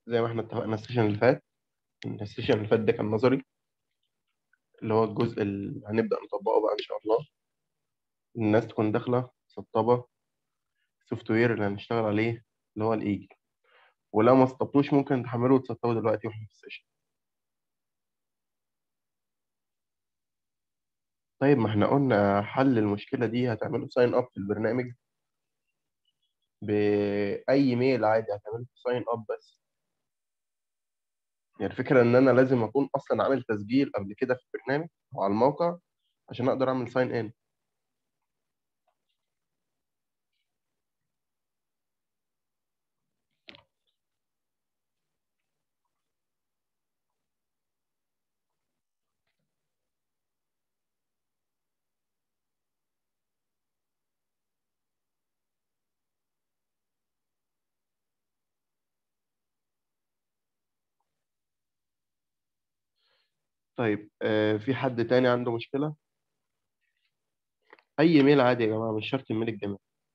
زي ما احنا اتفقنا السيشن اللي فات إن السيشن اللي فات ده كان نظري اللي هو الجزء اللي هنبدأ نطبقه بقى إن شاء الله الناس تكون داخلة سطبة السوفت وير اللي هنشتغل عليه اللي هو الإيجل ولو ما سطبتوش ممكن تحمله وتسطبه دلوقتي واحنا في السيشن طيب ما احنا قلنا حل المشكلة دي هتعمله ساين اب في البرنامج بأي ميل عادي هتعمله ساين اب بس يعني الفكرة إن أنا لازم أكون أصلا عامل تسجيل قبل كده في البرنامج أو على الموقع عشان أقدر أعمل ساين إن طيب آه في حد تاني عنده مشكلة؟ أي ميل عادي يا جماعة مش شرط الميل الجامعي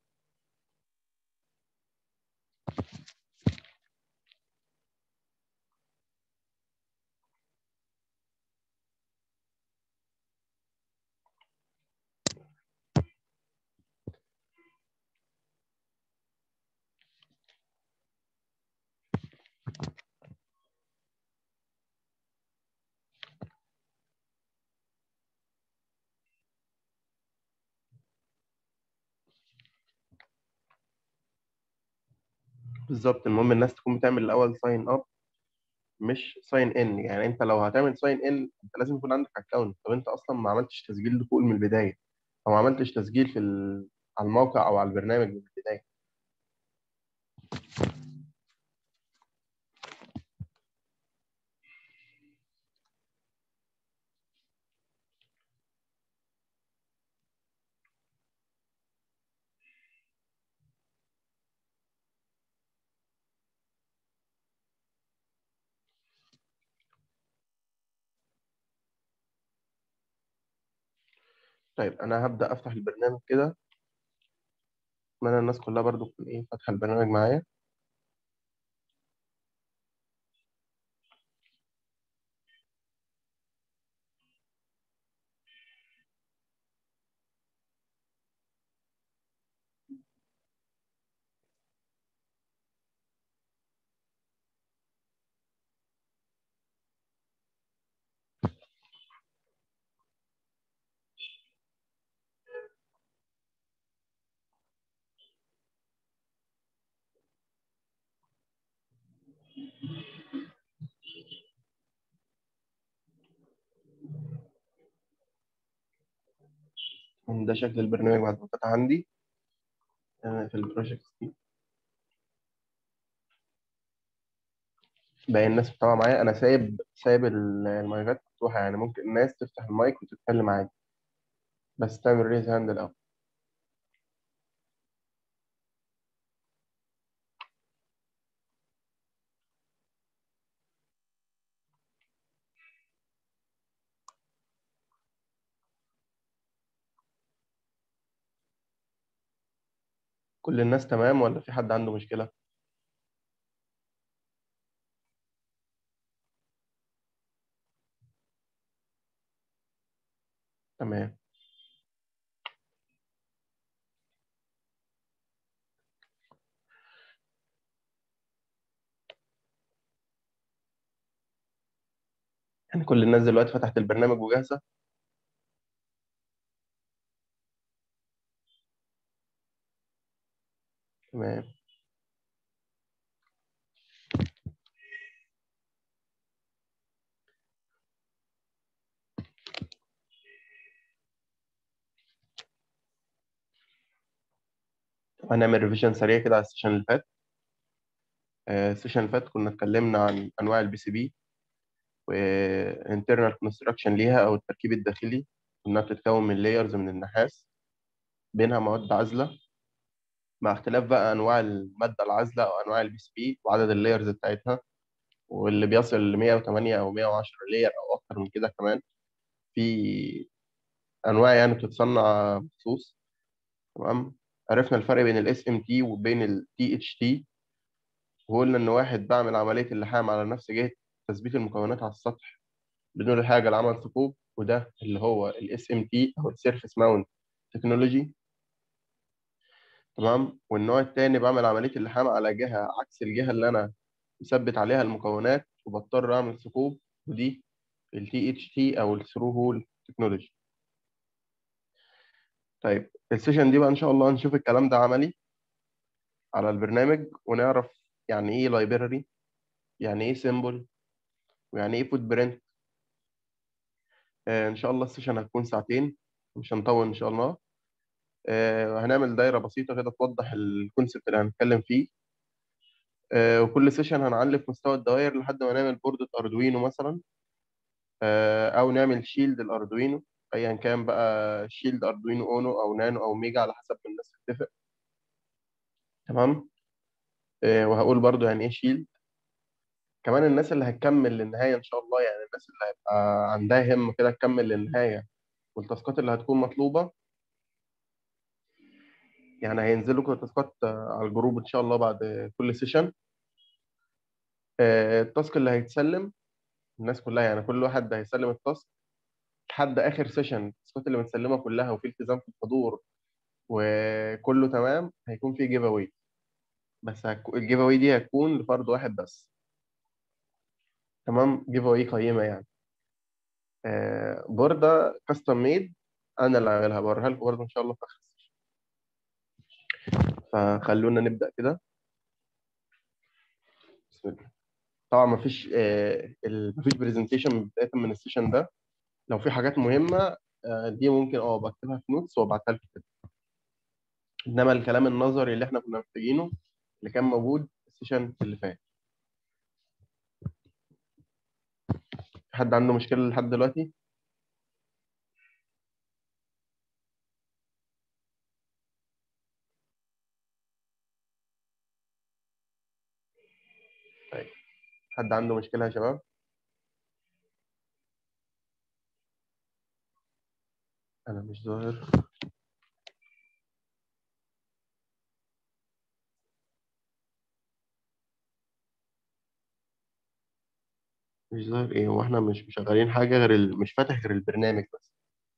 بالظبط المهم الناس تكون بتعمل الأول ساين اب مش ساين ان يعني انت لو هتعمل ساين ان انت لازم يكون عندك اكونت طب انت اصلا ما عملتش تسجيل دخول من البدايه او ما عملتش تسجيل في ال... على الموقع او على البرنامج من البدايه طيب انا هبدا افتح البرنامج كده اتمنى الناس كلها برضو تكون ايه فاتحه البرنامج معايا ده شكل البرنامج بعد ما فتح عندي أنا في البروجكت دي باقي الناس متابعة معايا أنا سايب سايب ال- المايكات مفتوحة يعني ممكن الناس تفتح المايك وتتكلم عادي بس تعمل ريز هاند الأول كل الناس تمام ولا في حد عنده مشكلة؟ تمام يعني كل الناس دلوقتي فتحت البرنامج وجاهزة تمام هنعمل ريفيجن سريع كده على السيشن اللي فات آه، السيشن اللي فات كنا اتكلمنا عن أنواع البي سي بي وانترنال كونستراكشن ليها أو التركيب الداخلي إنها بتتكون من لايرز من النحاس بينها مواد عازلة مع اختلاف بقى أنواع المادة العازلة أو أنواع البي سي بي وعدد اللايرز بتاعتها واللي بيصل ل 108 أو 110 لاير أو أكتر من كده كمان في أنواع يعني بتتصنع مخصوص تمام عرفنا الفرق بين الاس ام تي وبين التي اتش تي وقلنا ان واحد بعمل عمليه اللحام على نفس جهه تثبيت المكونات على السطح بدون الحاجه لعمل ثقوب وده اللي هو الاس ام تي او السيرفيس ماونت تكنولوجي تمام والنوع الثاني بعمل عمليه اللحام على جهه عكس الجهه اللي انا مثبت عليها المكونات وبضطر اعمل ثقوب ودي التي اتش تي او الثرو هول تكنولوجي طيب السيشن دي بقى ان شاء الله نشوف الكلام ده عملي على البرنامج ونعرف يعني ايه لايبراري يعني ايه سيمبل ويعني ايه فوت برنت ان شاء الله السيشن هتكون ساعتين مش هنطول ان شاء الله آه، هنعمل دايره بسيطه كده توضح الكونسبت اللي هنتكلم فيه آه، وكل سيشن هنعلي في مستوى الدوائر لحد ما نعمل بوردة اردوينو مثلا آه، او نعمل شيلد الاردوينو ايا كان بقى شيلد اردوينو اونو او نانو او ميجا على حسب ما الناس تتفق تمام آه، وهقول برضو يعني ايه شيلد كمان الناس اللي هتكمل للنهايه ان شاء الله يعني الناس اللي هيبقى عندها هم كده تكمل للنهايه والتاسكات اللي هتكون مطلوبه يعني هينزل لكم تاسكات على الجروب ان شاء الله بعد كل سيشن التاسك اللي هيتسلم الناس كلها يعني كل واحد هيسلم التاسك لحد اخر سيشن التاسكات اللي متسلمه كلها وفي التزام في الحضور وكله تمام هيكون في جيف اواي بس الجيف اواي دي هتكون لفرد واحد بس تمام جيف اواي قيمه يعني آه بورده كاستم ميد انا اللي عاملها بوريها لكم برضه ان شاء الله في اخر السيشن فخلونا نبدا كده بسم الله طبعا مفيش آه مفيش برزنتيشن بدايه من السيشن ده لو في حاجات مهمه آه دي ممكن اه بكتبها في نوتس وابعتها لكم كده انما الكلام النظري اللي احنا كنا محتاجينه اللي كان موجود السيشن اللي فات حد عنده مشكله لحد دلوقتي طيب حد عنده مشكله يا شباب انا مش ظاهر مش ظاهر ايه هو احنا مش مشغلين حاجه غير ال... مش فاتح غير البرنامج بس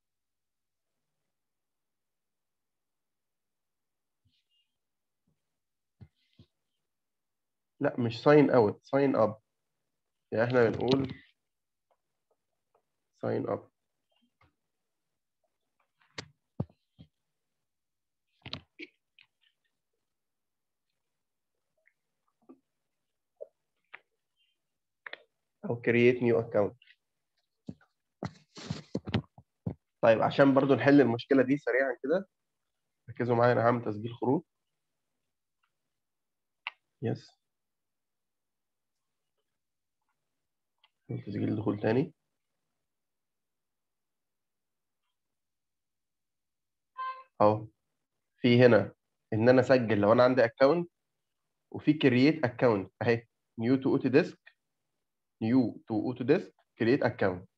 لا مش ساين اوت ساين اب يعني احنا بنقول ساين اب او create new account طيب عشان برضو نحل المشكله دي سريعا كده ركزوا معايا انا هعمل تسجيل خروج يس تسجيل دخول تاني اهو في هنا ان انا اسجل لو انا عندي اكونت وفي كرييت اكونت اهي نيو تو اوتو ديسك نيو تو اوتو ديسك كرييت اكونت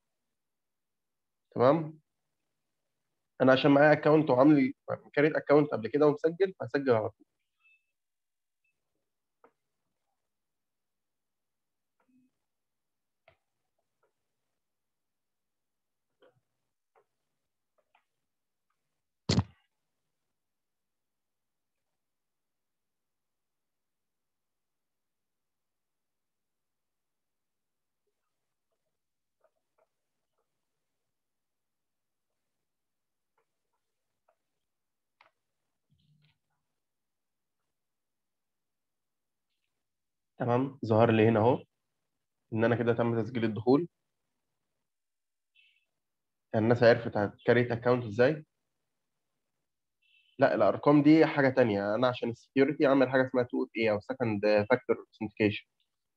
تمام انا عشان معايا اكونت وعامل كريت اكونت قبل كده ومسجل هسجل على طول تمام ظهر لي هنا اهو ان انا كده تم تسجيل الدخول الناس عرفت هتكريت اكونت ازاي لا الارقام دي حاجه تانية انا عشان السكيورتي عامل حاجه اسمها 2 اي او سكند فاكتور اوثنتيكيشن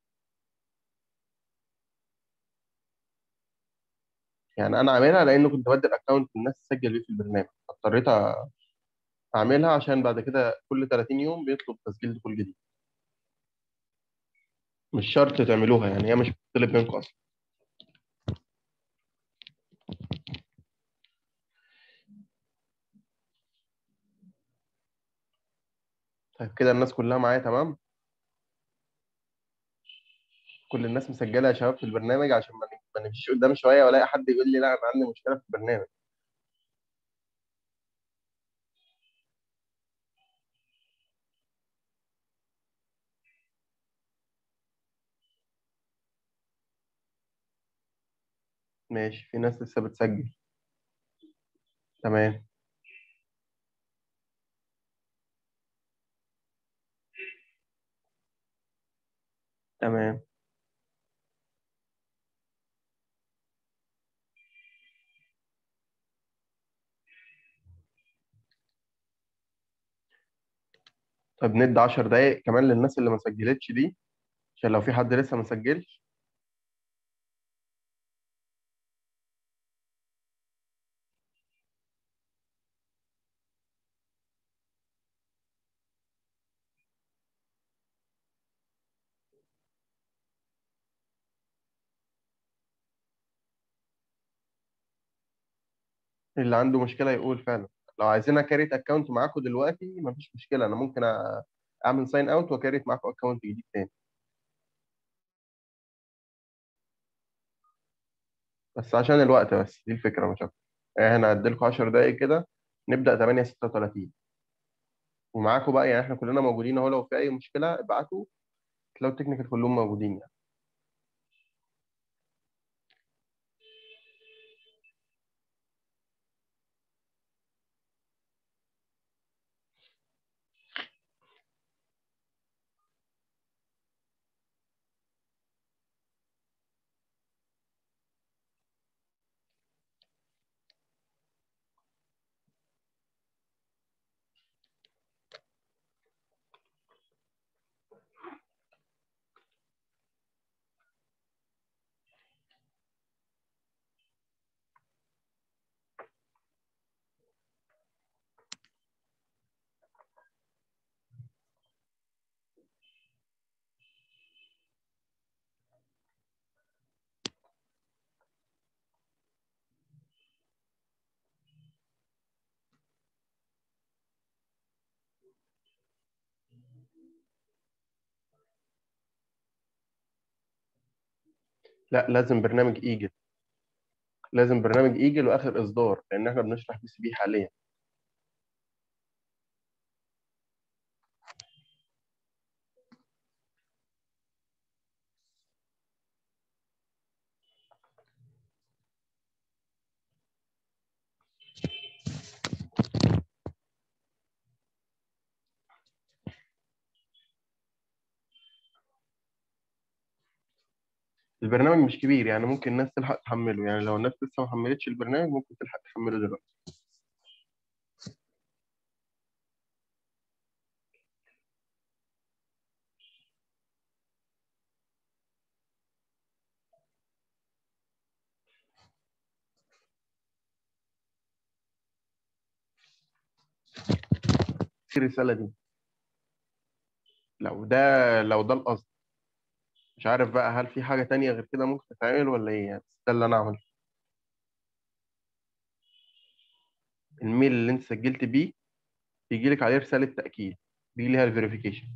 يعني انا عاملها لانه كنت بدي الاكونت الناس تسجل بيه في البرنامج اضطريت اعملها عشان بعد كده كل 30 يوم بيطلب تسجيل دخول جديد مش شرط تعملوها يعني هي مش بتطلب منكم اصلا طيب كده الناس كلها معايا تمام كل الناس مسجله يا شباب في البرنامج عشان ما ما نمشيش قدام شويه والاقي حد يقول لي لا انا عندي مشكله في البرنامج ماشي في ناس لسه بتسجل تمام تمام طب ندي 10 دقايق كمان للناس اللي ما سجلتش دي عشان لو في حد لسه ما سجلش اللي عنده مشكله يقول فعلا لو عايزين اكريت اكونت معاكم دلوقتي مفيش مشكله انا ممكن أ- اعمل ساين اوت واكريت معاكم اكونت جديد تاني بس عشان الوقت بس دي الفكره مش اكتر احنا هديلكم 10 دقايق كده نبدا 8 36 ومعاكم بقى يعني احنا كلنا موجودين اهو لو في اي مشكله ابعتوا تلاقوا التكنيكال كلهم موجودين يعني لا لازم برنامج ايجل لازم برنامج ايجل واخر اصدار لان احنا بنشرح بي سي بي حاليا البرنامج مش كبير يعني ممكن الناس تلحق تحمله يعني لو الناس لسه ما حملتش البرنامج ممكن تلحق تحمله دلوقتي في الرساله دي لو ده لو ده القصد مش عارف بقى هل في حاجه تانية غير كده ممكن تتعمل ولا ايه يعني بس ده اللي انا عملته الميل اللي انت سجلت بيه يجي لك عليه رساله تاكيد بيجي ليها الفيريفيكيشن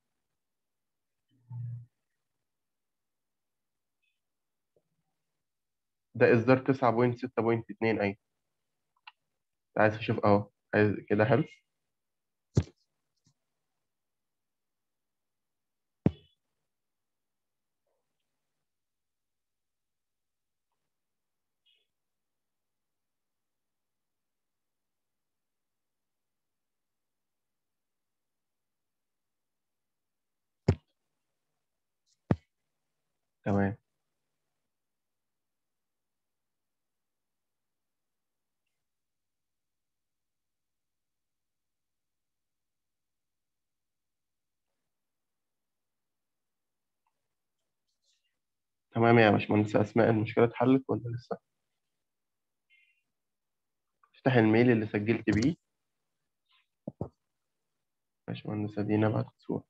ده اصدار 9.6.2 ايوه عايز تشوف اهو عايز كده حلو تمام تمام يا باشمهندس اسماء المشكله اتحلت ولا لسه افتح الميل اللي سجلت بيه باشمهندس ادينا بعت صورة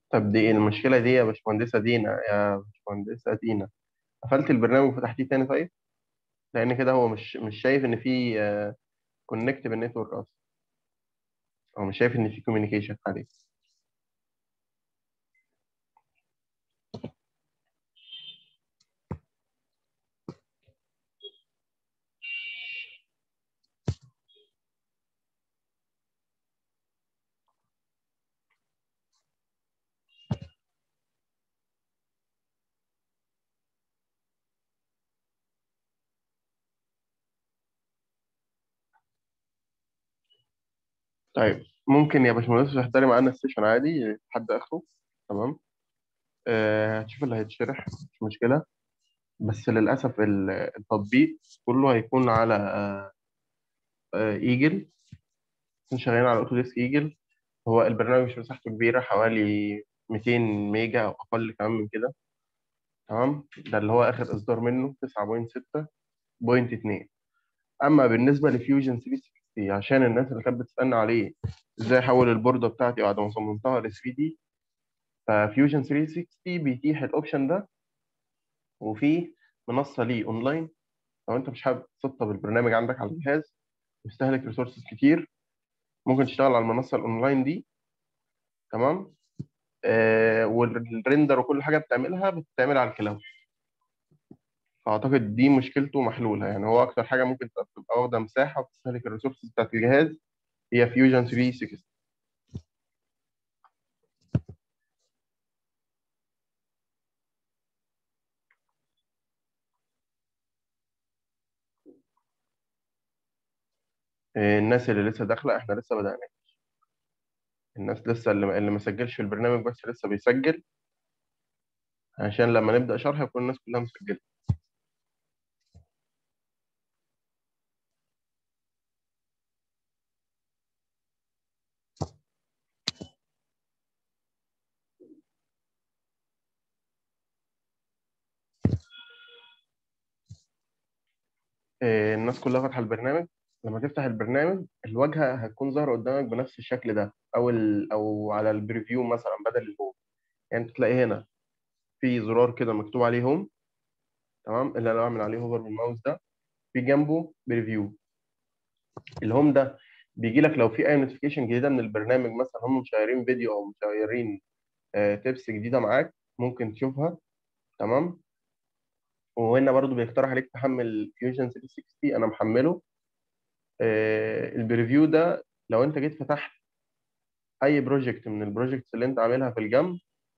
طب دي المشكله دي يا باشمهندسه دينا يا باشمهندسه دينا قفلت البرنامج وفتحتيه تاني طيب لان كده هو مش مش شايف ان في كونكت بالنتورك اصلا هو مش شايف ان في كوميونيكيشن عليه طيب ممكن يا باشمهندس تحضري معانا السيشن عادي لحد اخره تمام آه، هتشوف اللي هيتشرح مش مشكله بس للاسف ال- التطبيق كله هيكون على آه، آه، ايجل كنا شغالين على اوتوديسك ايجل هو البرنامج مش مساحته كبيره حوالي 200 ميجا او اقل كمان من كده تمام ده اللي هو اخر اصدار منه 9.6.2 اما بالنسبه لفيوجن 360 عشان الناس اللي كانت بتسالنا عليه ازاي احول البورده بتاعتي بعد ما صممتها ل 3 دي ففيوجن 360 بيتيح الاوبشن ده وفي منصه ليه اونلاين لو انت مش حابب تسطب البرنامج عندك على الجهاز ويستهلك ريسورسز كتير ممكن تشتغل على المنصه الاونلاين دي تمام آه والريندر وكل حاجه بتعملها بتتعمل على الكلاود فاعتقد دي مشكلته محلوله يعني هو اكتر حاجه ممكن تبقى واخده مساحه وتستهلك الريسورسز بتاعت الجهاز هي فيوجن 360 آه، الناس اللي لسه داخله احنا لسه بدأنا الناس لسه اللي اللي ما سجلش في البرنامج بس لسه بيسجل عشان لما نبدأ شرح يكون الناس كلها مسجلة آه، الناس كلها فاتحة البرنامج لما تفتح البرنامج الواجهة هتكون ظاهرة قدامك بنفس الشكل ده أو ال... أو على البريفيو مثلا بدل الهوم يعني أنت تلاقي هنا في زرار كده مكتوب عليه هوم تمام اللي أنا بعمل عليه هوفر بالماوس ده في جنبه بريفيو الهوم ده بيجي لك لو في أي نوتيفيكيشن جديدة من البرنامج مثلا هم مشيرين فيديو أو مشيرين تيبس جديدة معاك ممكن تشوفها تمام وهنا برضو بيقترح عليك تحمل فيوجن 360 انا محمله آه، البريفيو ده لو انت جيت فتحت اي بروجكت من البروجكتس اللي انت عاملها في الجنب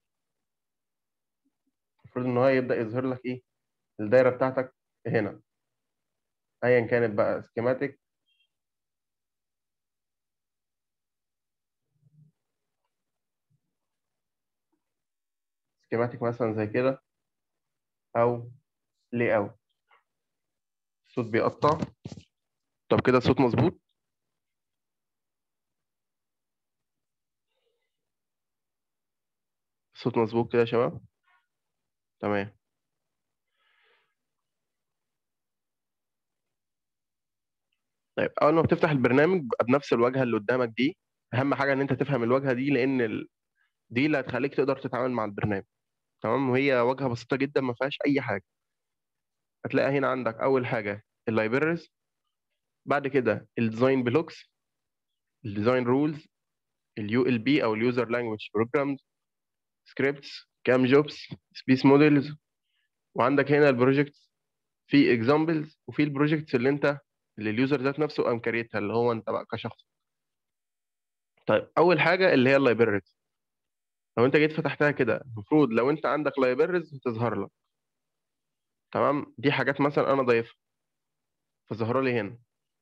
المفروض ان هو يبدا يظهر لك ايه الدايره بتاعتك هنا ايا كانت بقى سكيماتيك سكيماتيك مثلا زي كده او لي اوت الصوت بيقطع طب كده الصوت مظبوط الصوت مظبوط كده يا شباب تمام طيب اول ما بتفتح البرنامج بيبقى بنفس الواجهه اللي قدامك دي اهم حاجه ان انت تفهم الواجهه دي لان ال... دي اللي هتخليك تقدر تتعامل مع البرنامج تمام وهي واجهه بسيطه جدا ما فيهاش اي حاجه هتلاقي هنا عندك اول حاجه اللايبرز بعد كده الديزاين بلوكس الديزاين رولز اليو ال بي او اليوزر لانجويج بروجرامز سكريبتس كام جوبس سبيس موديلز وعندك هنا البروجكتس في اكزامبلز وفي البروجكتس اللي انت اللي اليوزر ذات نفسه قام كريتها اللي هو انت بقى كشخص طيب اول حاجه اللي هي اللايبرز لو انت جيت فتحتها كده المفروض لو انت عندك لايبرز تظهر لك تمام دي حاجات مثلا انا ضايفها فظهر لي هنا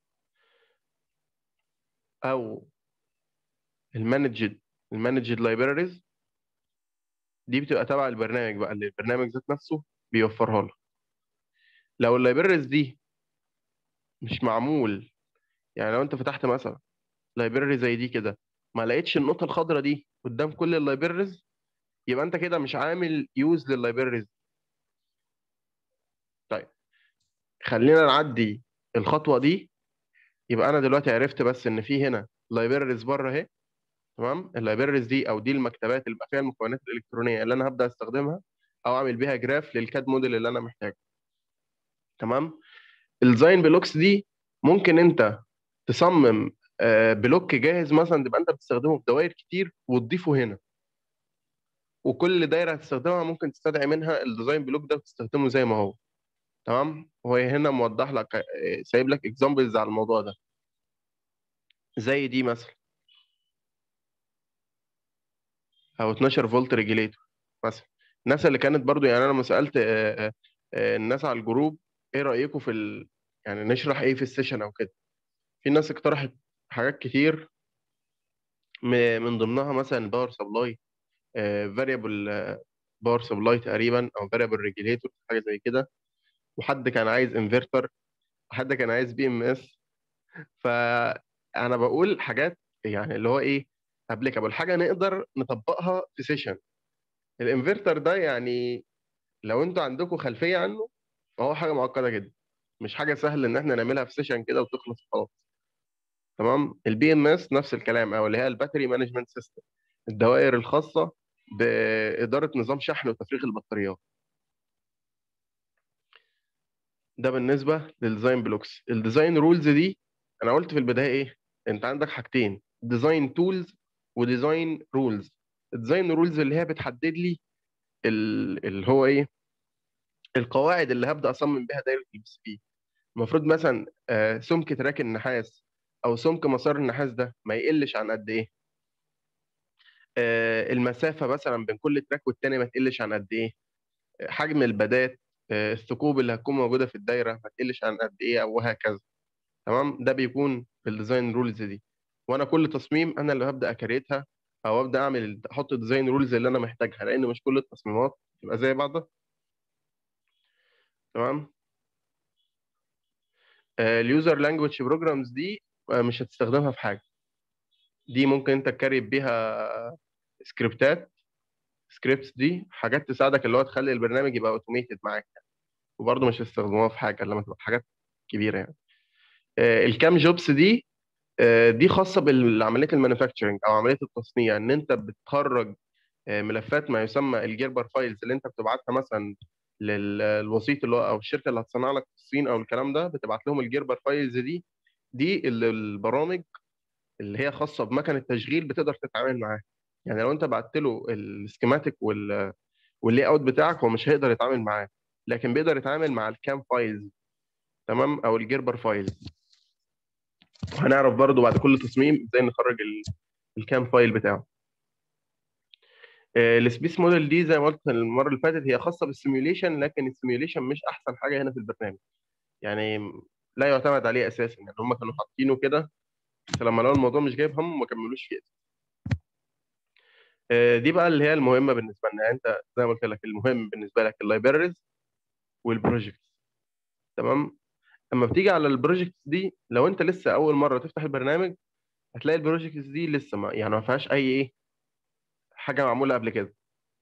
او المانجد المانجد لايبراريز دي بتبقى تبع البرنامج بقى اللي البرنامج ذات نفسه بيوفرها لك لو اللايبراريز دي مش معمول يعني لو انت فتحت مثلا لايبراري زي دي كده ما لقيتش النقطه الخضراء دي قدام كل اللايبراريز يبقى انت كده مش عامل يوز لللايبراريز طيب خلينا نعدي الخطوه دي يبقى انا دلوقتي عرفت بس ان في هنا لايبراريز بره اهي تمام اللايبريز دي او دي المكتبات اللي بقى فيها المكونات الالكترونيه اللي انا هبدا استخدمها او اعمل بيها جراف للكاد موديل اللي انا محتاجه تمام الديزاين بلوكس دي ممكن انت تصمم آه، بلوك جاهز مثلا تبقى انت بتستخدمه في دوائر كتير وتضيفه هنا وكل دايره هتستخدمها ممكن تستدعي منها الديزاين بلوك ده وتستخدمه زي ما هو تمام هو هنا موضح لك آه، سايب لك اكزامبلز على الموضوع ده زي دي مثلا او 12 فولت ريجيليتور مثلا الناس اللي كانت برضو يعني انا لما سالت آه، آه، آه، الناس على الجروب ايه رايكم في ال... يعني نشرح ايه في السيشن او كده في ناس اقترحت حاجات كتير م- من ضمنها مثلا باور سبلاي فاريبل باور سبلاي تقريبا او فاريبل ريجيليتور حاجه زي كده وحد كان عايز انفرتر وحد كان عايز بي ام اس فانا بقول حاجات يعني اللي هو ايه ابليكابل حاجه نقدر نطبقها في سيشن الانفرتر ده يعني لو انتوا عندكم خلفيه عنه فهو حاجه معقده جدا مش حاجه سهل ان احنا نعملها في سيشن كده وتخلص خلاص تمام البي ام اس نفس الكلام او اللي هي الباتري مانجمنت سيستم الدوائر الخاصه باداره نظام شحن وتفريغ البطاريات ده بالنسبه للديزاين بلوكس الديزاين رولز دي انا قلت في البدايه ايه انت عندك حاجتين ديزاين تولز وديزاين رولز الديزاين رولز اللي هي بتحدد لي ال- اللي هو ايه القواعد اللي هبدا اصمم بيها دايره البي سي بي المفروض مثلا آه، سمك تراك النحاس او سمك مسار النحاس ده ما يقلش عن قد ايه آه، المسافه مثلا بين كل تراك والتاني ما تقلش عن قد ايه آه، حجم البدات آه، الثقوب اللي هتكون موجوده في الدايره ما تقلش عن قد ايه او وهكذا تمام ده بيكون في الديزاين رولز دي وانا كل تصميم انا اللي هبدا اكريتها او ابدا اعمل احط الديزاين رولز اللي انا محتاجها لان مش كل التصميمات تبقى زي بعضها تمام اليوزر لانجويج بروجرامز دي آه، مش هتستخدمها في حاجه دي ممكن انت تكريت بيها سكريبتات سكريبتس دي حاجات تساعدك اللي هو تخلي البرنامج يبقى اوتوميتد معاك يعني. وبرضه مش هتستخدموها في حاجه لما تبقى حاجات كبيره يعني آه، الكام جوبس دي آه، دي خاصه بعمليه المانيفاكتشرنج او عمليه التصنيع ان انت بتخرج آه، ملفات ما يسمى الجيربر فايلز اللي انت بتبعتها مثلا للوسيط اللي هو او الشركه اللي هتصنع لك في الصين او الكلام ده بتبعت لهم الجيربر فايلز دي دي ال- البرامج اللي هي خاصه بمكن التشغيل بتقدر تتعامل معاها يعني لو انت بعت له السكيماتيك وال واللي اوت بتاعك هو مش هيقدر يتعامل معاه لكن بيقدر يتعامل مع الكام فايلز تمام او الجيربر فايلز وهنعرف برضو بعد كل تصميم ازاي نخرج ال- الكام فايل بتاعه آه، السبيس موديل دي زي ما قلت المره اللي فاتت هي خاصه بالسيميوليشن لكن السيميوليشن مش احسن حاجه هنا في البرنامج يعني لا يعتمد عليه اساسا يعني هم كانوا حاطينه كده بس لما لقوا الموضوع مش جايب هم ما كملوش فيه آه، دي بقى اللي هي المهمه بالنسبه لنا يعني انت زي ما قلت لك المهم بالنسبه لك اللايبريز والبروجكتس تمام اما بتيجي على البروجكتس دي لو انت لسه اول مره تفتح البرنامج هتلاقي البروجكتس دي لسه ما يعني ما فيهاش اي ايه حاجه معموله قبل كده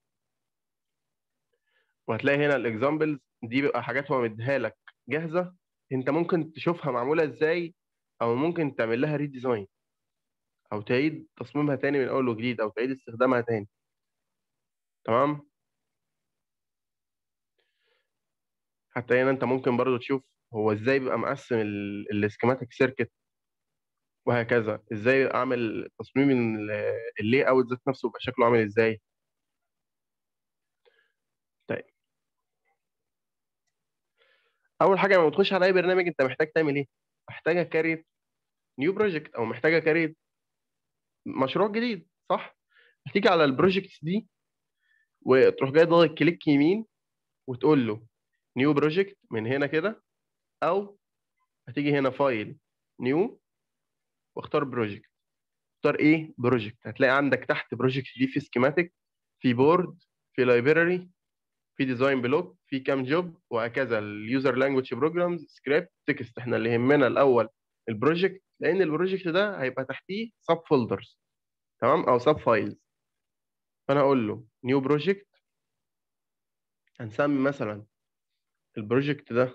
وهتلاقي هنا الاكزامبلز دي بيبقى حاجات هو مديها لك جاهزه انت ممكن تشوفها معموله ازاي او ممكن تعمل لها ريديزاين او تعيد تصميمها تاني من اول وجديد او تعيد استخدامها تاني تمام حتى هنا انت ممكن برضو تشوف هو ازاي بيبقى مقسم السكيماتيك سيركت وهكذا ازاي اعمل تصميم اللي اوت ذات نفسه يبقى شكله عامل ازاي طيب اول حاجه لما تخش على اي برنامج انت محتاج تعمل ايه محتاج اكريت نيو بروجكت او محتاج اكريت مشروع جديد صح هتيجي على البروجكتس دي وتروح جاي ضاغط كليك يمين وتقول له نيو بروجكت من هنا كده او هتيجي هنا فايل نيو واختار بروجكت اختار ايه بروجكت هتلاقي عندك تحت بروجكت دي في سكيماتيك في بورد في لايبراري في ديزاين بلوك في كام جوب وهكذا اليوزر لانجويج بروجرامز سكريبت تكست احنا اللي يهمنا الاول البروجكت لان البروجكت ده هيبقى تحتيه سب فولدرز تمام او سب فايلز فانا اقول له نيو بروجكت هنسمي مثلا البروجكت ده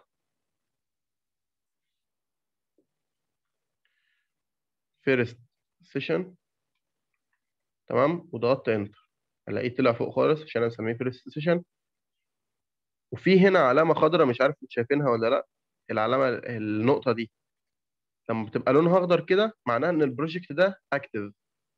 فيرست سيشن تمام وضغطت انتر هلاقيه طلع فوق خالص عشان انا مسميه فيرست سيشن وفي هنا علامه خضراء مش عارف انتوا شايفينها ولا لا العلامه النقطه دي لما بتبقى لونها اخضر كده معناها ان البروجكت ده اكتف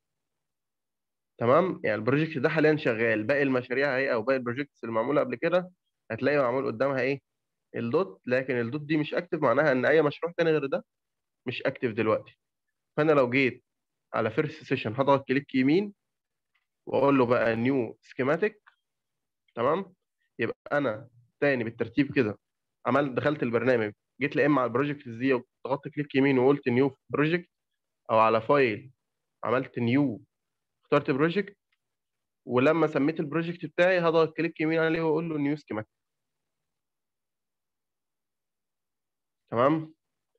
تمام يعني البروجكت ده حاليا شغال باقي المشاريع اهي او باقي البروجكتس اللي معموله قبل كده هتلاقي معمول قدامها ايه الدوت لكن الدوت دي مش اكتف معناها ان اي مشروع تاني غير ده مش اكتف دلوقتي فانا لو جيت على فيرست سيشن هضغط كليك يمين واقول له بقى نيو سكيماتيك تمام يبقى انا تاني بالترتيب كده عملت دخلت البرنامج جيت لا اما على البروجكت دي وضغطت كليك يمين وقلت نيو بروجكت او على فايل عملت نيو اخترت بروجكت ولما سميت البروجكت بتاعي هضغط كليك يمين عليه واقول له نيو سكيماتيك تمام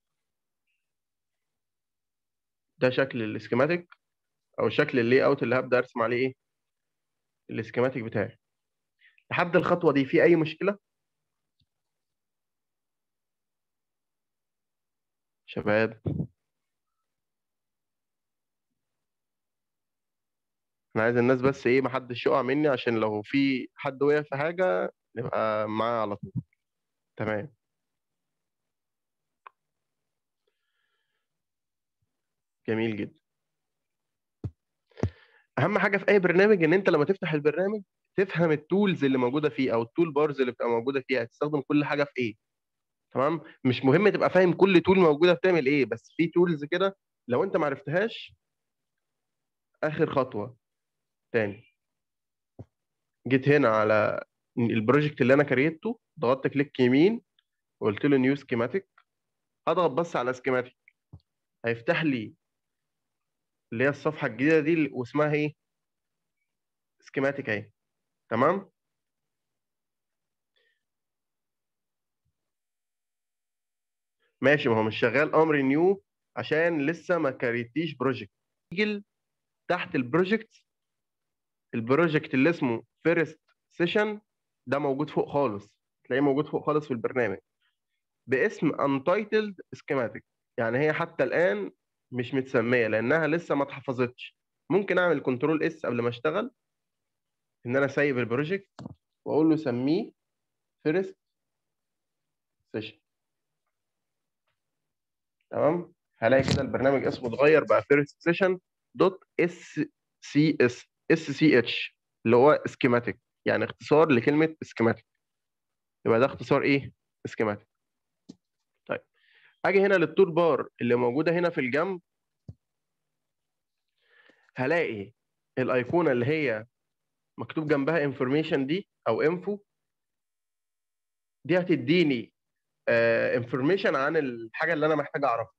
ده شكل السكيماتيك او شكل اللي اوت اللي هبدا ارسم عليه ايه السكيماتيك بتاعي لحد الخطوه دي في اي مشكله شباب انا عايز الناس بس ايه محدش يقع مني عشان لو في حد وقع في حاجه نبقى معاه على طول تمام جميل جدا اهم حاجه في اي برنامج ان انت لما تفتح البرنامج تفهم التولز اللي موجوده فيه او التول بارز اللي بتبقى موجوده فيها هتستخدم كل حاجه في ايه تمام مش مهم تبقى فاهم كل تول موجوده بتعمل ايه بس في تولز كده لو انت ما عرفتهاش اخر خطوه تاني جيت هنا على البروجكت اللي انا كريته ضغطت كليك يمين وقلت له نيو سكيماتيك هضغط بس على سكيماتيك هيفتح لي اللي هي الصفحه الجديده دي واسمها ايه سكيماتيك اهي تمام ماشي ما هو مش شغال امر نيو عشان لسه ما كريتيش بروجكت يجي تحت البروجكت البروجكت اللي اسمه فيرست سيشن ده موجود فوق خالص تلاقيه موجود فوق خالص في البرنامج باسم untitled schematic يعني هي حتى الان مش متسميه لانها لسه ما اتحفظتش ممكن اعمل كنترول اس قبل ما اشتغل ان انا سايب البروجكت واقول له سميه فيرست سيشن تمام هلاقي كده البرنامج اسمه اتغير بقى فيرست سيشن دوت اس سي اس اس سي اتش اللي هو سكيماتيك يعني اختصار لكلمه سكيماتيك يبقى ده اختصار ايه سكيماتيك طيب اجي هنا للتول بار اللي موجوده هنا في الجنب هلاقي الايقونه اللي هي مكتوب جنبها انفورميشن دي او انفو دي هتديني انفورميشن عن الحاجه اللي انا محتاج اعرفها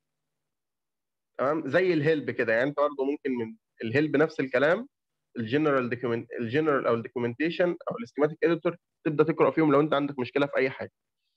تمام زي الهيلب كده يعني انت برضه ممكن من الهيلب نفس الكلام الجنرال دوكيمنت الجنرال او الدوكيومنتيشن او السكيماتيك اديتور تبدا تقرا فيهم لو انت عندك مشكله في اي حاجه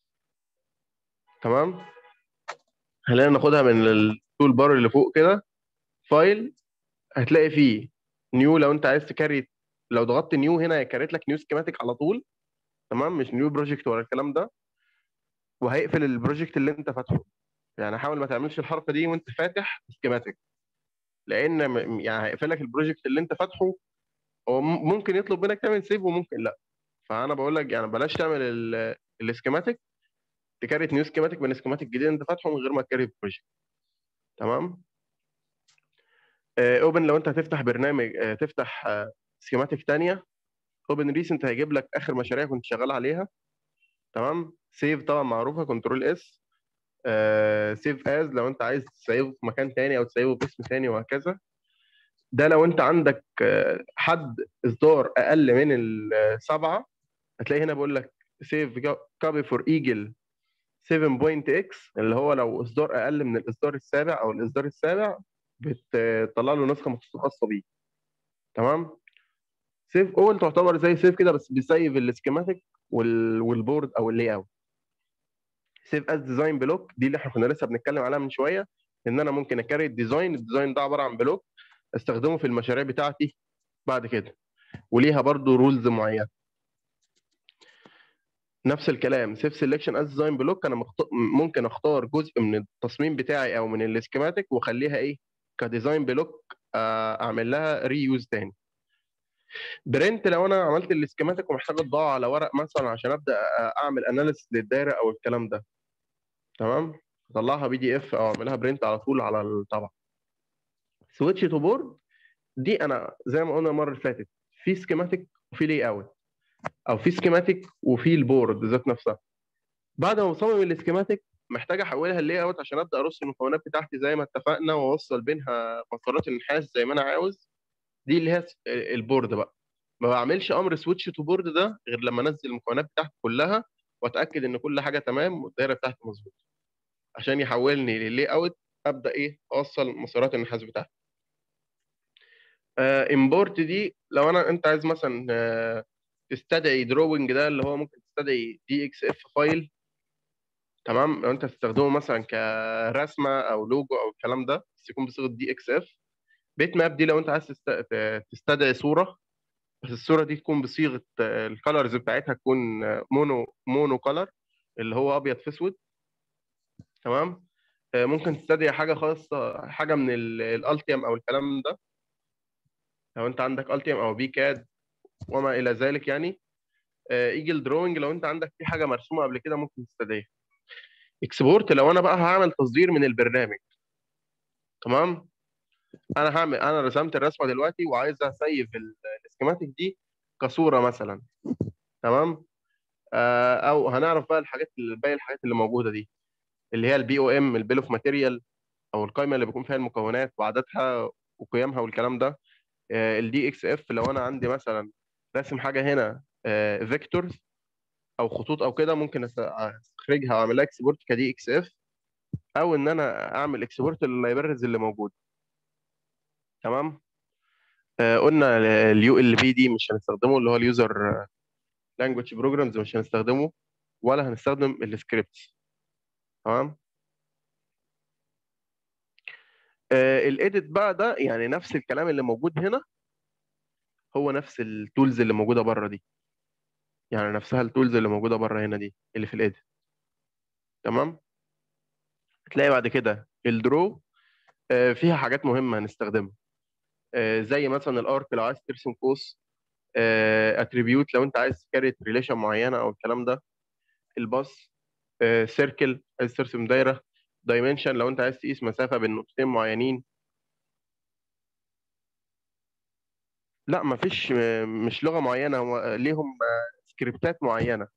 تمام خلينا ناخدها من التول بار اللي فوق كده فايل هتلاقي فيه نيو لو انت عايز تكريت لو ضغطت نيو هنا هيكريت لك نيو سكيماتيك على طول تمام مش نيو بروجكت ولا الكلام ده وهيقفل البروجكت اللي انت فاتحه يعني حاول ما تعملش الحركه دي وانت فاتح سكيماتيك لان يعني هيقفل لك البروجكت اللي انت فاتحه هو ممكن يطلب منك تعمل سيف وممكن لا فانا بقول لك يعني بلاش تعمل السكيماتيك تكريت نيو سكيماتيك من سكيماتيك جديد انت فاتحه من غير ما تكريت بروجكت تمام اوبن لو انت هتفتح برنامج تفتح سكيماتيك ثانيه اوبن ريسنت هيجيب لك اخر مشاريع كنت شغال عليها تمام سيف طبعا معروفه كنترول اس سيف از لو انت عايز تسيبه في مكان تاني او تسيبه باسم تاني وهكذا ده لو انت عندك حد اصدار اقل من السبعه هتلاقي هنا بيقول لك سيف كوبي فور ايجل 7.x اللي هو لو اصدار اقل من الاصدار السابع او الاصدار السابع بتطلع له نسخه مخصوصه خاصه بيه تمام سيف اول تعتبر زي سيف كده بس بيسيف السكيماتيك وال... والبورد او اللي اوت سيف از ديزاين بلوك دي اللي احنا كنا لسه بنتكلم عليها من شويه ان انا ممكن اكري الديزاين الديزاين ده عباره عن بلوك استخدمه في المشاريع بتاعتي بعد كده وليها برضو رولز معينه نفس الكلام سيف سيلكشن از ديزاين بلوك انا مخت... ممكن اختار جزء من التصميم بتاعي او من السكيماتيك واخليها ايه كديزاين بلوك آه، اعمل لها ري يوز تاني برنت لو انا عملت السكيماتيك ومحتاج اطبعه على ورق مثلا عشان ابدا اعمل اناليسيس للدايره او الكلام ده تمام اطلعها بي دي اف او اعملها برنت على طول على الطبعه سويتش تو بورد دي انا زي ما قلنا المره اللي فاتت في سكيماتيك وفي لي اوت او في سكيماتيك وفي البورد ذات نفسها بعد ما بصمم السكيماتيك محتاج احولها للاي اوت عشان ابدا ارص المكونات بتاعتي زي ما اتفقنا واوصل بينها مسارات النحاس زي ما انا عاوز دي اللي هي البورد بقى ما بعملش امر سويتش تو بورد ده غير لما انزل المكونات بتاعتي كلها واتاكد ان كل حاجه تمام والدايره بتاعتي مظبوطه عشان يحولني لللاي اوت ابدا ايه اوصل مسارات النحاس بتاعتي امبورت دي لو انا انت عايز مثلا آه، تستدعي دروينج ده اللي هو ممكن تستدعي دي اكس اف فايل تمام لو انت تستخدمه مثلا كرسمه او لوجو او الكلام ده بس يكون بصيغه دي اكس اف بيت ماب دي لو انت عايز تست- ت- تستدعي صوره بس الصوره دي تكون بصيغه الكالرز بتاعتها تكون مونو مونو كالر اللي هو ابيض في اسود تمام آه، ممكن تستدعي حاجه خاصه حاجه من الالتيم او الكلام ده لو انت عندك التيم او بي كاد وما الى ذلك يعني ايجل دروينج لو انت عندك في حاجه مرسومه قبل كده ممكن تستدعيها اكسبورت لو انا بقى هعمل تصدير من البرنامج تمام انا هعمل انا رسمت الرسمه دلوقتي وعايز اسيف ال- السكيماتيك دي كصوره مثلا تمام آه، او هنعرف بقى الحاجات اللي باقي الحاجات اللي موجوده دي اللي هي البي او ام البيل اوف ماتيريال او القائمه اللي بيكون فيها المكونات وعددها وقيمها والكلام ده الدي اكس اف لو انا عندي مثلا راسم حاجه هنا فيكتورز او خطوط او كده ممكن أس- استخرجها واعمل لها اكسبورت كدي اكس اف او ان انا اعمل اكسبورت لللايبرز اللي موجوده تمام آه، قلنا اليو ال بي دي مش هنستخدمه اللي هو اليوزر لانجوج بروجرامز مش هنستخدمه ولا هنستخدم السكريبتس تمام الايديت بقى ده يعني نفس الكلام اللي موجود هنا هو نفس التولز اللي موجوده بره دي يعني نفسها التولز اللي موجوده بره هنا دي اللي في الايديت تمام هتلاقي بعد كده الدرو آه، فيها حاجات مهمه هنستخدمها آه، زي مثلا الارك لو عايز ترسم قوس اتريبيوت لو انت عايز تكريت ريليشن معينه او الكلام ده الباص سيركل عايز ترسم دايره دايمنشن لو انت عايز تقيس مسافه بين نقطتين معينين لا مفيش آه، مش لغه معينه هو ليهم آه، سكريبتات معينه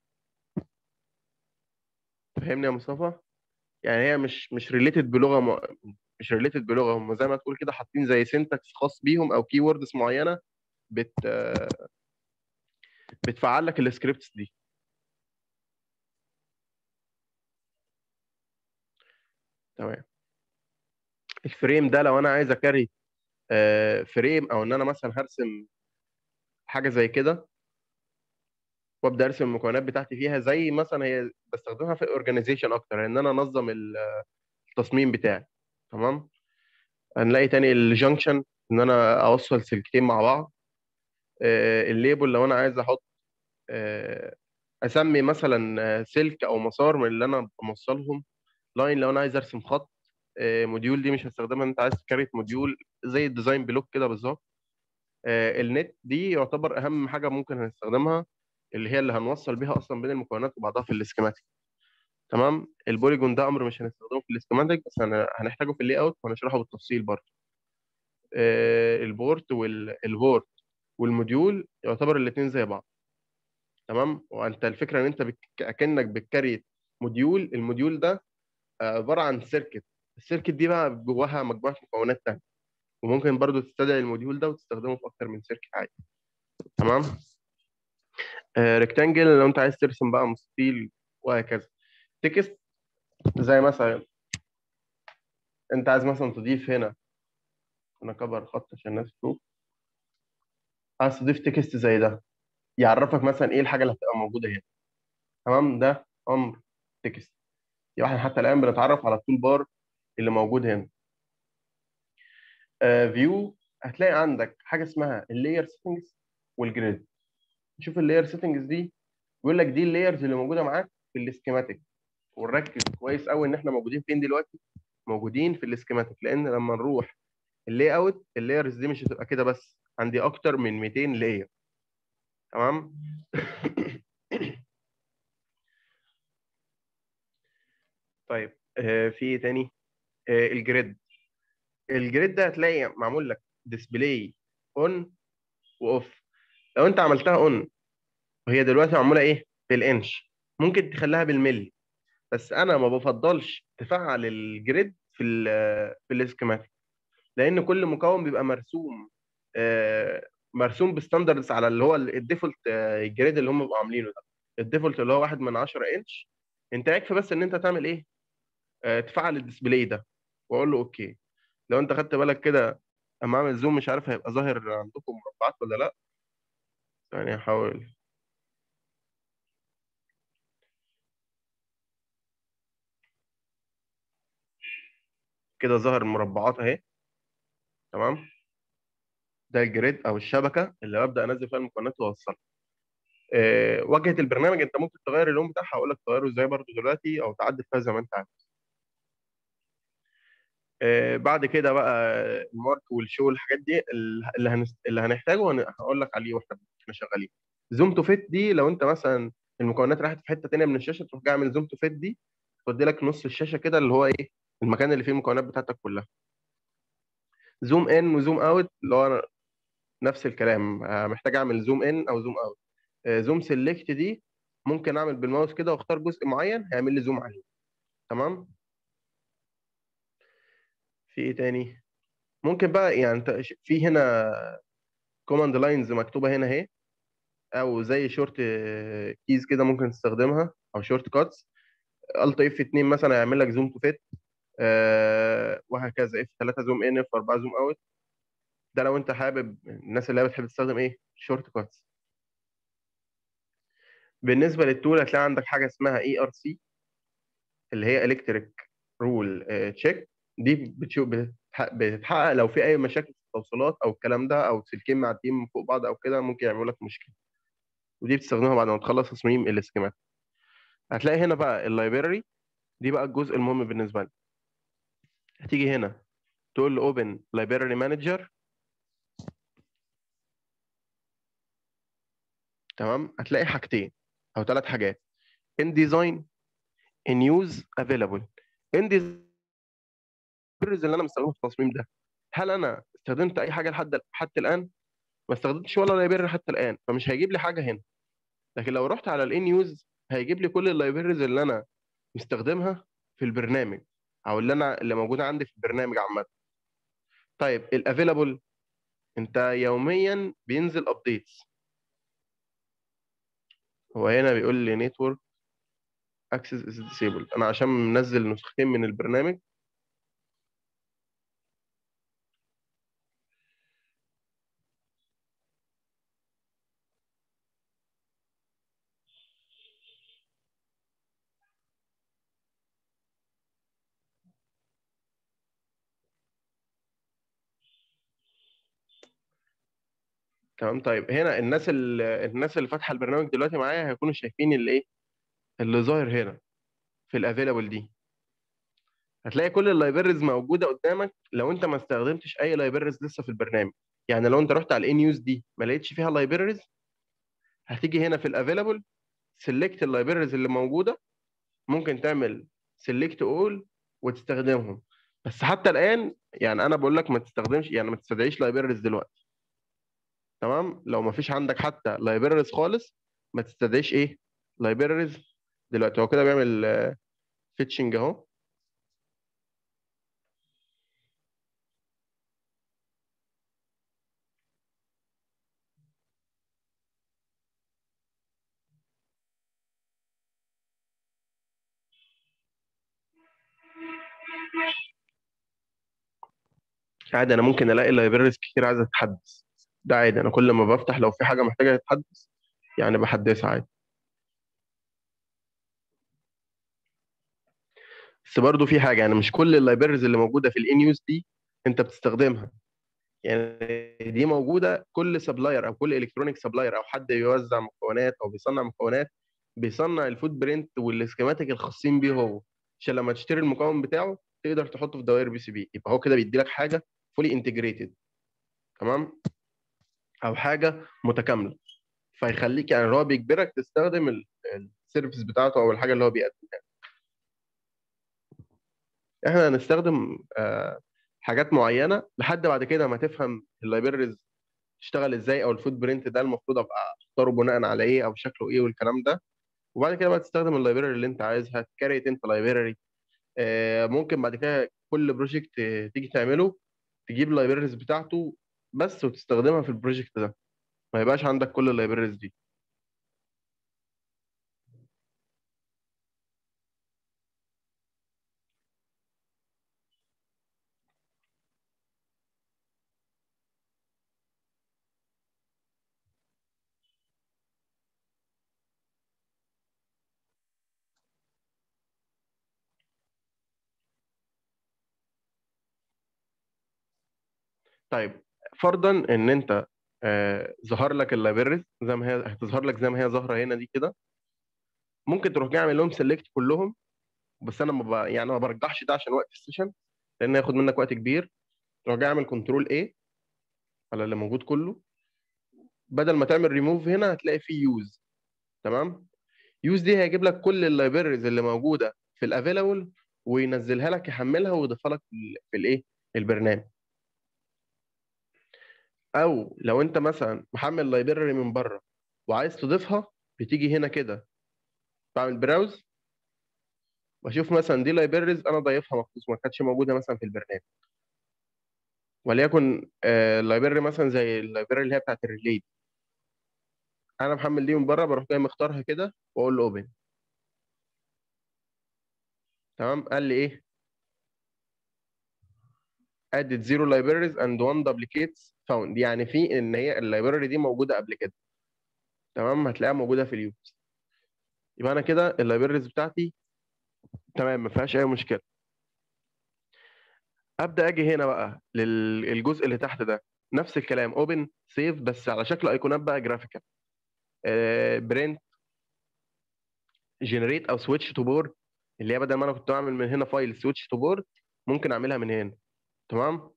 فاهمني يا مصطفى يعني هي مش مش ريليتد بلغه م... مش ريليتد بلغه هم زي ما تقول كده حاطين زي سينتاكس خاص بيهم او كي ووردز معينه بت آه، بتفعل لك السكريبتس دي تمام الفريم ده لو انا عايز اكري آه، فريم او ان انا مثلا هرسم حاجه زي كده وابدا ارسم المكونات بتاعتي فيها زي مثلا هي بستخدمها في الاورجنايزيشن اكتر ان انا انظم ال- التصميم بتاعي تمام هنلاقي تاني الجنكشن ان انا اوصل سلكتين مع بعض آه، الليبل لو انا عايز احط آه، اسمي مثلا آه، سلك او مسار من اللي انا بوصلهم لاين لو انا عايز ارسم خط آه، موديول دي مش هستخدمها انت عايز تكريت موديول زي الديزاين بلوك كده بالظبط آه، النت دي يعتبر اهم حاجه ممكن هنستخدمها اللي هي اللي هنوصل بيها اصلا بين المكونات وبعضها في الاسكيماتيك تمام البوليجون ده امر مش هنستخدمه في الاسكيماتيك بس هن- هنحتاجه في اللي اوت وهنشرحه بالتفصيل برضه آه، البورت والبورت والموديول يعتبر الاثنين زي بعض تمام وانت الفكره ان انت بك... اكنك بتكريت موديول الموديول ده عباره عن سيركت السيركت دي بقى جواها مجموعه مكونات تانية وممكن برضو تستدعي الموديول ده وتستخدمه في اكتر من سيركت عادي تمام ريكتانجل لو انت عايز ترسم بقى مستطيل وهكذا تكست زي مثلا انت عايز مثلا تضيف هنا انا كبر خط عشان الناس تشوف عايز تضيف تكست زي ده يعرفك مثلا ايه الحاجه اللي هتبقى موجوده هنا تمام ده امر تكست يبقى احنا حتى الان بنتعرف على التول بار اللي موجود هنا فيو هتلاقي عندك حاجه اسمها اللاير سيتنجز والجريد شوف اللاير سيتنجز دي بيقول لك دي اللايرز اللي موجوده معاك في السكيماتيك ونركز كويس قوي ان احنا موجودين فين دلوقتي موجودين في السكيماتيك لان لما نروح اللاي اوت اللايرز دي مش هتبقى كده بس عندي اكتر من 200 لاير تمام طيب آه، في ايه تاني آه، الجريد الجريد ده هتلاقي معمول لك ديسبلاي اون واوف لو انت عملتها اون وهي دلوقتي معموله ايه بالانش ممكن تخليها بالملي بس انا ما بفضلش تفعل الجريد في ال في الاسكيماتيك لان كل مكون بيبقى مرسوم آه، مرسوم بستاندردز على اللي هو الديفولت الجريد اللي هم بيبقوا عاملينه ده الديفولت اللي هو واحد من 10 انش انت يكفي بس ان انت تعمل ايه آه، تفعل الديسبلاي ده واقول له اوكي لو انت خدت بالك كده اما اعمل زوم مش عارف هيبقى ظاهر عندكم مربعات ولا لا يعني هحاول كده ظهر المربعات اهي تمام ده الجريد او الشبكه اللي ببدا انزل فيها المكونات واوصلها أه واجهه البرنامج انت ممكن تغير اللون بتاعها هقول لك تغيره ازاي برضو دلوقتي او تعدل فيها زي ما انت عايز أه بعد كده بقى المارك والشو والحاجات دي اللي هنست... اللي هنحتاجه هن- هقول لك عليه واحنا احنا شغالين زوم تو فيت دي لو انت مثلا المكونات راحت في حته تانيه من الشاشه تروح جاي عامل زوم تو فيت دي تودي لك نص الشاشه كده اللي هو ايه المكان اللي فيه المكونات بتاعتك كلها زوم ان وزوم اوت اللي هو نفس الكلام آه، محتاج اعمل زوم ان او زوم اوت زوم سيلكت دي ممكن اعمل بالماوس كده واختار جزء معين هيعمل لي زوم عليه تمام في ايه تاني ممكن بقى يعني انت ش- في هنا كوماند لاينز مكتوبه هنا اهي او زي شورت كيز كده ممكن تستخدمها او شورت كاتس الت اف 2 مثلا هيعمل لك زوم تو فيت وهكذا اف 3 زوم ان اف 4 زوم اوت ده لو انت حابب الناس اللي هي بتحب تستخدم ايه شورت كاتس بالنسبه للتول هتلاقي عندك حاجه اسمها اي ار سي اللي هي الكتريك رول تشيك دي بتشوف بتتح- بتتحقق لو في اي مشاكل في التوصيلات او الكلام ده او سلكين معديين من فوق بعض او كده ممكن يعملوا لك مشكله ودي بتستخدمها بعد ما تخلص تصميم الاسكيمات هتلاقي هنا بقى اللايبراري دي بقى الجزء المهم بالنسبه لي هتيجي هنا تقول له اوبن لايبراري مانجر تمام هتلاقي حاجتين او ثلاث حاجات ان ديزاين ان يوز افيلابل ان ديزاين اللي انا مستخدمه في التصميم ده هل انا استخدمت اي حاجه لحد حتى الان ما استخدمتش ولا لايبرري حتى الان فمش هيجيب لي حاجه هنا لكن لو رحت على الان يوز هيجيب لي كل اللايبرريز اللي انا مستخدمها في البرنامج او اللي انا اللي موجوده عندي في البرنامج عامه طيب الافيلابل انت يوميا بينزل ابديتس هو هنا بيقول لي نتورك اكسس از ديسيبل انا عشان منزل نسختين من البرنامج تمام طيب هنا الناس اللي الناس اللي فاتحه البرنامج دلوقتي معايا هيكونوا شايفين اللي ايه اللي ظاهر هنا في الافيلابل دي هتلاقي كل اللايبرز موجوده قدامك لو انت ما استخدمتش اي لايبرز لسه في البرنامج يعني لو انت رحت على الاي نيوز دي ما لقيتش فيها لايبرز هتيجي هنا في الافيلابل سيلكت اللايبرز اللي موجوده ممكن تعمل سيلكت اول وتستخدمهم بس حتى الان يعني انا بقول لك ما تستخدمش يعني ما تستدعيش لايبرز دلوقتي تمام لو ما فيش عندك حتى لايبرز خالص ما تستدعيش ايه لايبرز دلوقتي هو كده بيعمل فيتشنج اهو عادي انا ممكن الاقي لايبرز كتير عايزه تتحدث ده عادي انا كل ما بفتح لو في حاجه محتاجه تتحدث يعني بحدثها عادي بس برضه في حاجه يعني مش كل اللايبرز اللي موجوده في الان يوز دي انت بتستخدمها يعني دي موجوده كل سبلاير او كل الكترونيك سبلاير او حد بيوزع مكونات او بيصنع مكونات بيصنع الفوت برنت والسكيماتيك الخاصين بيه هو عشان لما تشتري المكون بتاعه تقدر تحطه في دوائر بي سي بي يبقى هو كده بيدي لك حاجه فولي انتجريتد تمام او حاجه متكامله فيخليك يعني هو بيجبرك تستخدم السيرفيس بتاعته او الحاجه اللي هو بيقدمها احنا هنستخدم آه، حاجات معينه لحد بعد كده ما تفهم اللايبريز تشتغل ازاي او الفوت برنت ده المفروض ابقى اختاره بناء على ايه او شكله ايه والكلام ده وبعد كده بقى تستخدم اللايبراري اللي انت عايزها تكريت انت لايبراري ممكن بعد كده كل بروجكت تيجي تعمله تجيب اللايبراريز بتاعته بس وتستخدمها في البروجكت ده ما يبقاش عندك كل اللايبراريز دي طيب فرضا ان انت آه ظهر لك اللايبريز زي ما هي هتظهر لك زي ما هي ظاهره هنا دي كده ممكن تروح جاي عامل لهم سيلكت كلهم بس انا ما ب... يعني ما برجحش ده عشان وقت السيشن لان هياخد منك وقت كبير تروح جاي عامل كنترول ايه على اللي موجود كله بدل ما تعمل ريموف هنا هتلاقي فيه يوز تمام يوز دي هيجيب لك كل اللايبريز اللي موجوده في الافيلابل وينزلها لك يحملها ويضيفها لك في الايه البرنامج او لو انت مثلا محمل لايبراري من بره وعايز تضيفها بتيجي هنا كده بعمل براوز واشوف مثلا دي لايبريز انا ضايفها مخصوص ما كانتش موجوده مثلا في البرنامج وليكن اللايبراري مثلا زي اللايبراري اللي هي بتاعت الريليد انا محمل دي من بره بروح جاي مختارها كده واقول له اوبن تمام قال لي ايه added zero libraries and one duplicates found يعني في ان هي اللايبراري دي موجوده قبل كده تمام هتلاقيها موجوده في اليوز يبقى انا كده اللايبراريز بتاعتي تمام ما فيهاش اي مشكله ابدا اجي هنا بقى للجزء اللي تحت ده نفس الكلام اوبن سيف بس على شكل ايقونات بقى جرافيكال برنت جنريت او سويتش تو بورد اللي هي بدل ما انا كنت بعمل من هنا فايل سويتش تو بورد ممكن اعملها من هنا تمام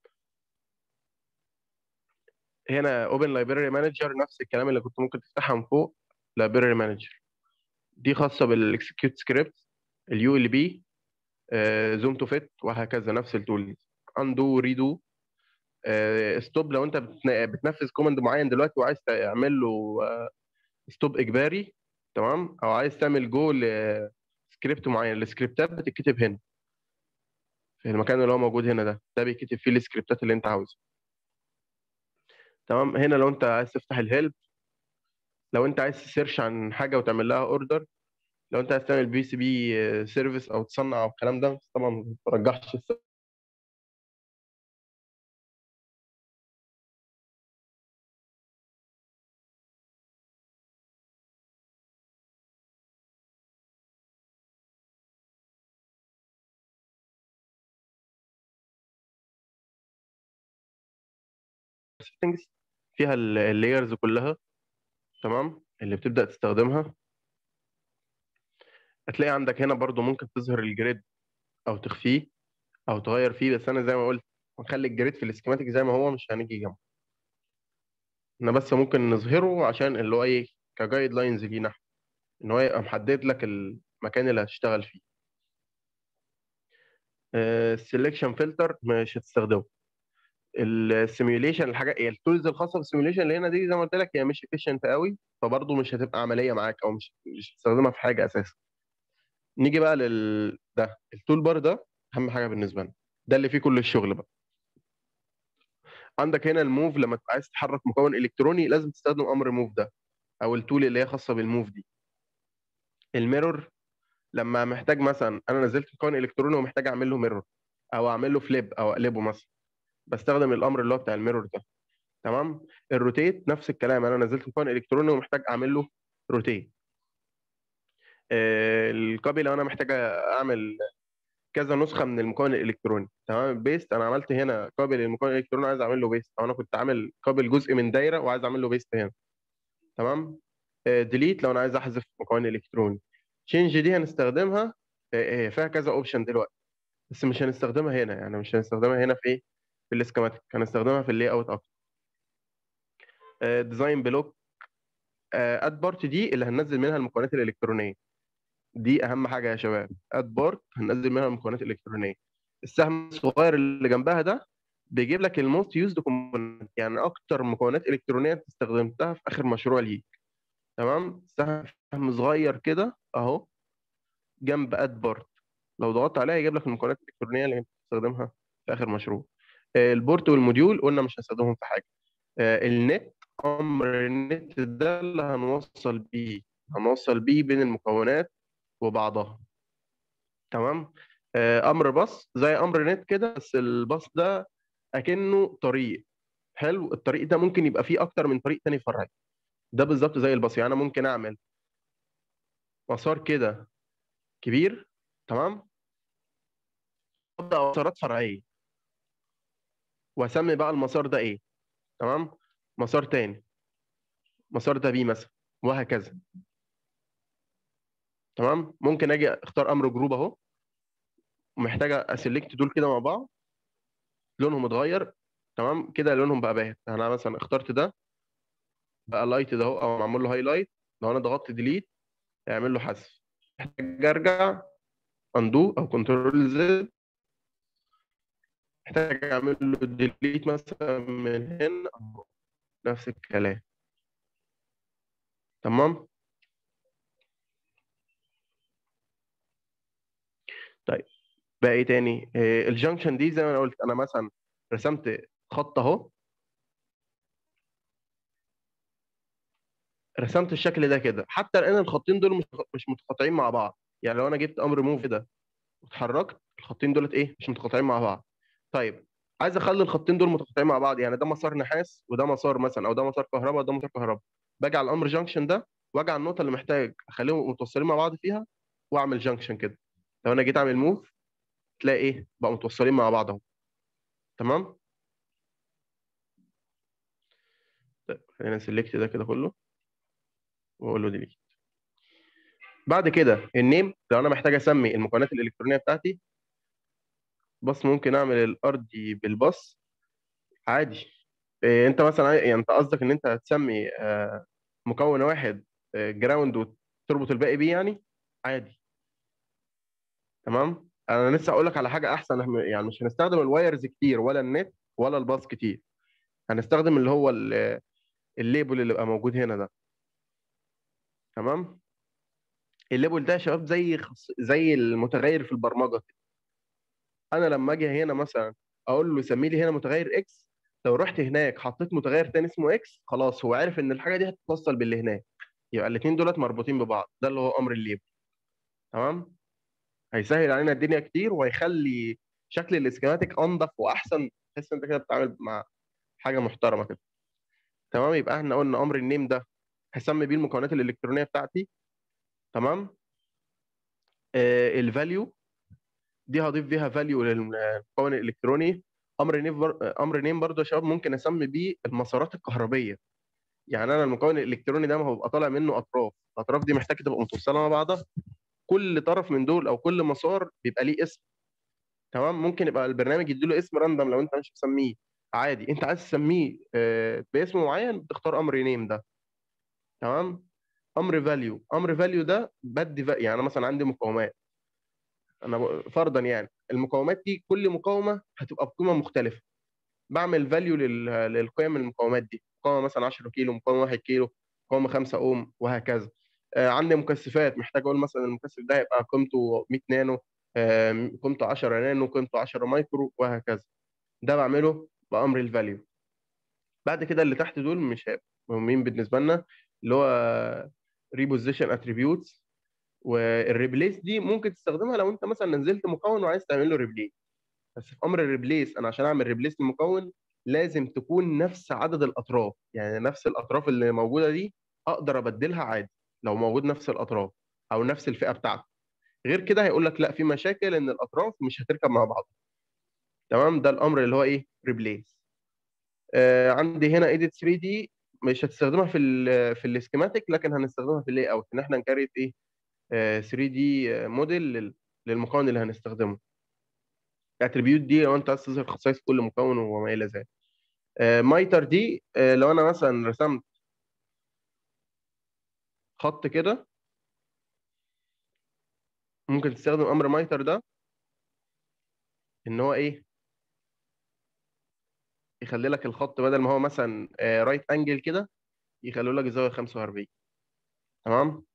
هنا اوبن لايبراري مانجر نفس الكلام اللي كنت ممكن تفتحها من فوق لايبراري مانجر دي خاصه بالاكسكيوت سكريبت اليو ال بي زوم تو فيت وهكذا نفس التولز اندو ريدو ستوب لو انت بتنفذ كوماند معين دلوقتي وعايز تعمل له ستوب اجباري تمام او عايز تعمل جو لسكريبت معين السكريبتات بتتكتب هنا في المكان اللي هو موجود هنا ده ده بيكتب فيه السكريبتات اللي انت عاوزها تمام هنا لو انت عايز تفتح الهيلب لو انت عايز تسيرش عن حاجه وتعمل لها اوردر لو انت عايز تعمل بي سي بي سيرفيس او تصنع او الكلام ده طبعا ما برجحش settings فيها اللايرز كلها تمام اللي بتبدا تستخدمها هتلاقي عندك هنا برضو ممكن تظهر الجريد او تخفيه او تغير فيه بس انا زي ما قلت هنخلي الجريد في السكيماتيك زي ما هو مش هنيجي جنبه احنا بس ممكن نظهره عشان اللي هو ايه كجايد لاينز لينا احنا ان هو يبقى محدد لك المكان اللي هتشتغل فيه السلكشن فلتر مش هتستخدمه السيميوليشن الحاجه هي التولز الخاصه بالسيميوليشن اللي هنا دي زي ما قلت لك هي مش افيشنت قوي فبرضه مش هتبقى عمليه معاك او مش مش هتستخدمها في حاجه اساسا نيجي بقى لل ده التول بار ده اهم حاجه بالنسبه لنا ده اللي فيه كل الشغل بقى عندك هنا الموف لما تبقى عايز تحرك مكون الكتروني لازم تستخدم امر موف ده او التول اللي هي خاصه بالموف دي الميرور لما محتاج مثلا انا نزلت مكون الكتروني ومحتاج اعمل له ميرور او اعمل له فليب او اقلبه مثلا بستخدم الامر اللي هو بتاع الميرور ده تمام الروتيت نفس الكلام انا نزلت مكون الكتروني ومحتاج اعمل له روتيت آه الكوبي لو انا محتاج اعمل كذا نسخه من المكون الالكتروني تمام بيست انا عملت هنا كوبي للمكون الالكتروني عايز اعمل له بيست او انا كنت عامل كوبي لجزء من دايره وعايز اعمل له بيست هنا تمام آه ديليت لو انا عايز احذف مكون الكتروني تشينج دي هنستخدمها آه فيها كذا اوبشن دلوقتي بس مش هنستخدمها هنا يعني مش هنستخدمها هنا في ايه في الاسكيماتيك هنستخدمها في اللي اوت اكتر ديزاين بلوك اد بارت دي اللي هننزل منها المكونات الالكترونيه دي اهم حاجه يا شباب اد بارت هننزل منها المكونات الالكترونيه السهم الصغير اللي جنبها ده بيجيب لك الموست يوزد كومبوننت يعني اكتر مكونات الكترونيه انت استخدمتها في اخر مشروع ليك تمام سهم صغير كده اهو جنب اد بارت لو ضغطت عليها يجيب لك المكونات الالكترونيه اللي انت بتستخدمها في اخر مشروع البورت والموديول قلنا مش هنستخدمهم في حاجه النت امر النت ده اللي هنوصل بيه هنوصل بيه بين المكونات وبعضها تمام امر باص زي امر نت كده بس الباص ده اكنه طريق حلو الطريق ده ممكن يبقى فيه اكتر من طريق تاني فرعي ده بالظبط زي الباص يعني انا ممكن اعمل مسار كده كبير تمام ابدا مسارات فرعيه واسمي بقى المسار ده ايه تمام مسار تاني مسار ده بي مثلا وهكذا تمام ممكن اجي اختار امر جروب اهو ومحتاجه اسلكت دول كده مع بعض لونهم اتغير تمام كده لونهم بقى باهت انا مثلا اخترت ده بقى لايت ده اهو او معمول له هايلايت لو انا ضغطت ديليت يعمل له حذف محتاج ارجع اندو او كنترول زد محتاج اعمل له ديليت مثلا من هنا اهو نفس الكلام تمام طيب بقى ايه تاني إيه الجنكشن دي زي ما انا قلت انا مثلا رسمت خط اهو رسمت الشكل ده كده حتى الان الخطين دول مش مش متقاطعين مع بعض يعني لو انا جبت امر موف ده واتحركت الخطين دولت ايه مش متقاطعين مع بعض طيب عايز اخلي الخطين دول متقاطعين مع بعض يعني ده مسار نحاس وده مسار مثلا او ده مسار كهرباء وده مسار كهرباء باجي على الامر جنكشن ده واجي على النقطه اللي محتاج اخليهم متوصلين مع بعض فيها واعمل جنكشن كده لو انا جيت اعمل موف تلاقي ايه بقوا متوصلين مع بعض اهو تمام طيب خلينا سيلكت ده كده كله واقول له ديليت بعد كده النيم لو انا محتاج اسمي المكونات الالكترونيه بتاعتي بس ممكن اعمل الارضي بالباص عادي إيه انت مثلا يعني انت قصدك ان انت هتسمي آه مكون واحد آه جراوند وتربط الباقي بيه يعني عادي تمام انا لسه اقول لك على حاجه احسن يعني مش هنستخدم الوايرز كتير ولا النت ولا الباص كتير هنستخدم اللي هو الليبل اللي بقى موجود هنا ده تمام الليبل ده يا شباب زي خص... زي المتغير في البرمجه انا لما اجي هنا مثلا اقول له سمي لي هنا متغير اكس لو رحت هناك حطيت متغير تاني اسمه اكس خلاص هو عارف ان الحاجه دي هتتوصل باللي هناك يبقى الاثنين دولت مربوطين ببعض ده اللي هو امر الليبل تمام هيسهل علينا الدنيا كتير وهيخلي شكل الاسكيماتيك انضف واحسن تحس انت كده بتتعامل مع حاجه محترمه كده تمام يبقى احنا قلنا امر النيم ده هسمي بيه المكونات الالكترونيه بتاعتي تمام آه الفاليو دي هضيف بيها فاليو للمكون الالكتروني امر نيم بر... امر نيم برضه يا شباب ممكن اسمي بيه المسارات الكهربيه يعني انا المكون الالكتروني ده ما هو بيبقى طالع منه اطراف الاطراف دي محتاجه تبقى متوصله مع بعضها كل طرف من دول او كل مسار بيبقى ليه اسم تمام ممكن يبقى البرنامج يديله اسم راندوم لو انت مش مسميه عادي انت عايز تسميه باسم معين بتختار امر نيم ده تمام امر فاليو امر فاليو ده بدي يعني انا مثلا عندي مقاومات انا فرضا يعني المقاومات دي كل مقاومه هتبقى بقيمه مختلفه بعمل فاليو للقيم المقاومات دي مقاومه مثلا 10 كيلو مقاومه 1 كيلو مقاومه 5 اوم وهكذا آه عندي مكثفات محتاج اقول مثلا المكثف ده هيبقى قيمته 100 نانو آه قيمته 10 نانو قيمته 10 مايكرو وهكذا ده بعمله بامر الفاليو بعد كده اللي تحت دول مش مهمين بالنسبه لنا اللي هو ريبوزيشن اتريبيوتس والريبليس دي ممكن تستخدمها لو انت مثلا نزلت مكون وعايز تعمل له ريبليس بس في امر الريبليس انا عشان اعمل ريبليس للمكون لازم تكون نفس عدد الاطراف يعني نفس الاطراف اللي موجوده دي اقدر ابدلها عادي لو موجود نفس الاطراف او نفس الفئه بتاعته غير كده هيقول لك لا في مشاكل ان الاطراف مش هتركب مع بعض تمام ده الامر اللي هو ايه ريبليس آه عندي هنا ايديت 3 دي مش هتستخدمها في ال في السكيماتيك لكن هنستخدمها في اللاي اوت ان احنا نكريت ايه 3 دي موديل للمكون اللي هنستخدمه الاتريبيوت دي لو انت عايز تظهر خصائص كل مكون وما الى ذلك آه، مايتر دي آه، لو انا مثلا رسمت خط كده ممكن تستخدم امر مايتر ده ان هو ايه يخلي لك الخط بدل ما هو مثلا رايت انجل كده يخلوا لك زاويه 45 تمام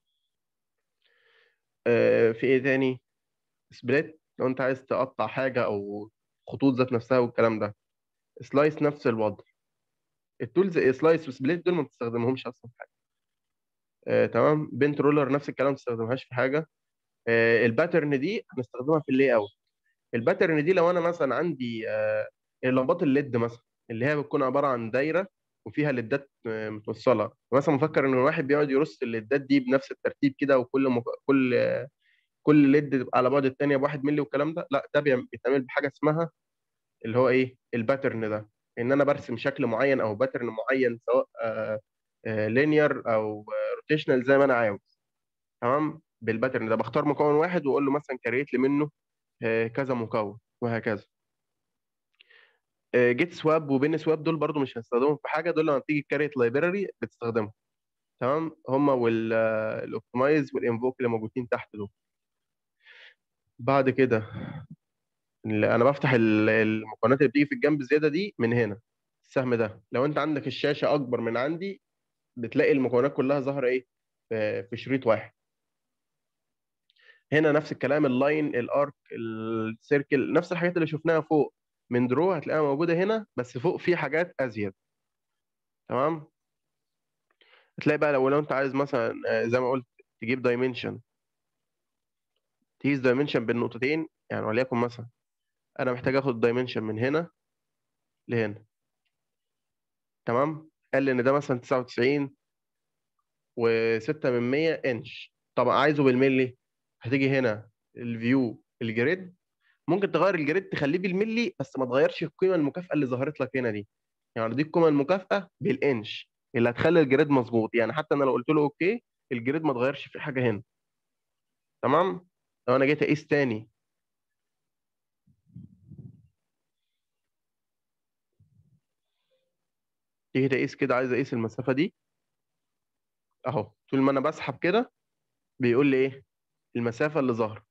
آه، في ايه تاني سبليت لو انت عايز تقطع حاجه او خطوط ذات نفسها والكلام ده سلايس نفس الوضع التولز سلايس وسبليت دول ما بتستخدمهمش اصلا في حاجه آه، تمام بنت رولر نفس الكلام ما تستخدمهاش في حاجه آه، الباترن دي هنستخدمها في اللاي اوت الباترن دي لو انا مثلا عندي آه، لمبات الليد مثلا اللي هي بتكون عباره عن دايره وفيها ليدات آه، متوصله مثلا مفكر ان الواحد بيقعد يرص الليدات دي بنفس الترتيب كده وكل مك... كل آه، كل ليد تبقى على بعد الثانيه بواحد مللي والكلام ده لا ده بيعم- بيتعمل بحاجه اسمها اللي هو ايه الباترن ده ان انا برسم شكل معين او باترن معين سواء لينير او روتيشنال زي ما انا عاوز تمام بالباترن ده بختار مكون واحد واقول له مثلا كريت لي منه آه، كذا مكون وهكذا جيت سواب وبين سواب دول برضو مش هنستخدمهم في حاجه دول لما بتيجي كاريت لايبراري بتستخدمهم تمام هم والاوبتمايز والانفوك اللي موجودين تحت دول بعد كده اللي انا بفتح ال- المكونات اللي بتيجي في الجنب الزياده دي من هنا السهم ده لو انت عندك الشاشه اكبر من عندي بتلاقي المكونات كلها ظاهره ايه في في شريط واحد هنا نفس الكلام اللاين الارك السيركل نفس الحاجات اللي شفناها فوق من درو هتلاقيها موجوده هنا بس فوق في حاجات ازيد تمام هتلاقي بقى لو لو انت عايز مثلا آه، زي ما قلت تجيب دايمنشن تقيس دايمنشن بين نقطتين يعني وليكن مثلا انا محتاج اخد دايمنشن من هنا لهنا تمام قال لي ان ده مثلا 99 و6 من 100 انش طب عايزه بالملي هتيجي هنا الفيو الجريد ممكن تغير الجريد تخليه بالملي بس ما تغيرش القيمه المكافئه اللي ظهرت لك هنا دي يعني دي القيمه المكافئه بالانش اللي هتخلي الجريد مظبوط يعني حتى انا لو قلت له اوكي الجريد ما اتغيرش في حاجه هنا تمام لو انا جيت اقيس تاني تيجي تقيس كده عايز اقيس المسافه دي اهو طول ما انا بسحب كده بيقول لي ايه المسافه اللي ظاهره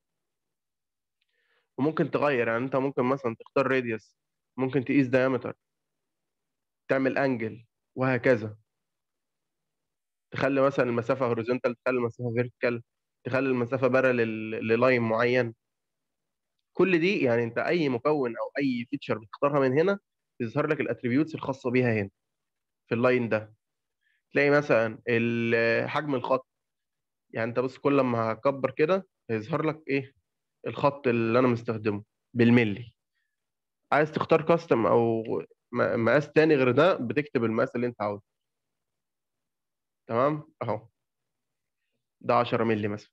وممكن تغير يعني انت ممكن مثلا تختار راديوس ممكن تقيس دايمتر تعمل انجل وهكذا تخلي مثلا المسافه هوريزونتال تخلي المسافه فيرتيكال تخلي المسافه بارلل للاين معين كل دي يعني انت اي مكون او اي فيتشر بتختارها من هنا يظهر لك الاتريبيوتس الخاصه بيها هنا في اللاين ده تلاقي مثلا ال- حجم الخط يعني انت بص كل ما هكبر كده هيظهر لك ايه الخط اللي انا مستخدمه بالملي عايز تختار كاستم او م- مقاس تاني غير ده بتكتب المقاس اللي انت عاوزه تمام اهو ده 10 مللي مثلا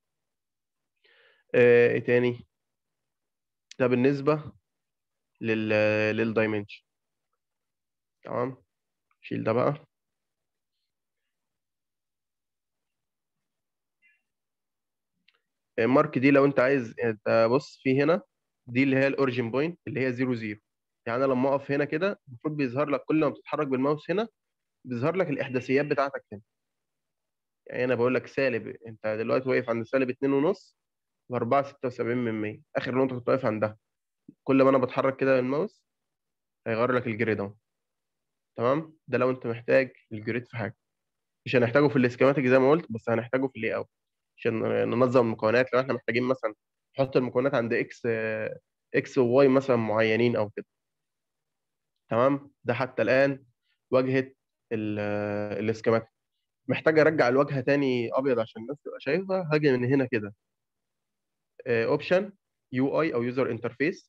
آه، ايه تاني ده بالنسبه لل للدايمنشن تمام شيل ده بقى المارك دي لو انت عايز انت بص في هنا دي اللي هي الاوريجين بوينت اللي هي 0 0 يعني انا لما اقف هنا كده المفروض بيظهر لك كل ما بتتحرك بالماوس هنا بيظهر لك الاحداثيات بتاعتك هنا يعني انا بقول لك سالب انت دلوقتي واقف عند سالب 2 ونص ب 4 76 من 100 اخر نقطه كنت واقف عندها كل ما انا بتحرك كده بالماوس هيغير لك الجريد اهو تمام ده لو انت محتاج الجريد في حاجه مش هنحتاجه في الاسكيماتيك زي ما قلت بس هنحتاجه في اللاي اوت عشان ننظم المكونات لو احنا محتاجين مثلا نحط المكونات عند اكس اكس وواي مثلا معينين او كده تمام ده حتى الان واجهه ال- الاسكيماتيك محتاج ارجع الواجهه تاني ابيض عشان الناس تبقى شايفها هاجي من هنا كده اوبشن يو اي او يوزر انترفيس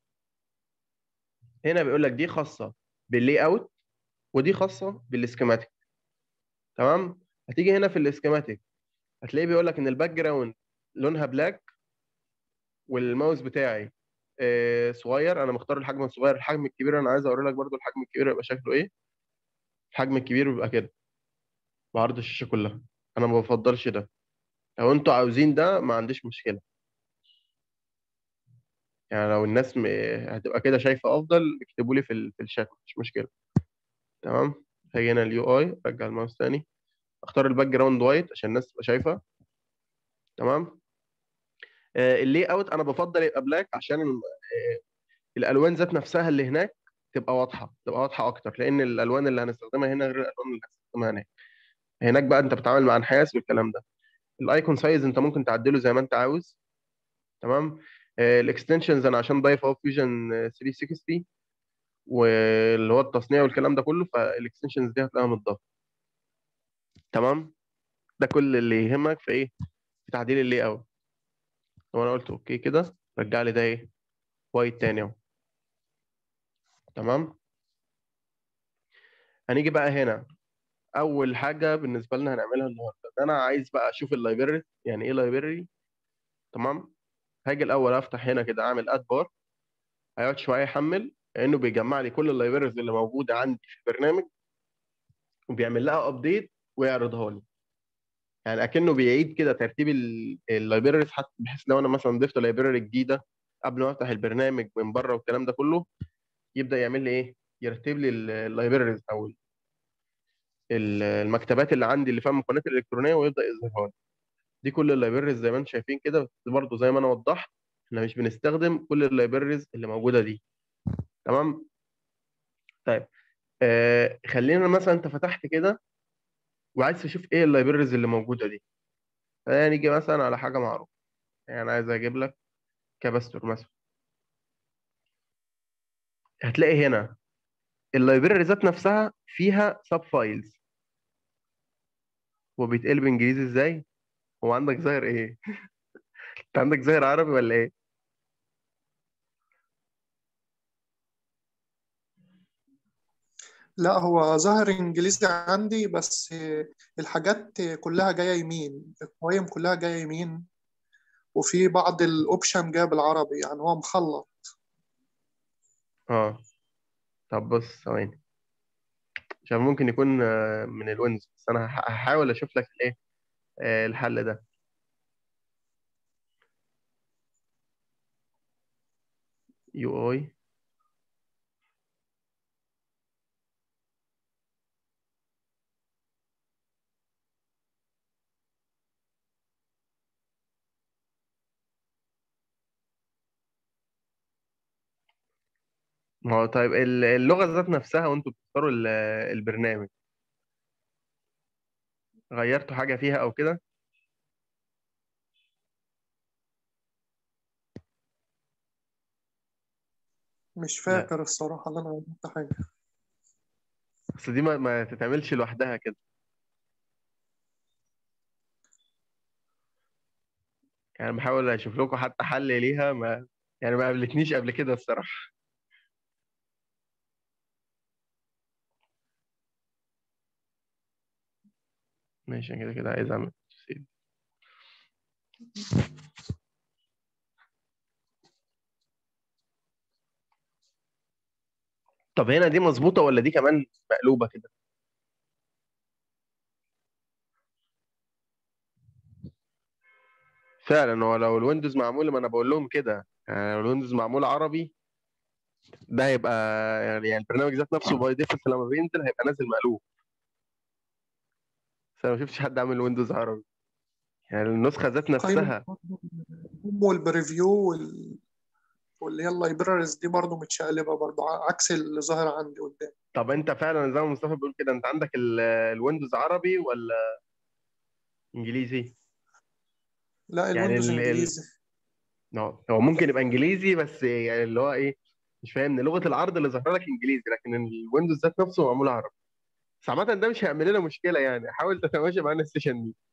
هنا بيقول لك دي خاصه باللاي اوت ودي خاصه بالاسكيماتيك تمام هتيجي هنا في الاسكيماتيك هتلاقيه بيقول لك ان الباك جراوند لونها بلاك والماوس بتاعي آه، صغير انا مختار الحجم الصغير الحجم الكبير انا عايز اوري لك برضو الحجم الكبير يبقى شكله ايه الحجم الكبير بيبقى كده بعرض الشاشه كلها انا ما بفضلش ده لو انتوا عاوزين ده ما عنديش مشكله يعني لو الناس م... هتبقى كده شايفه افضل اكتبوا لي في ال... في الشات مش مشكله تمام هاجي هنا اليو اي ارجع الماوس تاني اختار الباك جراوند وايت عشان الناس تبقى شايفه تمام آه اللي اوت انا بفضل يبقى بلاك عشان ال- آه الالوان ذات نفسها اللي هناك تبقى واضحه تبقى واضحه اكتر لان الالوان اللي هنستخدمها هنا غير الالوان اللي هنستخدمها هناك هناك بقى انت بتتعامل مع نحاس والكلام ده الايكون سايز انت ممكن تعدله زي ما انت عاوز تمام الاكستنشنز انا عشان ضايف اهو فيوجن 360 واللي هو التصنيع والكلام ده كله فالاكستنشنز دي هتلاقيها متضافه تمام ده كل اللي يهمك في ايه في تعديل اللي اوت لو انا قلت اوكي كده رجع لي ده ايه وايت تاني اهو تمام هنيجي بقى هنا اول حاجه بالنسبه لنا هنعملها النهارده إن انا عايز بقى اشوف اللايبرري يعني ايه لايبرري تمام هاجي الاول افتح هنا كده اعمل اد بار هيقعد شويه يحمل لانه بيجمع لي كل اللايبرريز اللي موجوده عندي في البرنامج وبيعمل لها ابديت ويعرضها لي يعني اكنه بيعيد كده ترتيب اللايبرريز حتى بحيث لو انا مثلا ضفت لايبرري جديده قبل ما افتح البرنامج من بره والكلام ده كله يبدا يعمل لي ايه يرتب لي اللايبرريز او ال- المكتبات اللي عندي اللي فيها المكونات الالكترونيه ويبدا يظهرها لي دي كل اللايبرريز زي ما انتم شايفين كده بس برضه زي ما انا وضحت احنا مش بنستخدم كل اللايبرريز اللي موجوده دي تمام طيب آه خلينا مثلا انت فتحت كده وعايز تشوف ايه اللايبرريز اللي موجوده دي خلينا نيجي مثلا على حاجه معروفه يعني عايز اجيب لك كاباستور مثلا هتلاقي هنا اللايبرري ذات نفسها فيها سب فايلز وبيتقلب انجليزي ازاي هو عندك ظاهر ايه انت عندك ظاهر عربي ولا ايه لا هو ظاهر انجليزي عندي بس الحاجات كلها جايه يمين القوائم كلها جايه يمين وفي بعض الاوبشن جايه بالعربي يعني هو مخلط اه طب بص ثواني عشان ممكن يكون آه، من الويندوز بس انا هح- هحاول اشوف لك الايه آه، الحل ده يو اي ما هو طيب ال- اللغة ذات نفسها وانتوا بتختاروا ال- البرنامج غيرتوا حاجة فيها او كده مش لا فاكر الصراحه ان انا عملت حاجه بس دي ما, ما تتعملش لوحدها كده يعني بحاول اشوف لكم حتى حل ليها ما يعني ما قابلتنيش قبل كده الصراحة ماشي كده كده عايز اعمل سيف. طب هنا دي مظبوطة ولا دي كمان مقلوبة كده فعلا هو لو الويندوز معمول ما انا بقول لهم كده يعني لو الويندوز معمول عربي ده هيبقى يعني يعني البرنامج ذات نفسه باي ديفولت لما بينزل هيبقى نازل مقلوب بس انا ما شفتش حد عامل ويندوز عربي يعني النسخة ذات قائمه نفسها والبريفيو وال... واللي هي اللايبراريز دي برضه متشقلبه برضه عكس اللي ظاهر عندي قدام طب انت فعلا زي ما مصطفى بيقول كده انت عندك ال- الويندوز عربي ولا انجليزي لا يعني الويندوز ال... ال... انجليزي no. هو ممكن يبقى انجليزي بس يعني اللي هو ايه مش فاهم لغة العرض اللي ظاهره لك انجليزي لكن الويندوز ذات نفسه معمول عربي بس عامة ده مش هيعمل لنا مشكلة يعني حاول تتماشى معانا السيشن دي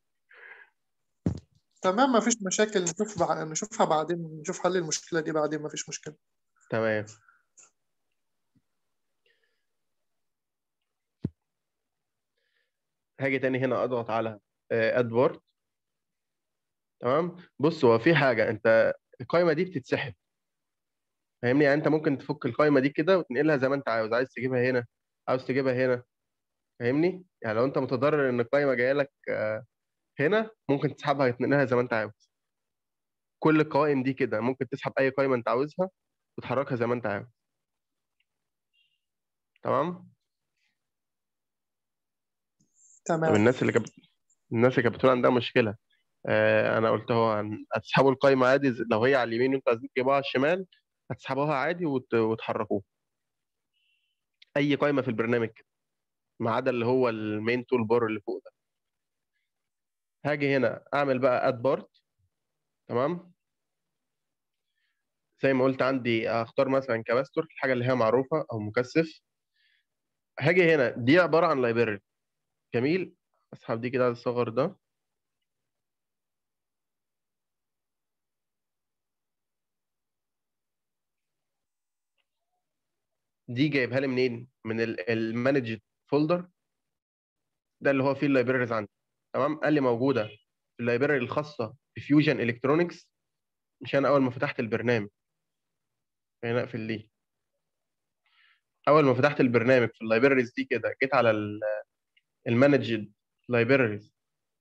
تمام مفيش مشاكل نشوف بع... نشوفها بعدين نشوف حل المشكله دي بعدين مفيش مشكله تمام هاجي تاني هنا اضغط على ادوارد تمام بص هو في حاجة انت القائمة دي بتتسحب فاهمني يعني انت ممكن تفك القائمة دي كده وتنقلها زي ما انت عاوز عايز تجيبها هنا عاوز تجيبها هنا فاهمني يعني لو انت متضرر ان القائمة جاية لك آه، هنا ممكن تسحبها تنقلها زي ما انت عاوز كل القوائم دي كده ممكن تسحب اي قائمه انت عاوزها وتحركها زي ما انت عاوز تمام طب تمام الناس اللي كانت الناس اللي كانت بتقول عندها مشكله آه انا قلت هو هن- هتسحبوا القائمه عادي ز- لو هي على اليمين وانتوا عايزين تجيبوها على الشمال هتسحبوها عادي وت... وتحركوها اي قائمه في البرنامج كده ما عدا اللي هو المين تول بار اللي فوق ده هاجي هنا اعمل بقى اد بارت تمام زي ما قلت عندي اختار مثلا كباستور الحاجه اللي هي معروفه او مكثف هاجي هنا دي عباره عن لايبرري جميل اسحب دي كده على الصغر ده دي جايبها لي منين من المانج فولدر ده اللي هو فيه اللايبريز عندي تمام قال لي موجوده في اللايبرري الخاصه بفيوجن الكترونكس مش انا اول ما فتحت البرنامج هنا اقفل دي اول ما فتحت البرنامج في اللايبريز دي كده جيت على المانجد لايبريز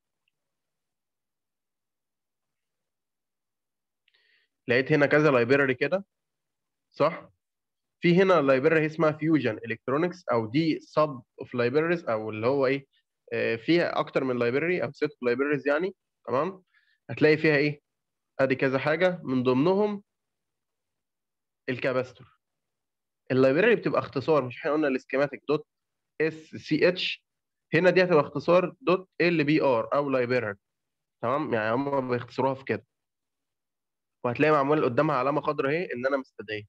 لقيت هنا كذا لايبرري كده صح في هنا لايبرري اسمها فيوجن الكترونكس او دي سب اوف لايبريز او اللي هو ايه آه، فيها اكتر من لايبرري او سيت اوف لايبريز يعني تمام هتلاقي فيها ايه ادي كذا حاجه من ضمنهم الكاباستور اللايبرري بتبقى اختصار مش احنا قلنا السكيماتيك دوت اس سي اتش هنا دي هتبقى اختصار دوت ال بي ار او لايبرري تمام يعني هم بيختصروها في كده وهتلاقي معمول قدامها علامه خضراء اهي ان انا مستدعي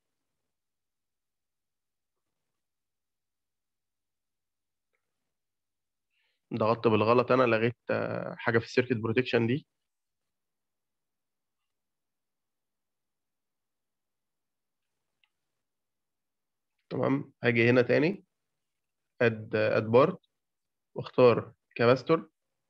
ضغطت بالغلط انا لغيت آه، حاجه في السيركت بروتكشن دي تمام هاجي هنا تاني اد اد بارت واختار كاباستور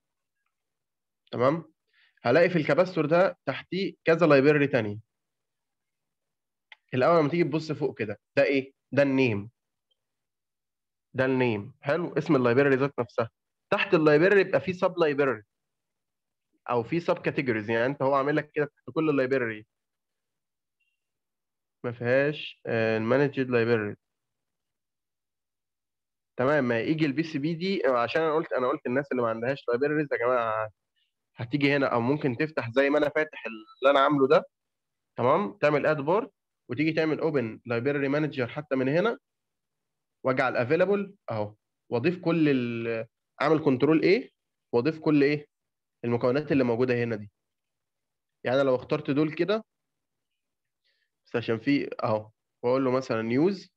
تمام هلاقي في الكاباستور ده تحتيه كذا لايبرري تاني الاول لما تيجي تبص فوق كده ده ايه ده النيم ده النيم حلو اسم اللايبرري ذات نفسها تحت اللايبرري يبقى في سب لايبرري او في سب كاتيجوريز يعني انت هو عامل لك كده تحت كل اللايبرري ما فيهاش المانجد لايبرري تمام ما يجي البي سي بي دي عشان انا قلت انا قلت الناس اللي ما عندهاش لايبرريز يا جماعه هتيجي هنا او ممكن تفتح زي ما انا فاتح اللي انا عامله ده تمام تعمل اد بورد وتيجي تعمل اوبن لايبرري مانجر حتى من هنا واجي على الافيلابل اهو واضيف كل ال- اعمل كنترول ايه واضيف كل ايه المكونات اللي موجوده هنا دي يعني أنا لو اخترت دول كده بس عشان في اهو واقول له مثلا يوز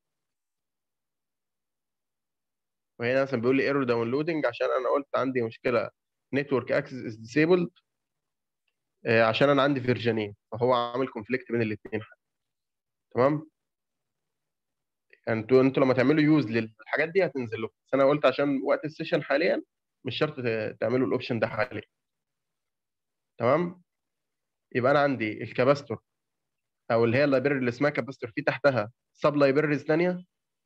وهنا مثلا بيقول لي ايرور داونلودنج عشان انا قلت عندي مشكله نتورك اكسس از ديسيبلد عشان انا عندي فيرجنين فهو عامل كونفليكت بين الاثنين تمام يعني انتوا انتوا لما تعملوا يوز للحاجات دي هتنزل لكم بس انا قلت عشان وقت السيشن حاليا مش شرط ت- تعملوا الاوبشن ده حاليا تمام يبقى انا عندي الكاباستور او اللي هي اللايبرري اللي اسمها كاباستور في تحتها سب لايبرريز ثانيه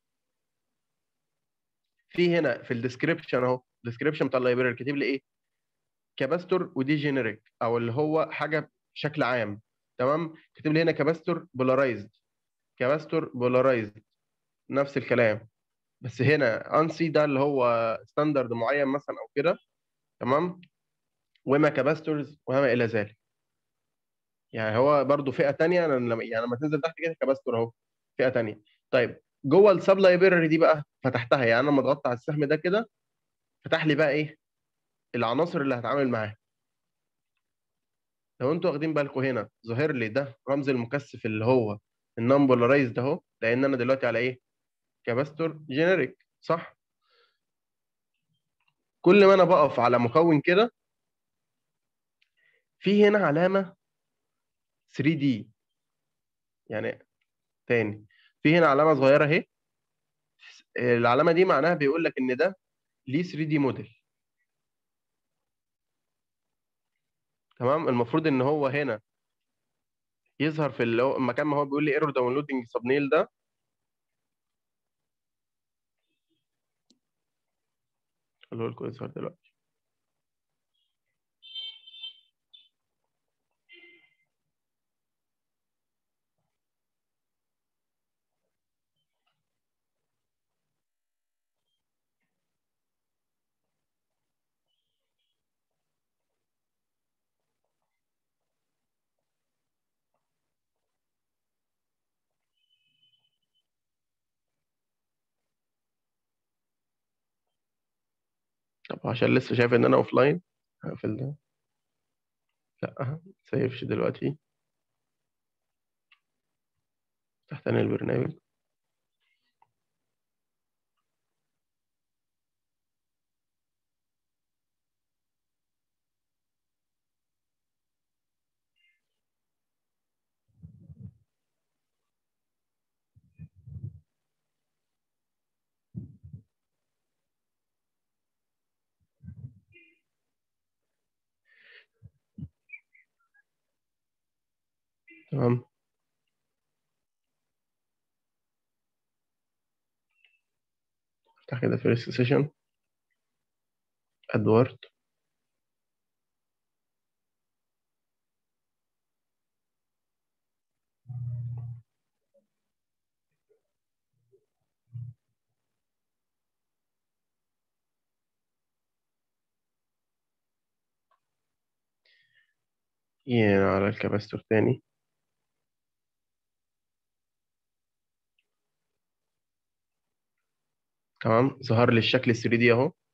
في هنا في الديسكربشن اهو الديسكربشن بتاع اللايبرري كاتب لي ايه كاباستور ودي جينيريك او اللي هو حاجه بشكل عام تمام كاتب لي هنا كاباستور بولارايزد كاباستور بولارايزد نفس الكلام بس هنا انسي ده اللي هو ستاندرد معين مثلا او كده تمام وما كاباستورز وما الى ذلك يعني هو برضو فئه تانية أنا لما يعني لما تنزل تحت كده كاباستور اهو فئه تانية طيب جوه السب لايبرري دي بقى فتحتها يعني انا لما ضغطت على السهم ده كده فتح لي بقى ايه العناصر اللي هتعامل معاها لو انتوا واخدين بالكم هنا ظاهر لي ده رمز المكثف اللي هو النون بولارايزد اهو لان انا دلوقتي على ايه كاباستور جينيريك صح كل ما انا بقف على مكون كده في هنا علامه 3 دي يعني تاني في هنا علامه صغيره اهي العلامه دي معناها بيقول لك ان ده ليه 3 دي موديل تمام المفروض ان هو هنا يظهر في اللي هو المكان ما هو بيقول لي ايرور داونلودنج سبنيل ده خلوه لكم يظهر دلوقتي طب عشان لسه شايف ان انا اوف لاين هقفل ده لا سيفش دلوقتي افتح تاني البرنامج تمام افتح كده فيرست سيشن ادوارد يعني على الكاباستور تاني تمام ظهر لي الشكل ال 3 دي اهو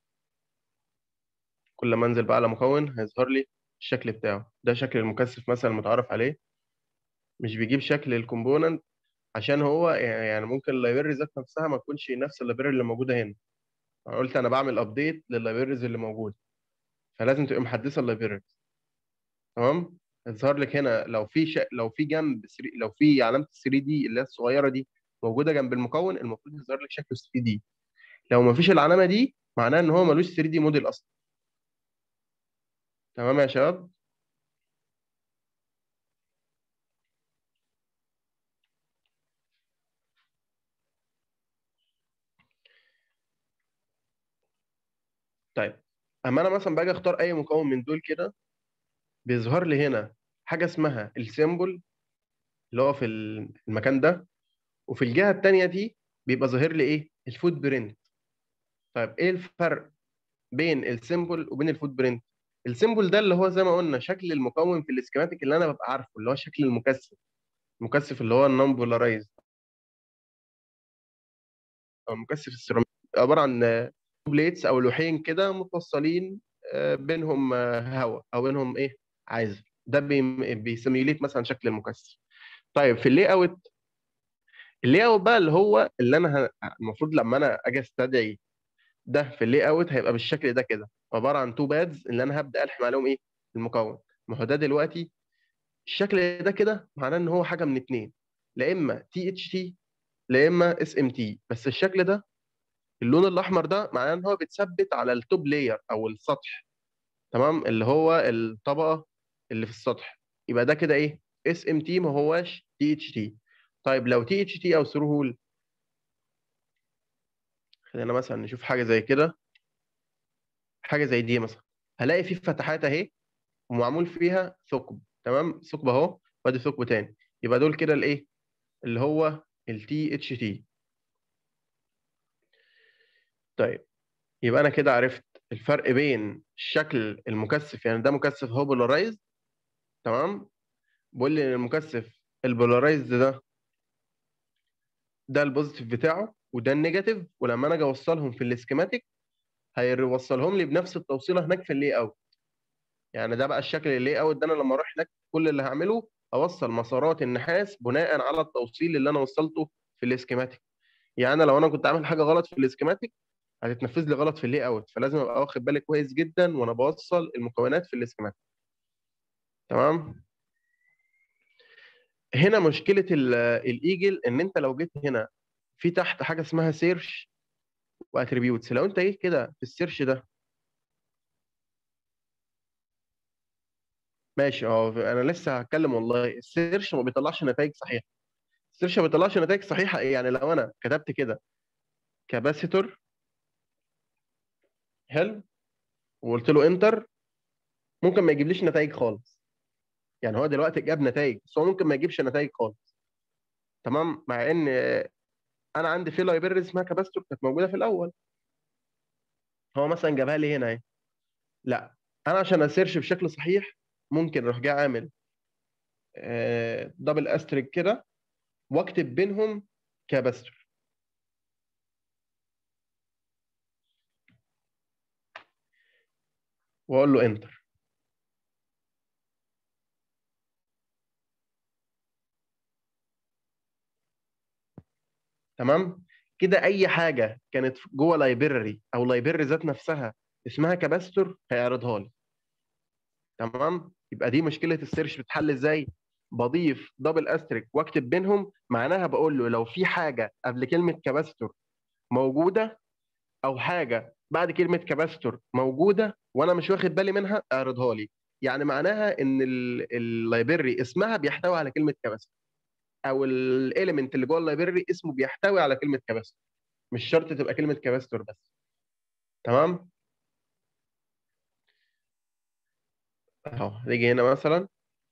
كل ما انزل بقى على مكون هيظهر لي الشكل بتاعه ده شكل المكثف مثلا المتعارف عليه مش بيجيب شكل الكومبوننت عشان هو يعني ممكن اللايبرري ذات نفسها ما تكونش نفس اللايبرري اللي موجوده هنا انا قلت انا بعمل ابديت لللايبرريز اللي موجوده فلازم تبقى محدثه اللايبرريز تمام يظهر لك هنا لو في ش... لو في جنب 3 لو في علامه 3 دي اللي هي الصغيره دي موجوده جنب المكون المفروض يظهر لك شكل 3 دي لو ما فيش العلامه دي معناه ان هو ملوش 3 دي موديل اصلا تمام يا شباب طيب اما انا مثلا باجي اختار اي مكون من دول كده بيظهر لي هنا حاجه اسمها السيمبل اللي هو في المكان ده وفي الجهه الثانيه دي بيبقى ظاهر لي ايه الفوت برنت طيب ايه الفرق بين السيمبل وبين الفوت برنت السيمبل ده اللي هو زي ما قلنا شكل المكون في الاسكيماتيك اللي انا ببقى عارفه اللي هو شكل المكثف المكثف اللي هو النون بولارايزد او المكثف السيراميك عباره عن بليتس او لوحين كده متوصلين بينهم هواء او بينهم ايه عازل ده بيسيميوليت مثلا شكل المكثف طيب في اللي اوت اللي اوت بقى اللي هو اللي انا المفروض لما انا اجي استدعي ده في اللي اوت هيبقى بالشكل ده كده عباره عن تو بادز اللي انا هبدا الحم عليهم ايه المكون ما هو ده دلوقتي الشكل ده كده معناه ان هو حاجه من اتنين لا اما تي اتش تي لا اما اس ام تي بس الشكل ده اللون الاحمر ده معناه ان هو بيتثبت على التوب لاير او السطح تمام اللي هو الطبقه اللي في السطح يبقى ده كده ايه اس ام تي ما هواش تي اتش تي طيب لو تي اتش تي او ثرو هول خلينا مثلا نشوف حاجه زي كده حاجه زي دي مثلا هلاقي في فتحات اهي ومعمول فيها ثقب تمام ثقب اهو وادي ثقب تاني يبقى دول كده الايه اللي هو التي اتش تي طيب يبقى انا كده عرفت الفرق بين الشكل المكثف يعني ده مكثف هو بولارايزد تمام بقول لي ان المكثف البولارايزد ده ده البوزيتيف بتاعه وده النيجاتيف ولما انا اجي اوصلهم في الاسكيماتيك هيوصلهم لي بنفس التوصيله هناك في اللي اوت يعني ده بقى الشكل اللي اوت ده انا لما اروح هناك كل اللي هعمله اوصل مسارات النحاس بناء على التوصيل اللي انا وصلته في الاسكيماتيك يعني لو انا كنت عامل حاجه غلط في الاسكيماتيك هتتنفذ لي غلط في اللي اوت فلازم ابقى واخد بالي كويس جدا وانا بوصل المكونات في الاسكيماتيك تمام هنا مشكله الايجل ان انت لو جيت هنا في تحت حاجه اسمها سيرش واتريبيوتس لو انت جيت كده في السيرش ده ماشي اه انا لسه هتكلم والله السيرش ما بيطلعش نتائج صحيحه السيرش ما بيطلعش نتائج صحيحه يعني لو انا كتبت كده كاباسيتور حلو وقلت له انتر ممكن ما يجيبليش نتائج خالص يعني هو دلوقتي جاب نتائج بس هو ممكن ما يجيبش نتائج خالص تمام مع ان انا عندي في لايبرري اسمها كاباستور كانت موجوده في الاول هو مثلا جابها لي هنا اهي لا انا عشان اسيرش بشكل صحيح ممكن اروح جاي عامل دبل استريك كده واكتب بينهم كاباستور واقول له انتر تمام كده اي حاجه كانت جوه لايبراري او لايبراري ذات نفسها اسمها كاباستور هيعرضها لي تمام يبقى دي مشكله السيرش بتحل ازاي بضيف دبل استريك واكتب بينهم معناها بقول له لو في حاجه قبل كلمه كاباستور موجوده او حاجه بعد كلمه كاباستور موجوده وانا مش واخد بالي منها اعرضها لي يعني معناها ان اللايبرري اسمها بيحتوي على كلمه كاباستور او الاليمنت اللي جوه اللايبرري اسمه بيحتوي على كلمه كاباستور مش شرط تبقى كلمه كاباستور بس تمام اهو نيجي هنا مثلا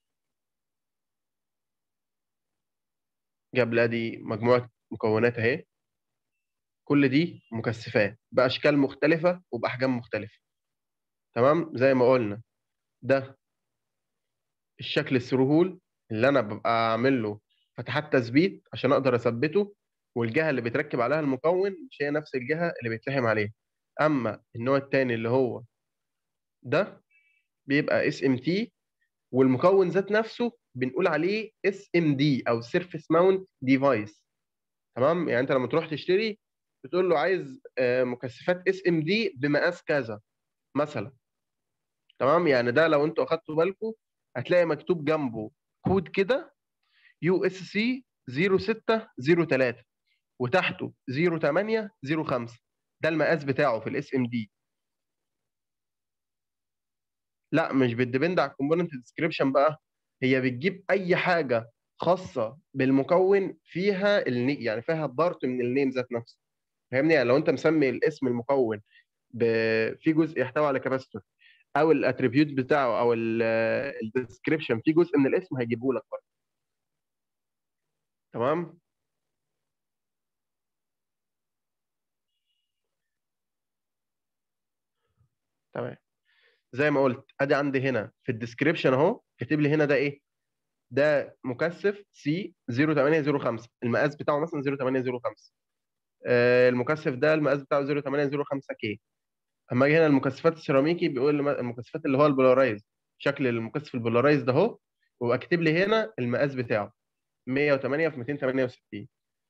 جاب لي ادي مجموعه مكونات اهي كل دي مكثفات باشكال مختلفه وباحجام مختلفه تمام زي ما قلنا ده الشكل السرهول اللي انا ببقى عامل له فتحات تثبيت عشان اقدر اثبته والجهه اللي بيتركب عليها المكون مش هي نفس الجهه اللي بيتلحم عليها اما النوع الثاني اللي هو ده بيبقى اس ام تي والمكون ذات نفسه بنقول عليه اس ام دي او سيرفيس ماونت ديفايس تمام يعني انت لما تروح تشتري بتقول له عايز مكثفات اس ام دي بمقاس كذا مثلا تمام يعني ده لو انتوا اخدتوا بالكم هتلاقي مكتوب جنبه كود كده يو اس سي 0603 وتحته 0805 ده المقاس بتاعه في الاس ام دي لا مش بتديبند على الكومبوننت ديسكريبشن بقى هي بتجيب اي حاجه خاصه بالمكون فيها الني يعني فيها بارت من النيم ذات نفسه فاهمني يعني لو انت مسمي الاسم المكون ب... في جزء يحتوي على كاباستور او الاتريبيوت بتاعه او الديسكريبشن في جزء من الاسم هيجيبه لك برضه تمام تمام زي ما قلت ادي عندي هنا في الديسكريبشن اهو كاتب لي هنا ده ايه ده مكثف سي 0805 المقاس بتاعه مثلا 0805 آه المكثف ده المقاس بتاعه 0805 كي اما اجي هنا المكثفات السيراميكي بيقول المكثفات اللي هو البولارايز شكل المكثف البولارايز ده اهو ويبقى كاتب لي هنا المقاس بتاعه 108 في 268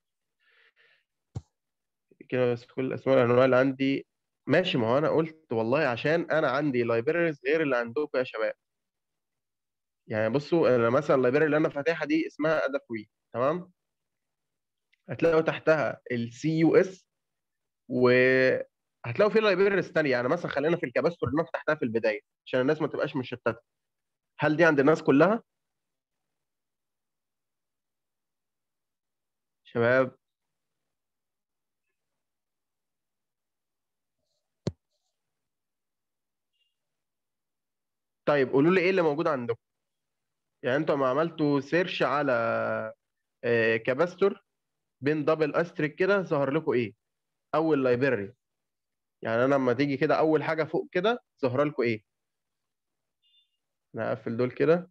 كده بس كل الاسماء الانواع اللي عندي ماشي ما هو انا قلت والله عشان انا عندي لايبريز غير اللي عندكم يا شباب يعني بصوا انا مثلا اللايبراري اللي انا فاتحها دي اسمها ادافوي تمام هتلاقوا تحتها السي يو اس وهتلاقوا في لايبريز ثانيه يعني مثلا خلينا في الكاباستور اللي انا فتحتها في البدايه عشان الناس ما تبقاش مشتته هل دي عند الناس كلها شباب طيب قولوا لي ايه اللي موجود عندكم يعني انتوا ما عملتوا سيرش على آه كاباستور بين دبل استريك كده ظهر لكم ايه اول لايبرري يعني انا لما تيجي كده اول حاجه فوق كده ظهر لكم ايه انا هقفل دول كده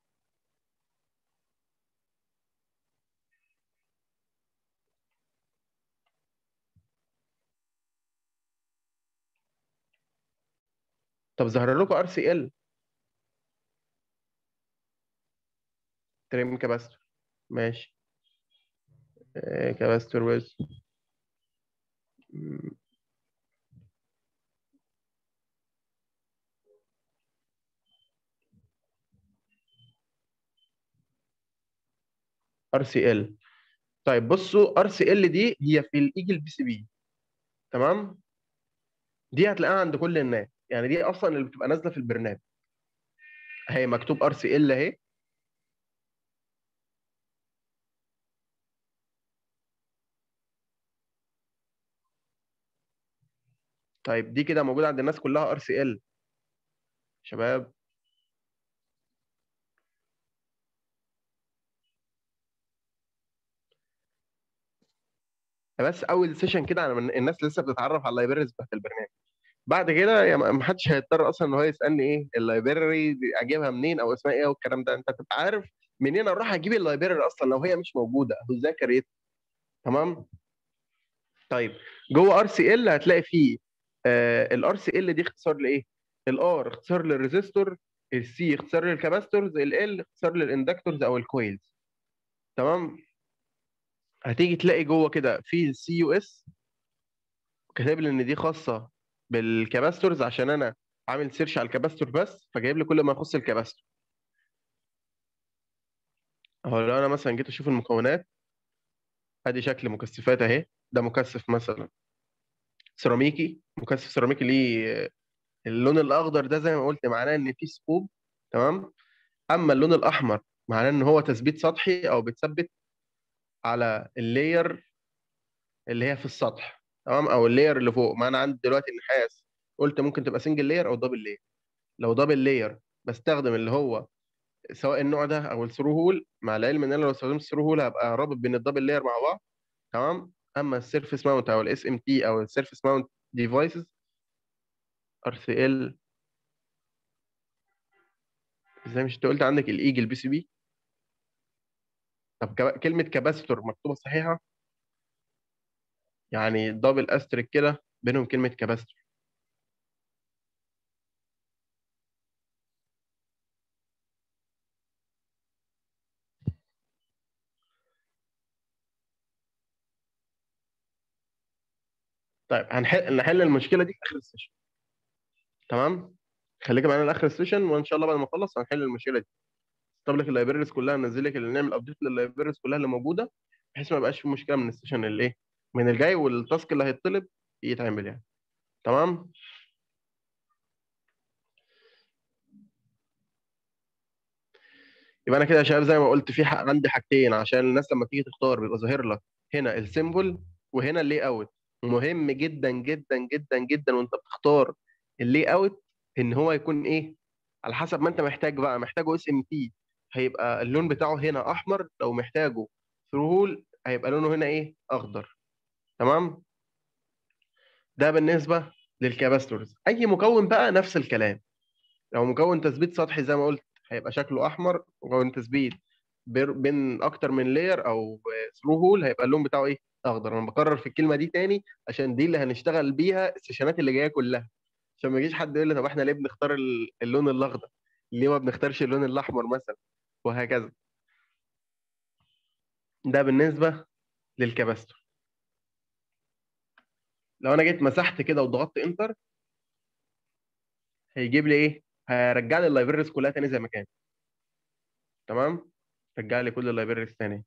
طب ظهر لكم ار سي ال تريم كاباستور ماشي آه كاباستور ويز ار سي ال طيب بصوا ار سي ال دي هي في الايجل بي سي بي تمام دي هتلاقيها عند كل الناس يعني دي اصلا اللي بتبقى نازله في البرنامج اهي مكتوب ار سي ال اهي طيب دي كده موجوده عند الناس كلها ار سي ال شباب بس اول سيشن كده انا من الناس لسه بتتعرف على اللايبريز بتاعت البرنامج بعد كده يعني ما حدش هيضطر اصلا ان هو يسالني ايه اللايبراري اجيبها منين او اسمها ايه والكلام ده انت تبقى عارف منين اروح اجيب اللايبراري اصلا لو هي مش موجوده او ازاي كريت تمام طيب جوه ار سي ال هتلاقي فيه الار سي ال دي اختصار لايه الار اختصار للريزيستور السي اختصار للكاباستورز ال اختصار للاندكتورز او الكويلز تمام هتيجي تلاقي جوه كده في السي يو اس كاتب لي ان دي خاصه بالكاباستورز عشان انا عامل سيرش على الكاباستور بس فجايب لي كل ما يخص الكاباستور اهو لو انا مثلا جيت اشوف المكونات ادي شكل مكثفات اهي ده مكثف مثلا سيراميكي مكثف سيراميكي ليه اللون الاخضر ده زي ما قلت معناه ان في سكوب تمام اما اللون الاحمر معناه ان هو تثبيت سطحي او بتثبت على اللاير اللي هي في السطح تمام او اللاير اللي فوق ما انا عندي دلوقتي النحاس قلت ممكن تبقى سنجل لاير او دبل لاير لو دبل لاير بستخدم اللي هو سواء النوع ده او الثرو هول مع العلم ان انا لو استخدمت الثرو هول هبقى رابط بين الدبل لاير مع بعض تمام اما السيرفيس ماونت او الاس ام تي او السيرفيس ماونت ديفايسز ار سي ال ازاي مش انت قلت عندك الايجل بي سي بي طب كب- كلمه كاباستور مكتوبه صحيحه يعني دبل استريك كده بينهم كلمه كاباستور طيب هنحل نحل المشكله دي في اخر السيشن تمام خليك معانا لاخر السيشن وان شاء الله بعد ما نخلص هنحل المشكله دي طب لك اللايبريز كلها ننزل لك اللي نعمل ابديت لللايبريز كلها اللي موجوده بحيث ما يبقاش في مشكله من السيشن اللي ايه من الجاي والتاسك اللي هيطلب يتعمل يعني تمام يبقى انا كده يا شباب زي ما قلت في حق عندي حاجتين عشان الناس لما تيجي تختار بيبقى ظاهر لك هنا السيمبل وهنا اللي اوت مهم جدا جدا جدا جدا وانت بتختار اللي اوت ان هو يكون ايه على حسب ما انت محتاج بقى محتاجه اس ام تي هيبقى اللون بتاعه هنا احمر لو محتاجه ثرو هول هيبقى لونه هنا ايه اخضر تمام ده بالنسبه للكاباستورز اي مكون بقى نفس الكلام لو مكون تثبيت سطحي زي ما قلت هيبقى شكله احمر مكون تثبيت بير- بين اكتر من لاير او ثرو هول هيبقى اللون بتاعه ايه اخضر انا بكرر في الكلمه دي تاني عشان دي اللي هنشتغل بيها السيشنات اللي جايه كلها عشان ما يجيش حد يقول لي طب احنا ليه بنختار ال- اللون الاخضر ليه ما بنختارش اللون الاحمر مثلا وهكذا ده بالنسبه للكاباستور لو انا جيت مسحت كده وضغطت انتر هيجيب لي ايه هيرجع لي اللايبريز كلها تاني زي ما كانت تمام رجع لي كل اللايبريز تاني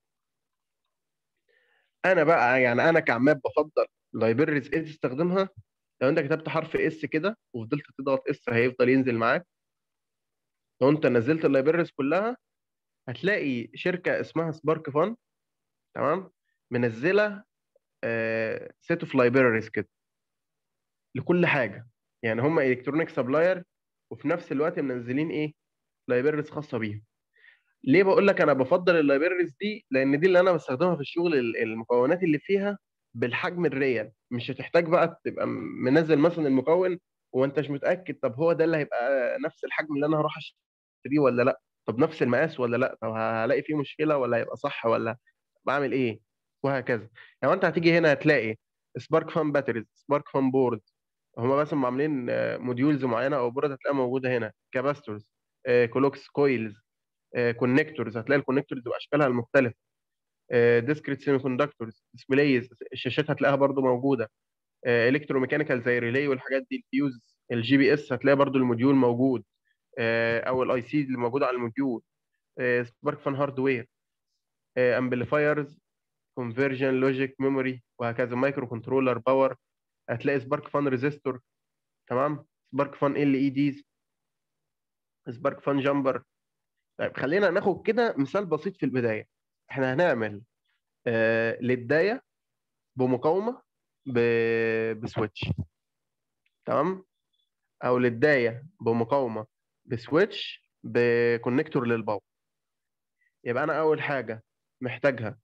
انا بقى يعني انا كعماد بفضل لايبريز ايه تستخدمها لو انت كتبت حرف اس كده وفضلت تضغط اس هيفضل ينزل معاك لو انت نزلت اللايبريز كلها هتلاقي شركه اسمها سبارك فان تمام منزله سيت اوف لايبريز كده لكل حاجه يعني هم الكترونيك سبلاير وفي نفس الوقت منزلين ايه لايبريز خاصه بيهم ليه بقول لك انا بفضل اللايبريز دي لان دي اللي انا بستخدمها في الشغل ال- المكونات اللي فيها بالحجم الريال مش هتحتاج بقى تبقى م- منزل مثلا المكون وانت مش متاكد طب هو ده اللي هيبقى نفس الحجم اللي انا هروح اشتريه ولا لا طب نفس المقاس ولا لا طب هلاقي فيه مشكله ولا هيبقى صح ولا بعمل ايه وهكذا يعني انت هتيجي هنا هتلاقي سبارك فان باتريز سبارك فان بورد هم مثلا عاملين موديولز معينه او بورد هتلاقيها موجوده هنا كاباستورز كولوكس كويلز كونكتورز هتلاقي الكونكتورز باشكالها المختلفه ديسكريت سيمي كوندكتورز ديسبلايز الشاشات هتلاقيها برضو موجوده الكتروميكانيكال زي الريلي والحاجات دي الفيوز الجي بي اس هتلاقي برضو الموديول موجود آه، او الاي سي اللي موجوده على الموديول سبارك فان هاردوير امبليفايرز كونفرجن لوجيك ميموري وهكذا مايكرو كنترولر باور هتلاقي سبارك فان ريزيستور تمام سبارك فان ال اي ديز سبارك فان جامبر طيب خلينا ناخد كده مثال بسيط في البدايه احنا هنعمل آه للدايه بمقاومه ب... بسويتش تمام او للدايه بمقاومه بسويتش بكونكتور للباور يبقى انا اول حاجه محتاجها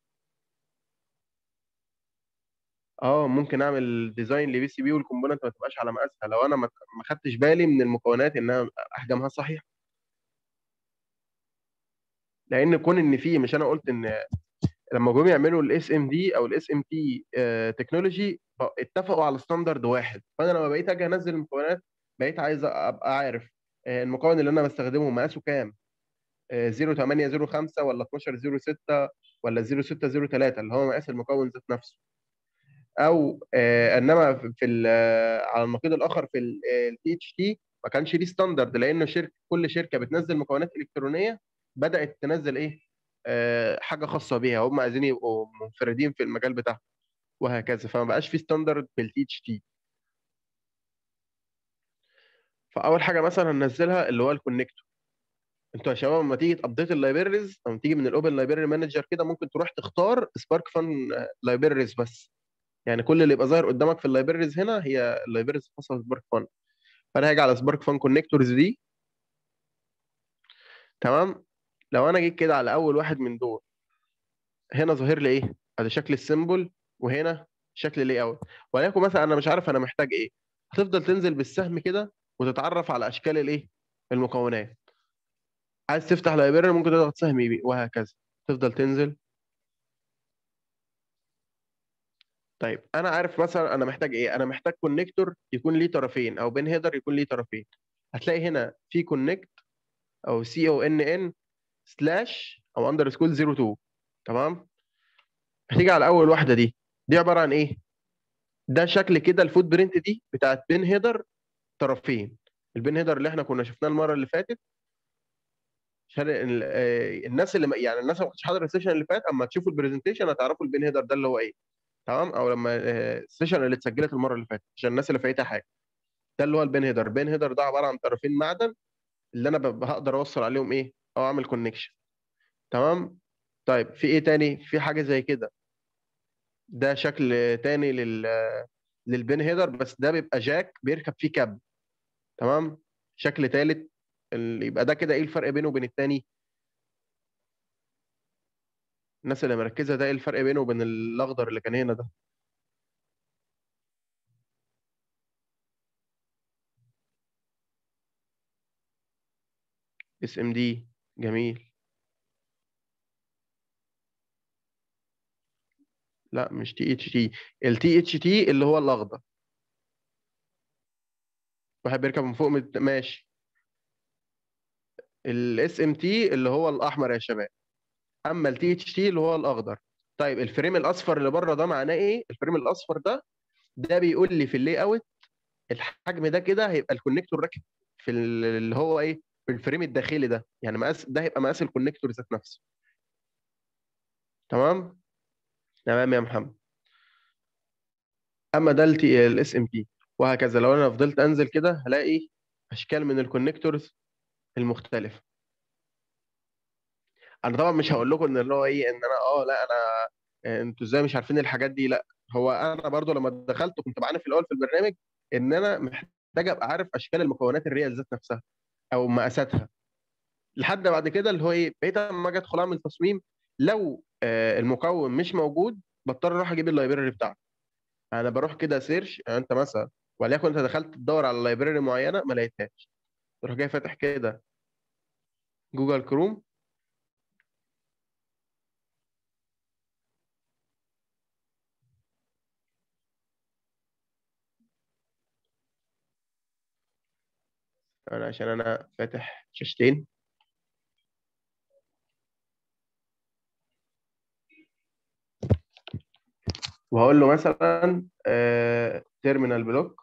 اه ممكن اعمل ديزاين لبي سي بي والكومبوننت ما تبقاش على مقاسها لو انا ما ما خدتش بالي من المكونات انها احجامها صحيح لان كون ان في مش انا قلت ان لما جم يعملوا الاس ام دي او الاس ام تي تكنولوجي اتفقوا على ستاندرد واحد فانا لما بقيت اجي انزل المكونات بقيت عايز ابقى عارف آه، المكون اللي انا بستخدمه مقاسه كام آه، 0805 ولا 1206 ولا 0603 اللي هو مقاس المكون ذات نفسه او آه، انما في- في ال- آه، على النقيض الاخر في التي اتش تي ما كانش ليه ستاندرد لانه شركه كل شركه بتنزل مكونات الكترونيه بدات تنزل ايه آه، حاجه خاصه بيها هم عايزين يبقوا منفردين في المجال بتاعهم وهكذا فما بقاش في ستاندرد في التي اتش تي فاول حاجه مثلا هننزلها اللي هو الكونكتور انتوا يا شباب لما تيجي تابديت اللايبريز او تيجي من الاوبن لايبرري مانجر كده ممكن تروح تختار سبارك فان لايبريز بس يعني كل اللي يبقى ظاهر قدامك في اللايبريز هنا هي اللايبريز الخاصه بسبارك فان فانا هاجي على سبارك فان كونكتورز دي تمام لو انا جيت كده على اول واحد من دول هنا ظاهر لي ايه ادي شكل السيمبل وهنا شكل الاي اوت ولكن مثلا انا مش عارف انا محتاج ايه هتفضل تنزل بالسهم كده وتتعرف على اشكال الايه المكونات عايز تفتح لايبرري ممكن تضغط سهم يمين وهكذا تفضل تنزل طيب انا عارف مثلا انا محتاج ايه انا محتاج كونكتور يكون ليه طرفين او بين هيدر يكون ليه طرفين هتلاقي هنا في كونكت او سي او ان ان سلاش او اندرسكول 02 تمام هتيجي على اول واحده دي دي عباره عن ايه ده شكل كده الفوت برنت دي بتاعت بين هيدر طرفين البين هيدر اللي احنا كنا شفناه المره اللي فاتت عشان ال- آه، الناس اللي ما- يعني الناس اللي ما كانتش حاضره السيشن اللي فات اما تشوفوا البرزنتيشن هتعرفوا البين هيدر ده اللي هو ايه تمام او لما آه، السيشن اللي اتسجلت المره اللي فاتت عشان الناس اللي فايتها حاجه ده اللي هو البين هيدر البين هيدر ده عباره عن طرفين معدن اللي انا ب- هقدر اوصل عليهم ايه او اعمل كونكشن تمام طيب في ايه تاني في حاجه زي كده ده شكل تاني لل للبين هيدر بس ده بيبقى جاك بيركب فيه كاب تمام شكل تالت ال- يبقى ده كده ايه الفرق بينه وبين التاني الناس اللي مركزه ده ايه الفرق بينه وبين الاخضر اللي كان هنا ده اس ام دي جميل لا مش تي اتش تي التي اتش تي اللي هو الاخضر واحد بيركب من فوق مت... ماشي الاس ام تي اللي هو الاحمر يا شباب اما التي اتش تي اللي هو الاخضر طيب الفريم الاصفر اللي بره ده معناه ايه الفريم الاصفر ده ده بيقول لي في اللاي اوت الحجم ده كده هيبقى الكونكتور راكب في ال- اللي هو ايه في الفريم الداخلي ده يعني مقاس ده هيبقى مقاس الكونكتور ذات نفسه تمام تمام يا محمد اما ده الاس ام تي وهكذا لو انا فضلت انزل كده هلاقي اشكال من الكونكتورز المختلفه انا طبعا مش هقول لكم ان اللي هو ايه ان انا اه لا انا آه، انتوا ازاي مش عارفين الحاجات دي لا هو انا برضو لما دخلت كنت بعاني في الاول في البرنامج ان انا محتاج ابقى عارف اشكال المكونات الريال ذات نفسها او مقاساتها لحد بعد كده اللي هو ايه بقيت اما اجي ادخل اعمل تصميم لو آه، المكون مش موجود بضطر اروح اجيب اللايبراري بتاعته انا بروح كده سيرش يعني انت مثلا وليكن انت دخلت تدور على لايبراري معينه ما لقيتهاش تروح جاي فاتح كده جوجل كروم انا عشان انا فاتح شاشتين وهقول له مثلا تيرمينال بلوك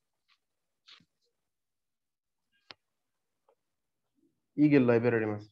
يجي اللايبراري مثلا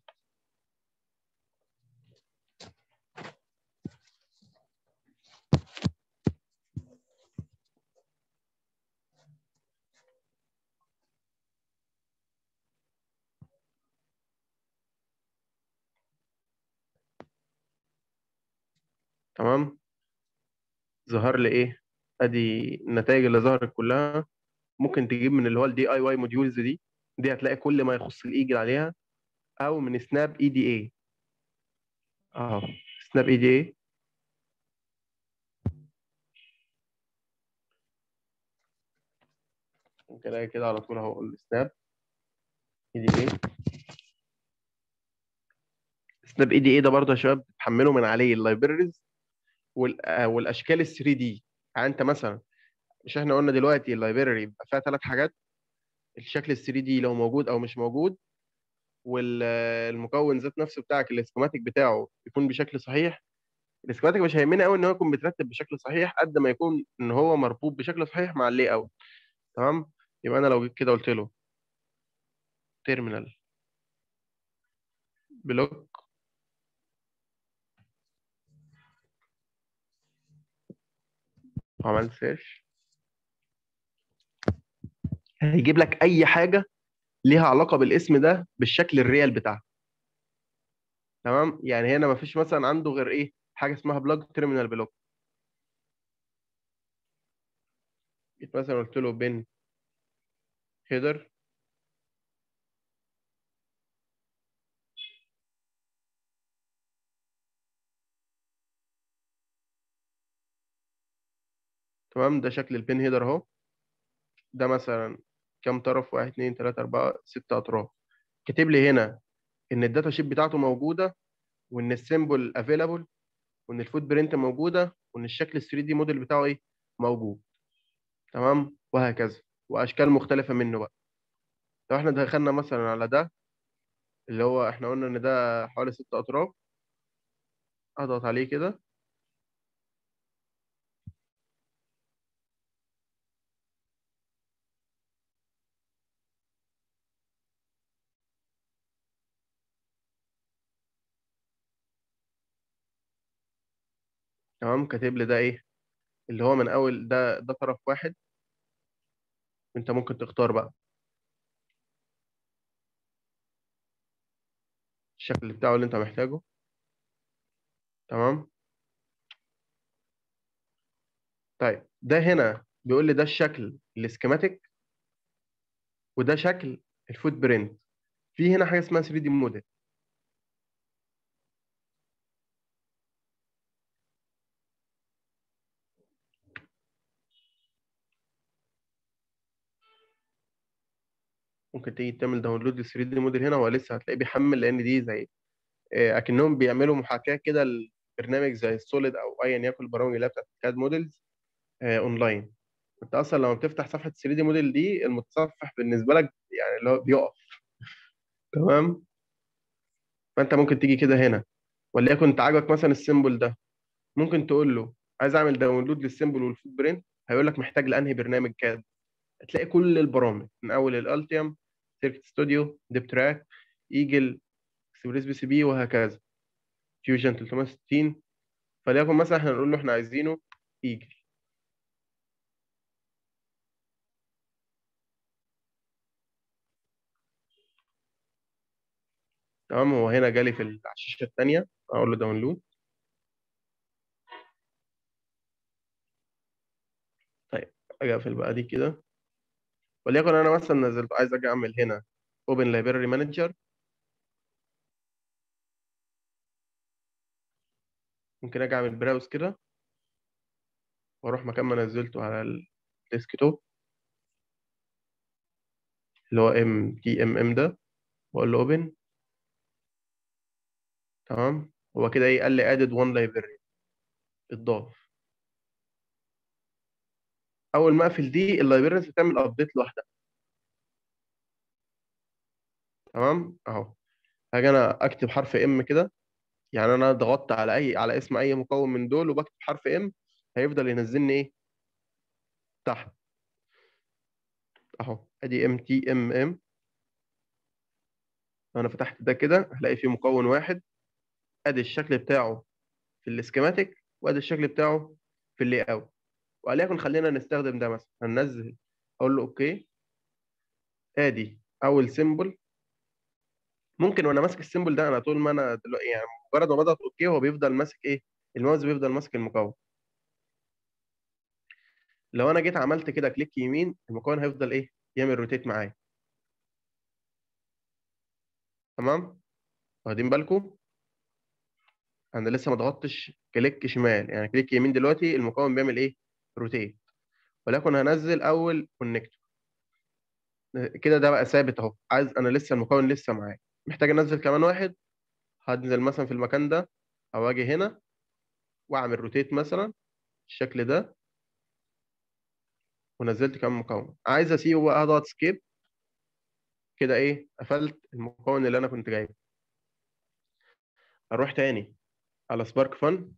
تمام ظهر لي ايه ادي النتائج اللي ظهرت كلها ممكن تجيب من اللي هو الدي اي واي موديولز دي دي هتلاقي كل ما يخص الايجل عليها او من سناب اي دي اي اهو سناب اي دي اي ممكن الاقي كده على طول اهو السناب اي دي اي سناب اي دي اي ده برضه يا شباب بتحمله من عليه اللايبريز والاشكال ال 3 دي يعني انت مثلا مش احنا قلنا دلوقتي اللايبراري بيبقى فيها ثلاث حاجات الشكل ال 3 دي لو موجود او مش موجود والمكون ذات نفسه بتاعك الاسكيماتيك بتاعه يكون بشكل صحيح الاسكيماتيك مش هيهمني قوي ان هو يكون مترتب بشكل صحيح قد ما يكون ان هو مربوط بشكل صحيح مع اللي اوت تمام يبقى انا لو جيت كده قلت له تيرمينال بلوك وعملت سيرش هيجيب لك اي حاجه ليها علاقه بالاسم ده بالشكل الريال بتاعها تمام يعني هنا ما فيش مثلا عنده غير ايه حاجه اسمها بلوج تيرمينال بلوك جيت مثلا قلت له بين هيدر تمام ده شكل البين هيدر اهو ده مثلا كام طرف واحد اتنين تلاتة أربعة ستة أطراف كاتب لي هنا إن الداتا شيت بتاعته موجودة وإن السيمبل افيلابل وإن الفوت برنت موجودة وإن الشكل ال 3 دي موديل بتاعه إيه موجود تمام وهكذا وأشكال مختلفة منه بقى لو إحنا دخلنا مثلا على ده اللي هو إحنا قلنا إن ده حوالي ست أطراف أضغط عليه كده تمام كاتب لي ده ايه اللي هو من اول ده ده طرف واحد انت ممكن تختار بقى الشكل بتاعه اللي انت محتاجه تمام طيب ده هنا بيقول لي ده الشكل السكيماتيك وده شكل الفوت برنت في هنا حاجه اسمها 3 دي موديل ممكن تيجي تعمل داونلود لل 3 دي موديل هنا هو لسه هتلاقيه بيحمل لان دي زي آه، اكنهم بيعملوا محاكاه كده لبرنامج زي السوليد او ايا يكن البرامج اللي هي بتاعت كاد موديلز آه، اونلاين انت اصلا لما بتفتح صفحه 3 دي موديل دي المتصفح بالنسبه لك يعني اللي هو بيقف تمام فانت ممكن تيجي كده هنا وليكن انت عاجبك مثلا السيمبل ده ممكن تقول له عايز اعمل داونلود للسيمبل والفوت برنت هيقول لك محتاج لانهي برنامج كاد هتلاقي كل البرامج من اول الالتيم سيركت ستوديو ديب تراك ايجل اكسبريس بي سي بي وهكذا فيوجن 360 فليكن مثلا احنا نقول له احنا عايزينه ايجل تمام هو هنا جالي في ال- على الشاشه الثانيه اقول له داونلود طيب اجي اقفل بقى دي كده وليكن انا مثلا نزلت عايز اجي اعمل هنا اوبن لايبراري مانجر ممكن اجي اعمل براوز كده واروح مكان ما نزلته على الديسكتوب اللي هو ام تي ام ام ده واقول له اوبن تمام هو كده ايه قال لي ادد وان لايبراري اتضاف اول ما اقفل دي اللايبراريز بتعمل ابديت لوحدها تمام اهو هاجي انا اكتب حرف ام كده يعني انا ضغطت على اي على اسم اي مكون من دول وبكتب حرف ام هيفضل ينزلني ايه تحت اهو ادي ام تي ام ام انا فتحت ده كده هلاقي فيه مكون واحد ادي الشكل بتاعه في السكيماتيك وادي الشكل بتاعه في اللي اوت وليكن خلينا نستخدم ده مثلا هننزل اقول له اوكي ادي اول سيمبل ممكن وانا ماسك السيمبل ده انا طول ما انا دلوقتي يعني مجرد ما بضغط اوكي هو بيفضل ماسك ايه الماوس بيفضل ماسك المكون لو انا جيت عملت كده كليك يمين المكون هيفضل ايه يعمل روتيت معايا تمام واخدين بالكم انا لسه ما ضغطتش كليك شمال يعني كليك يمين دلوقتي المكون بيعمل ايه روتيت ولكن هنزل اول كونكتور كده ده بقى ثابت اهو عايز انا لسه المكون لسه معايا محتاج انزل كمان واحد هنزل مثلا في المكان ده او اجي هنا واعمل روتيت مثلا الشكل ده ونزلت كمان مكون عايز اسيبه بقى هضغط سكيب كده ايه قفلت المكون اللي انا كنت جايبه اروح تاني على سبارك فن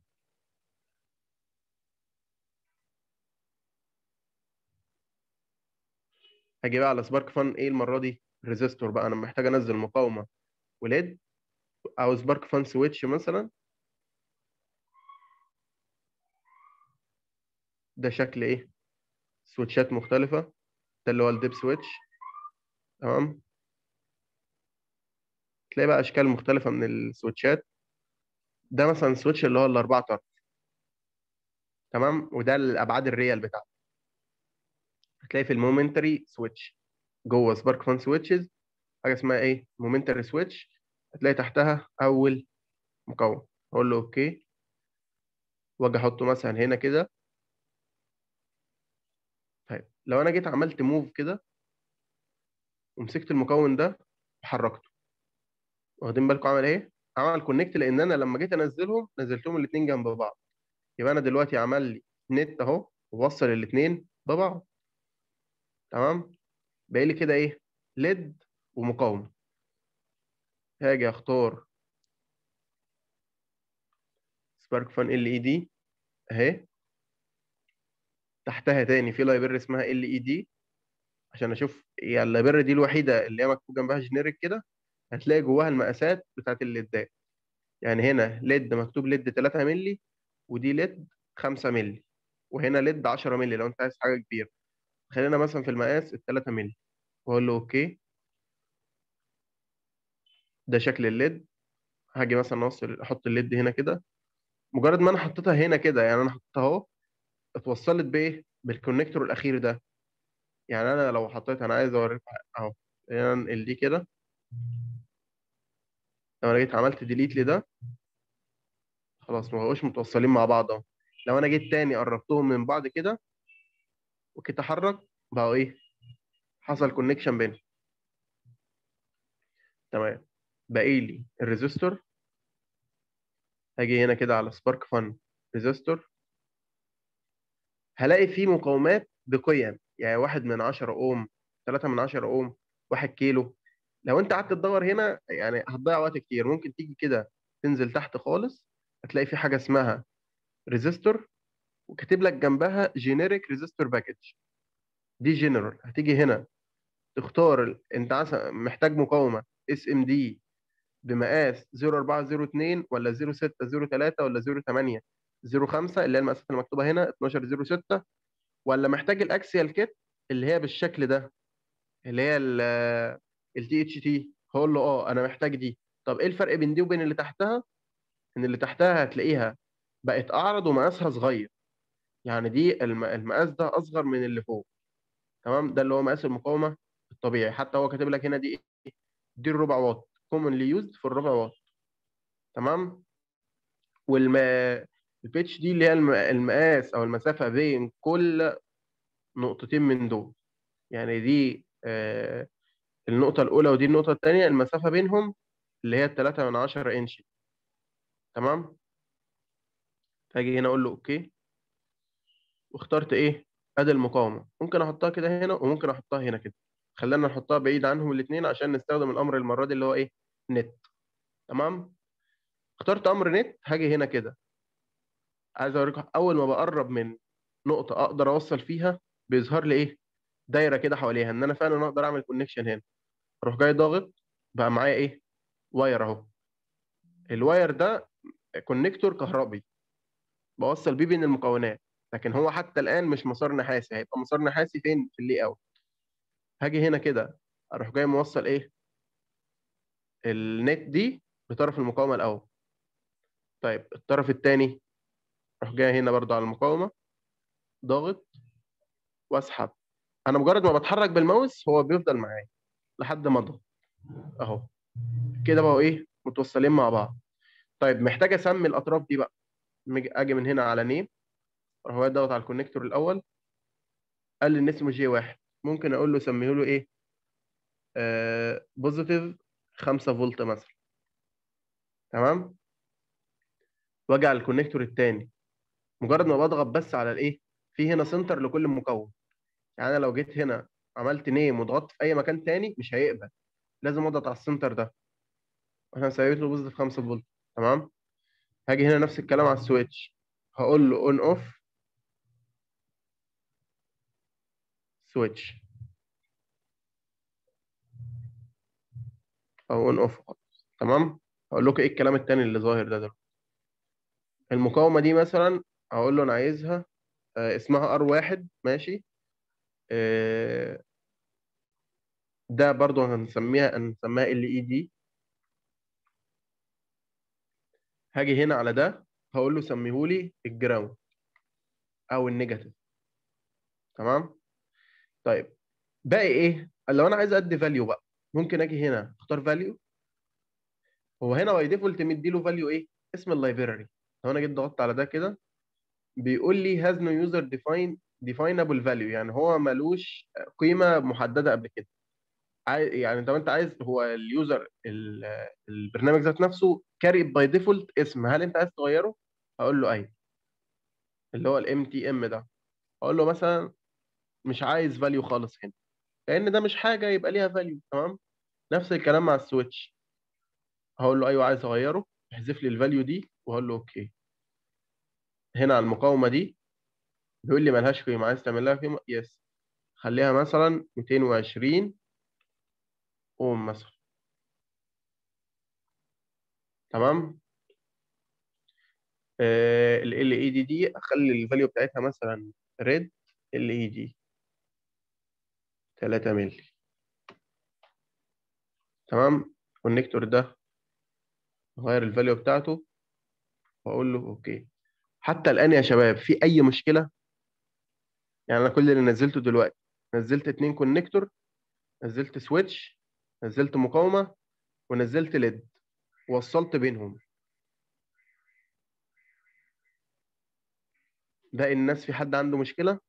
هاجي بقى على سبارك فن ايه المره دي ريزيستور بقى انا محتاج انزل مقاومه وليد او سبارك فان سويتش مثلا ده شكل ايه سويتشات مختلفه ده اللي هو الديب سويتش تمام تلاقي بقى اشكال مختلفه من السويتشات ده مثلا سويتش اللي هو الاربعه طرف تمام وده الابعاد الريال بتاعته هتلاقي في المومنتري سويتش جوه سبارك فان سويتشز حاجه اسمها ايه مومنتري سويتش هتلاقي تحتها اول مكون اقول له اوكي واجي احطه مثلا هنا كده طيب لو انا جيت عملت موف كده ومسكت المكون ده وحركته واخدين بالكم عمل ايه عمل كونكت لان انا لما جيت انزلهم نزلتهم الاثنين جنب بعض يبقى انا دلوقتي عمل لي نت اهو ووصل الاثنين ببعض تمام باقي لي كده ايه ليد ومقاومه هاجي اختار سبارك فان ال اي دي اهي تحتها تاني في لايبرري اسمها ال اي دي عشان اشوف هي اللايبرري دي الوحيده اللي هي مكتوب جنبها جينيريك كده هتلاقي جواها المقاسات بتاعت الليدات يعني هنا ليد مكتوب ليد 3 مللي ودي ليد 5 مللي وهنا ليد 10 مللي لو انت عايز حاجه كبيره خلينا مثلا في المقاس ال 3 مللي واقول له اوكي ده شكل الليد هاجي مثلا اوصل احط الليد هنا كده مجرد ما انا حطيتها هنا كده يعني انا حطيتها اهو اتوصلت بايه بالكونكتور الاخير ده يعني انا لو حطيت انا عايز اوريك اهو يعني انقل دي كده لو انا جيت عملت ديليت لده خلاص ما بقوش متوصلين مع بعض اهو لو انا جيت تاني قربتهم من بعض كده وكنت احرك بقوا ايه حصل كونكشن بينهم تمام باقي لي الريزستور هاجي هنا كده على سبارك فن ريزستور هلاقي فيه مقاومات بقيم يعني واحد من 10 اوم 3 من 10 اوم 1 كيلو لو انت قعدت تدور هنا يعني هتضيع وقت كتير ممكن تيجي كده تنزل تحت خالص هتلاقي في حاجه اسمها ريزستور وكاتب لك جنبها جينيريك ريزستور باكج دي جنرال هتيجي هنا تختار ال- انت عايز- محتاج مقاومه اس ام دي بمقاس 0402 ولا 0603 ولا 08 05 اللي هي المقاسات المكتوبه هنا 1206 ولا محتاج الاكسيال كيت اللي هي بالشكل ده اللي هي التي اتش تي هقول له اه انا محتاج دي طب ايه الفرق بين دي وبين اللي تحتها ان اللي تحتها هتلاقيها بقت اعرض ومقاسها صغير يعني دي الم- المقاس ده اصغر من اللي فوق تمام ده اللي هو مقاس المقاومه الطبيعي حتى هو كاتب لك هنا دي ايه دي الربع واط commonly used في الربع واط تمام والم البيتش دي اللي هي الم- المقاس او المسافه بين كل نقطتين من دول يعني دي آه، النقطه الاولى ودي النقطه الثانيه المسافه بينهم اللي هي 3 من 10 انش تمام هاجي هنا اقول له اوكي واخترت ايه ادي المقاومه ممكن احطها كده هنا وممكن احطها هنا كده خلينا نحطها بعيد عنهم الاثنين عشان نستخدم الامر المره دي اللي هو ايه نت تمام اخترت امر نت هاجي هنا كده عايز اوريكم اول ما بقرب من نقطه اقدر اوصل فيها بيظهر لي ايه دايره كده حواليها ان انا فعلا اقدر اعمل كونكشن هنا اروح جاي ضاغط بقى معايا ايه واير اهو الواير ده كونكتور كهربي بوصل بيه بين المكونات لكن هو حتى الان مش مسار نحاسي هيبقى مسار نحاسي فين في اللي اوت هاجي هنا كده اروح جاي موصل ايه النت دي بطرف المقاومه الاول طيب الطرف الثاني اروح جاي هنا برضو على المقاومه ضاغط واسحب انا مجرد ما بتحرك بالماوس هو بيفضل معايا لحد ما اضغط اهو كده بقوا ايه متوصلين مع بعض طيب محتاج اسمي الاطراف دي بقى مج- اجي من هنا على نيم اروح واقف ضغط على الكونكتور الاول قال لي ان اسمه جي واحد ممكن اقول له سميه له ايه آه بوزيتيف 5 فولت مثلا تمام واجي على الكونكتور الثاني مجرد ما بضغط بس على الايه في هنا سنتر لكل مكون يعني انا لو جيت هنا عملت نيم وضغطت في اي مكان تاني مش هيقبل لازم اضغط على السنتر ده واحنا ثابت له بوزيتيف 5 فولت تمام هاجي هنا نفس الكلام على السويتش هقول له اون اوف سويتش او اون اوف تمام هقول لكم ايه الكلام التاني اللي ظاهر ده دلوقتي المقاومه دي مثلا هقول له انا عايزها آه، اسمها ار واحد ماشي آه، ده برضو هنسميها هنسميها ال اي دي هاجي هنا على ده هقول له سميهولي الجراوند او النيجاتيف تمام طيب باقي ايه لو انا عايز ادي فاليو بقى ممكن اجي هنا اختار فاليو هو هنا باي ديفولت مديله فاليو ايه اسم اللايبراري لو انا جيت ضغطت على ده كده بيقول لي has no user define definable value يعني هو ملوش قيمه محدده قبل كده عاي- يعني طب انت عايز هو اليوزر ال- البرنامج ذات نفسه كاري باي ديفولت اسم هل انت عايز تغيره؟ هقول له ايوه اللي هو الام تي ام ده اقول له مثلا مش عايز فاليو خالص هنا لان ده مش حاجه يبقى ليها فاليو تمام نفس الكلام مع السويتش هقول له ايوه عايز اغيره احذف لي الفاليو دي وهقول له اوكي هنا على المقاومه دي بيقول لي ملهاش قيمه عايز تعمل لها قيمه يس خليها مثلا 220 اوم مثلا تمام ال ال اي دي دي اخلي الفاليو بتاعتها مثلا ريد ال اي دي 3 مللي تمام الكونكتور ده اغير الفاليو بتاعته واقول له اوكي حتى الان يا شباب في اي مشكله يعني انا كل اللي نزلته دلوقتي نزلت اتنين كونكتور نزلت سويتش نزلت مقاومه ونزلت ليد وصلت بينهم باقي الناس في حد عنده مشكله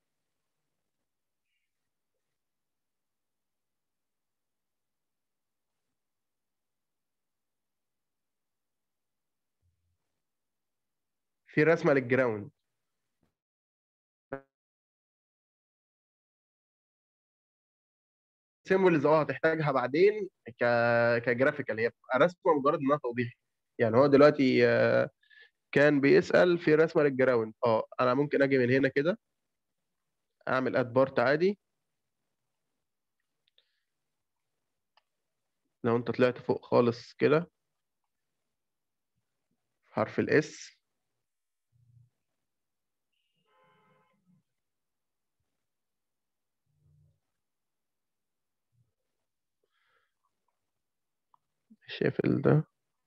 في رسمه للجراوند سيمبلز اه هتحتاجها بعدين ك كجرافيكال هي بتبقى رسمه مجرد انها توضيح يعني هو دلوقتي آه، كان بيسأل في رسمه للجراوند اه انا ممكن اجي من هنا كده اعمل اد بارت عادي لو انت طلعت فوق خالص كده حرف الاس شايف ال ده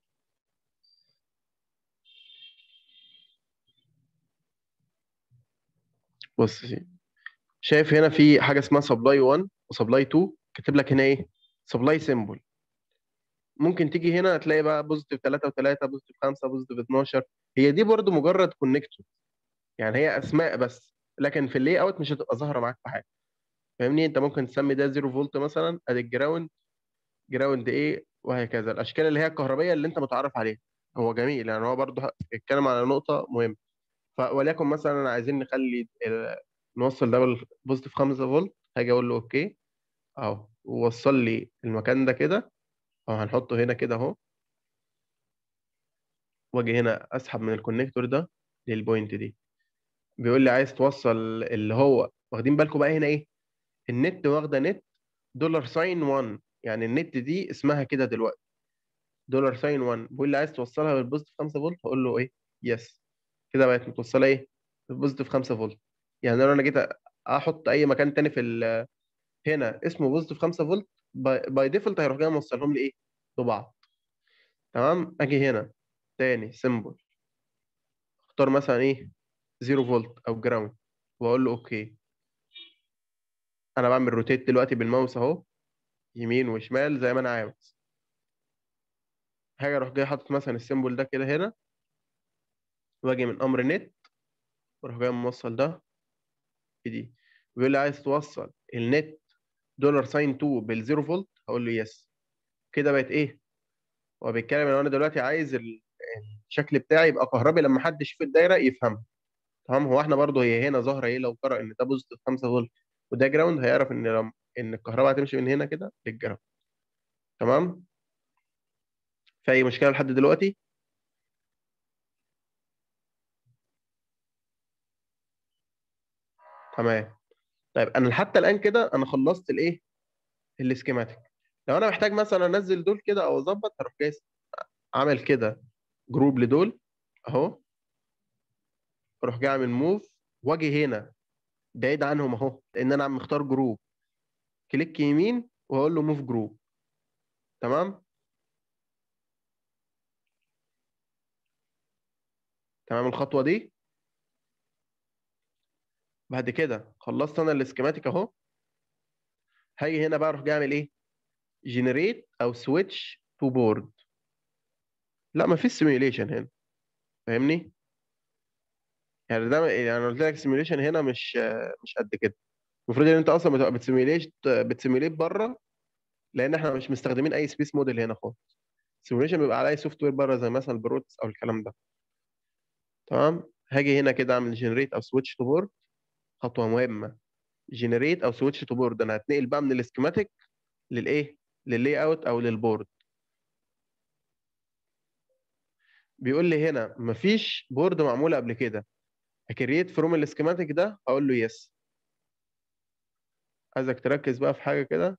بص يا سيدي. شايف هنا في حاجه اسمها سبلاي 1 وسبلاي 2 كاتب لك هنا ايه سبلاي سيمبل ممكن تيجي هنا تلاقي بقى بوزيتيف 3 و3 بوزيتيف 5 بوزيتيف 12 هي دي برضو مجرد كونكتور يعني هي اسماء بس لكن في اللاي اوت مش هتبقى ظاهره معاك في حاجه فاهمني انت ممكن تسمي ده 0 فولت مثلا ادي الجراوند جراوند ايه وهكذا الاشكال اللي هي الكهربيه اللي انت متعرف عليها هو جميل يعني هو برضو اتكلم على نقطه مهمه ف وليكن مثلا عايزين نخلي ال- نوصل ده بالبوزيتيف 5 فولت هاجي اقول له اوكي اهو ووصل لي المكان ده كده او هنحطه هنا كده اهو واجي هنا اسحب من الكونكتور ده للبوينت دي بيقول لي عايز توصل اللي هو واخدين بالكم بقى هنا ايه النت واخده نت دولار ساين 1 يعني النت دي اسمها كده دلوقتي دولار ساين 1 بيقول لي عايز توصلها بالبوزيتيف 5 فولت هقول له ايه يس كده بقت متوصله ايه بالبوزيتيف 5 فولت يعني لو انا جيت احط اي مكان تاني في ال- هنا اسمه بوزيتيف 5 فولت باي ديفولت هيروح جاي موصلهم لي ايه ببعض تمام اجي هنا تاني سيمبل اختار مثلا ايه 0 فولت او جراوند واقول له اوكي انا بعمل روتيت دلوقتي بالماوس اهو يمين وشمال زي ما انا عاوز هاجي اروح جاي حاطط مثلا السيمبل ده كده هنا واجي من امر نت واروح جاي موصل ده في دي بيقول لي عايز توصل النت دولار ساين 2 بالزيرو فولت هقول له يس كده بقت ايه هو بيتكلم ان انا دلوقتي عايز ال- الشكل بتاعي يبقى كهربي لما حد يشوف الدايره يفهمها تمام هو احنا برضو هي هنا ظاهره ايه لو قرأ ان ده بوزيتيف 5 فولت وده جراوند هيعرف ان لم... ان الكهرباء هتمشي من هنا كده للجراوند تمام في اي مشكله لحد دلوقتي تمام طيب انا حتى الان كده انا خلصت الايه السكيماتيك لو انا محتاج مثلا انزل دول كده او اظبط هروح جاي عامل كده جروب لدول اهو اروح جاي اعمل موف واجي هنا بعيد عنهم اهو لان انا عم مختار جروب كليك يمين واقول له موف جروب تمام تمام الخطوه دي بعد كده خلصت انا السكيماتيك اهو هاجي هنا بقى اروح جاي اعمل ايه جنريت او سويتش تو بورد لا ما فيش سيميوليشن هنا فاهمني يعني ده يعني انا قلت لك سيميوليشن هنا مش مش قد كده المفروض ان انت اصلا بتبقى بتسيميوليت بتسيميوليت بره لان احنا مش مستخدمين اي سبيس موديل هنا خالص السيميوليشن بيبقى على اي سوفت وير بره زي مثلا البروتس او الكلام ده تمام هاجي هنا كده اعمل جنريت او سويتش تو بورد خطوه مهمه جنريت او سويتش تو بورد انا هتنقل بقى من السكيماتيك للايه لللاي اوت او للبورد بيقول لي هنا مفيش بورد معموله قبل كده اكريت فروم السكيماتيك ده اقول له يس عايزك تركز بقى في حاجه كده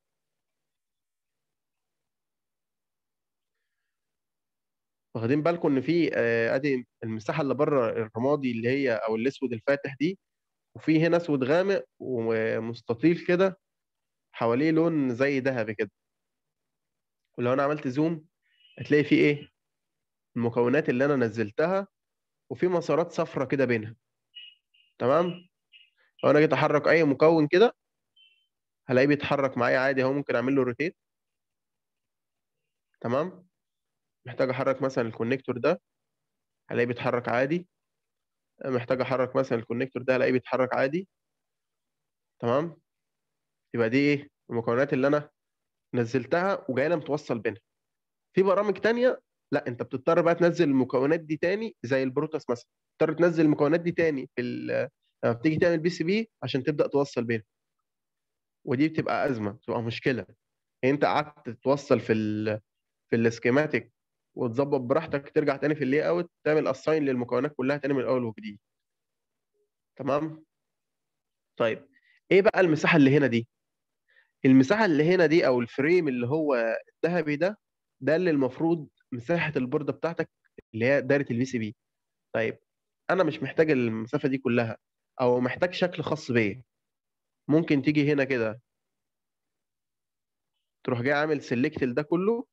واخدين بالكم ان في آه، ادي المساحه اللي بره الرمادي اللي هي او الاسود الفاتح دي وفي هنا اسود غامق ومستطيل كده حواليه لون زي ذهبي كده ولو انا عملت زوم هتلاقي فيه ايه المكونات اللي انا نزلتها وفي مسارات صفرة كده بينها تمام لو انا جيت احرك اي مكون كده هلاقيه بيتحرك معايا عادي اهو ممكن اعمل له روتيت تمام محتاج احرك مثلا الكونكتور ده هلاقيه بيتحرك عادي محتاج احرك مثلا الكونكتور ده هلاقيه بيتحرك عادي تمام يبقى دي ايه المكونات اللي انا نزلتها وجاي لها متوصل بينها في برامج تانية لا انت بتضطر بقى تنزل المكونات دي تاني زي البروتوس مثلا تضطر تنزل المكونات دي تاني في ال- لما بتيجي تعمل بي سي بي عشان تبدا توصل بينهم ودي بتبقى ازمه بتبقى مشكله يعني انت قعدت توصل في ال في السكيماتيك وتظبط براحتك ترجع تاني في اللي اوت تعمل اساين للمكونات كلها تاني من الاول وجديد تمام طيب ايه بقى المساحه اللي هنا دي المساحه اللي هنا دي او الفريم اللي هو الذهبي ده ده اللي المفروض مساحه البورده بتاعتك اللي هي دايره البي سي بي طيب انا مش محتاج المسافه دي كلها او محتاج شكل خاص بيا ممكن تيجي هنا كده تروح جاي عامل سيلكت ده كله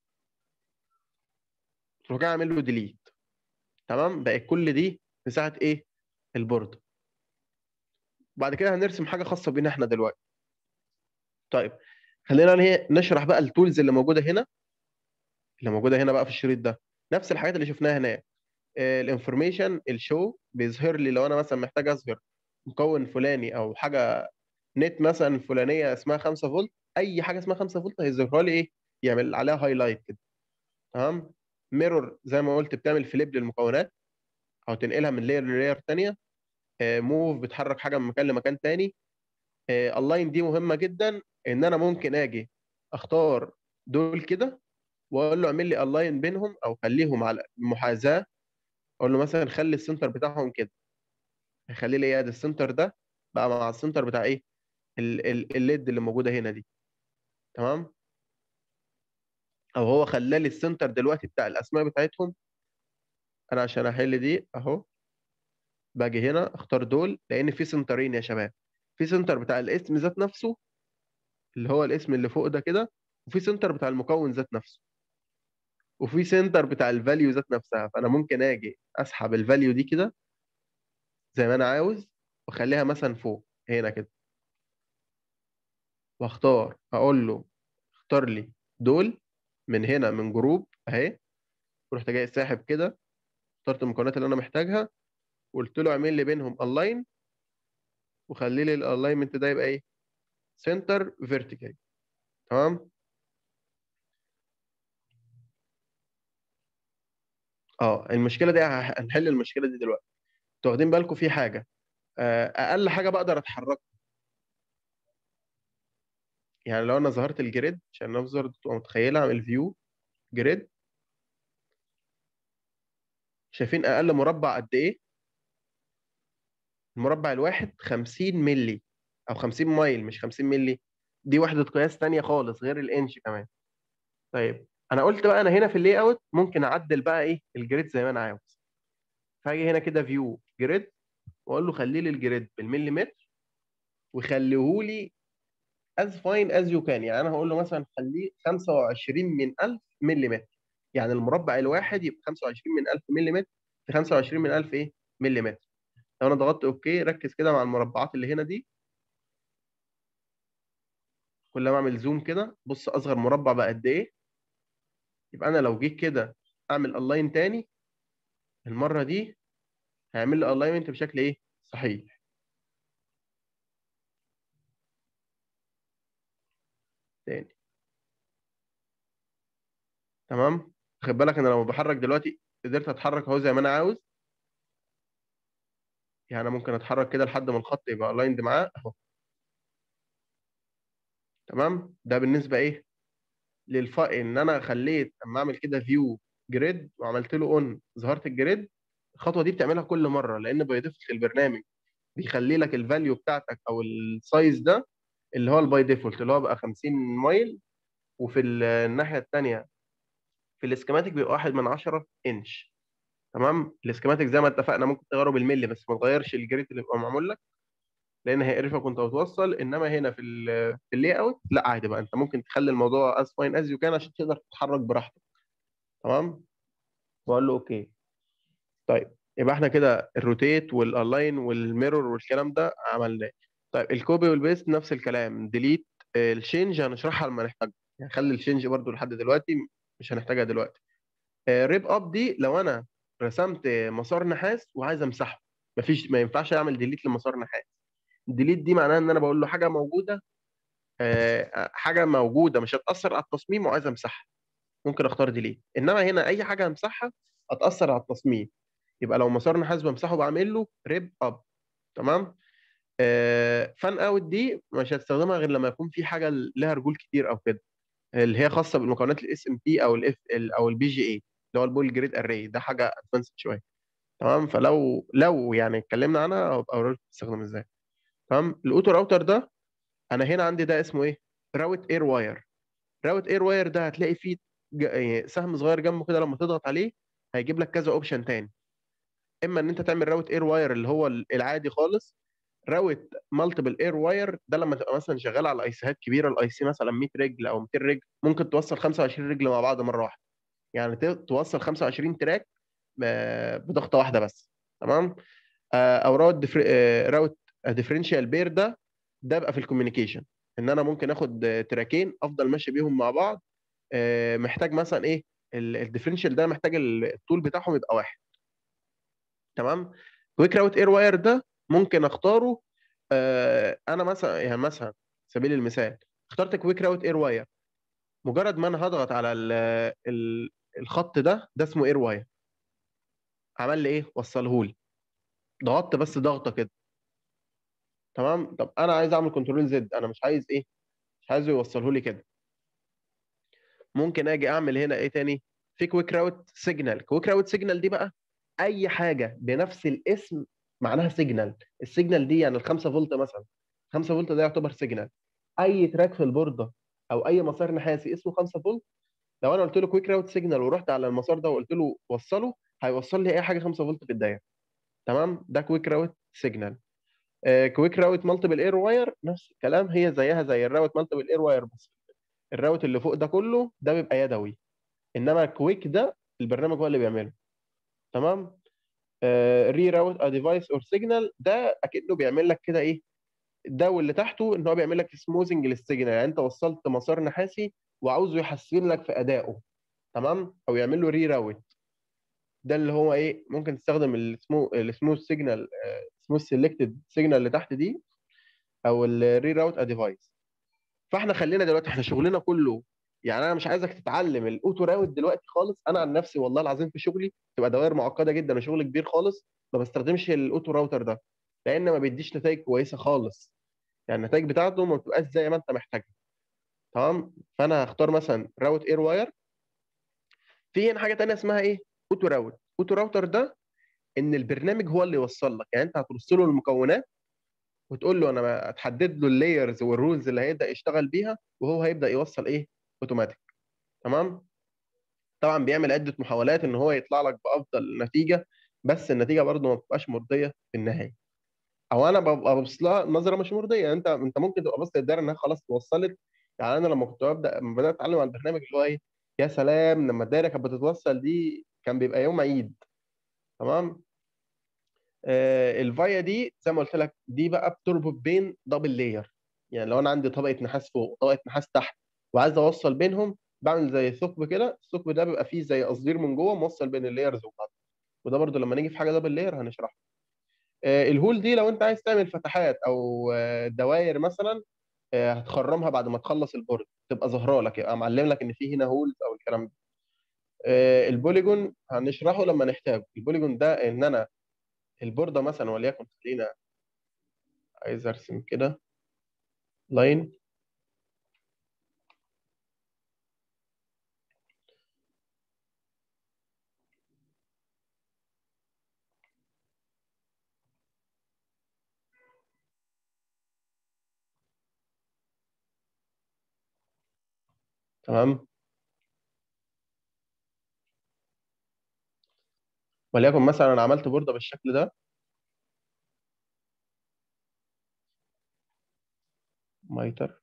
تروح جاي عامل له ديليت تمام بقت كل دي مساحه ايه البورد بعد كده هنرسم حاجه خاصه بينا احنا دلوقتي طيب خلينا ن- نشرح بقى التولز اللي موجوده هنا اللي موجوده هنا بقى في الشريط ده نفس الحاجات اللي شفناها هناك الانفورميشن الشو بيظهر لي لو انا مثلا محتاج اظهر مكون فلاني او حاجه نت مثلا فلانيه اسمها 5 فولت اي حاجه اسمها 5 فولت هيظهرها لي ايه يعمل عليها هايلايت كده تمام ميرور زي ما قلت بتعمل فليب للمكونات او تنقلها من لاير للاير ثانيه موف بتحرك حاجه من مكان لمكان تاني الاين دي مهمه جدا ان انا ممكن اجي اختار دول كده واقول له اعمل لي الاين بينهم او خليهم على محاذاه اقول له مثلا خلي السنتر بتاعهم كده هيخلي لي ادي السنتر ده بقى مع السنتر بتاع ايه ال- ال- الليد اللي موجوده هنا دي تمام او هو خلى لي السنتر دلوقتي بتاع الاسماء بتاعتهم انا عشان احل دي اهو باجي هنا اختار دول لان في سنترين يا شباب في سنتر بتاع الاسم ذات نفسه اللي هو الاسم اللي فوق ده كده وفي سنتر بتاع المكون ذات نفسه وفي سنتر بتاع الفاليو ذات نفسها فانا ممكن اجي اسحب الفاليو دي كده زي ما انا عاوز واخليها مثلا فوق هنا كده واختار اقول له اختار لي دول من هنا من جروب اهي ورحت جاي ساحب كده اخترت المكونات اللي انا محتاجها وقلت له اعمل لي بينهم الاين وخلي لي الالاينمنت ده يبقى ايه سنتر فيرتيكال تمام اه المشكله دي هح- هنحل المشكله دي دلوقتي انتوا واخدين بالكم في حاجه آه، اقل حاجه بقدر اتحركها يعني لو انا ظهرت الجريد عشان الناس برضه تبقى متخيله اعمل فيو جريد شايفين اقل مربع قد ايه المربع الواحد 50 ملي او 50 مايل مش 50 ملي دي وحده قياس تانية خالص غير الانش كمان طيب انا قلت بقى انا هنا في اللاي اوت ممكن اعدل بقى ايه الجريد زي ما انا عاوز فاجي هنا كده فيو جريد واقول له خلي لي الجريد بالمليمتر وخليه لي as fine as you can يعني انا هقول له مثلا خليه 25 من 1000 ملم يعني المربع الواحد يبقى 25 من 1000 ملم في 25 من 1000 ايه ملم لو انا ضغطت اوكي ركز كده مع المربعات اللي هنا دي كل ما اعمل زوم كده بص اصغر مربع بقى قد ايه يبقى انا لو جيت كده اعمل الاين تاني المره دي هيعمل لي الاينمنت بشكل ايه صحيح تاني تمام خد بالك انا لما بحرك دلوقتي قدرت اتحرك اهو زي ما انا عاوز يعني أنا ممكن اتحرك كده لحد ما الخط يبقى الايند معاه اهو تمام ده بالنسبه ايه للف ان انا خليت اما اعمل كده فيو جريد وعملت له اون ظهرت الجريد الخطوه دي بتعملها كل مره لان باي البرنامج بيخلي لك الفاليو بتاعتك او السايز ده اللي هو الباي ديفولت اللي هو بقى 50 مايل وفي الناحيه الثانيه في الاسكيماتيك بيبقى 1 من 10 انش تمام الاسكيماتيك زي ما اتفقنا ممكن تغيره بالملي بس ما تغيرش الجريد اللي بيبقى معمول لك لان هيقرفك وانت بتوصل انما هنا في ال في اللي اوت لا عادي بقى انت ممكن تخلي الموضوع از فاين از يو كان عشان تقدر تتحرك براحتك تمام واقول له اوكي طيب يبقى احنا كده الروتيت والالاين والميرور والكلام ده عملناه طيب الكوبي والبيست نفس الكلام ديليت الشينج هنشرحها لما نحتاج يعني خلي الشينج برضو لحد دلوقتي مش هنحتاجها دلوقتي ريب اب دي لو انا رسمت مسار نحاس وعايز امسحه مفيش ما ينفعش اعمل ديليت لمسار نحاس ديليت دي معناها ان انا بقول له حاجه موجوده حاجه موجوده مش هتاثر على التصميم وعايز امسحها ممكن اختار ديليت انما هنا اي حاجه همسحها هتاثر على التصميم يبقى لو مسار نحاس بمسحه بعمل له ريب اب تمام فان اوت دي مش هتستخدمها غير لما يكون في حاجه لها رجول كتير او كده اللي هي خاصه بالمكونات الاس ام بي او الاف او البي جي اي اللي هو البول جريد اري ده حاجه ادفانسد شويه تمام فلو لو يعني اتكلمنا عنها هبقى اوريك تستخدم ازاي تمام الاوتو راوتر ده انا هنا عندي ده اسمه ايه راوت اير واير راوت اير واير ده هتلاقي فيه سهم صغير جنبه كده لما تضغط عليه هيجيب لك كذا اوبشن تاني اما ان انت تعمل راوت اير واير اللي هو العادي خالص راوت مالتيبل اير واير ده لما تبقى مثلا شغال على ايسيهات كبيره الاي سي مثلا 100 رجل او 200 رجل ممكن توصل 25 رجل مع بعض مره واحده يعني توصل 25 تراك بضغطه واحده بس تمام او راوت دفر... راوت ديفرنشال بير ده ده بقى في الكوميونيكيشن ان انا ممكن اخد تراكين افضل ماشي بيهم مع بعض محتاج مثلا ايه الديفرنشال ده محتاج الطول بتاعهم يبقى واحد تمام كويك راوت اير واير ده ممكن اختاره انا مثلا يعني مثلا سبيل المثال اخترت كويك راوت اير واير مجرد ما انا هضغط على ال ال الخط ده ده اسمه اير واير عمل لي ايه وصله لي ضغطت بس ضغطه كده تمام طب انا عايز اعمل كنترول زد انا مش عايز ايه مش عايزه يوصله لي كده ممكن اجي اعمل هنا ايه تاني في كويك راوت سيجنال كويك راوت سيجنال دي بقى اي حاجه بنفس الاسم معناها سيجنال السيجنال دي يعني ال 5 فولت مثلا 5 فولت ده يعتبر سيجنال اي تراك في البورده او اي مسار نحاسي اسمه 5 فولت لو انا قلت له كويك راوت سيجنال ورحت على المسار ده وقلت له وصله هيوصل لي اي حاجه 5 فولت في الدايره تمام ده كويك راوت سيجنال كويك راوت مالتيبل اير واير نفس الكلام هي زيها زي الراوت مالتيبل اير واير بس الراوت اللي فوق ده كله ده بيبقى يدوي انما كويك ده البرنامج هو اللي بيعمله تمام ري راوت ا ديفايس اور سيجنال ده اكنه بيعمل لك كده ايه ده واللي تحته ان هو بيعمل لك سموزنج للسيجنال يعني انت وصلت مسار نحاسي وعاوزه يحسن لك في ادائه تمام او يعمل له ري راوت ده اللي هو ايه ممكن تستخدم السمو السموث سيجنال سموث سيلكتد سيجنال اللي تحت دي او الري راوت ا ديفايس فاحنا خلينا دلوقتي احنا شغلنا كله يعني انا مش عايزك تتعلم الاوتو راوت دلوقتي خالص انا عن نفسي والله العظيم في شغلي تبقى دوائر معقده جدا وشغل كبير خالص ما بستخدمش الاوتو راوتر ده لان ما بيديش نتائج كويسه خالص يعني النتائج بتاعته ما بتبقاش زي ما انت محتاجها تمام فانا هختار مثلا راوت اير واير في هنا حاجه تانية اسمها ايه اوتو راوت اوتو راوتر ده ان البرنامج هو اللي يوصل لك يعني انت هترسل له المكونات وتقول له انا هتحدد له اللايرز والرولز اللي هيبدا يشتغل بيها وهو هيبدا يوصل ايه اوتوماتيك تمام طبعا بيعمل عده محاولات ان هو يطلع لك بافضل نتيجه بس النتيجه برضه ما بتبقاش مرضيه في النهايه او انا ببقى ببص لها نظره مش مرضيه انت انت ممكن تبقى بص للدايره انها خلاص وصلت يعني انا لما كنت ببدا لما بدات اتعلم على البرنامج اللي هو ايه يا سلام لما الدايره كانت بتتوصل دي كان بيبقى يوم عيد تمام آه الفايا دي زي ما قلت لك دي بقى بتربط بين دبل لاير يعني لو انا عندي طبقه نحاس فوق وطبقه نحاس تحت وعايز اوصل بينهم بعمل زي ثقب كده الثقب ده بيبقى فيه زي قصدير من جوه موصل بين اللايرز وبعض وده برضو لما نيجي في حاجه دبل لاير هنشرحها آه الهول دي لو انت عايز تعمل فتحات او آه دواير مثلا آه هتخرمها بعد ما تخلص البورد تبقى ظاهره لك يبقى معلم لك ان في هنا هولز او الكلام ده البوليجون هنشرحه لما نحتاجه البوليجون ده ان انا البورده مثلا وليكن خلينا عايز ارسم كده لاين تمام وليكن مثلا انا عملت بورده بالشكل ده مايتر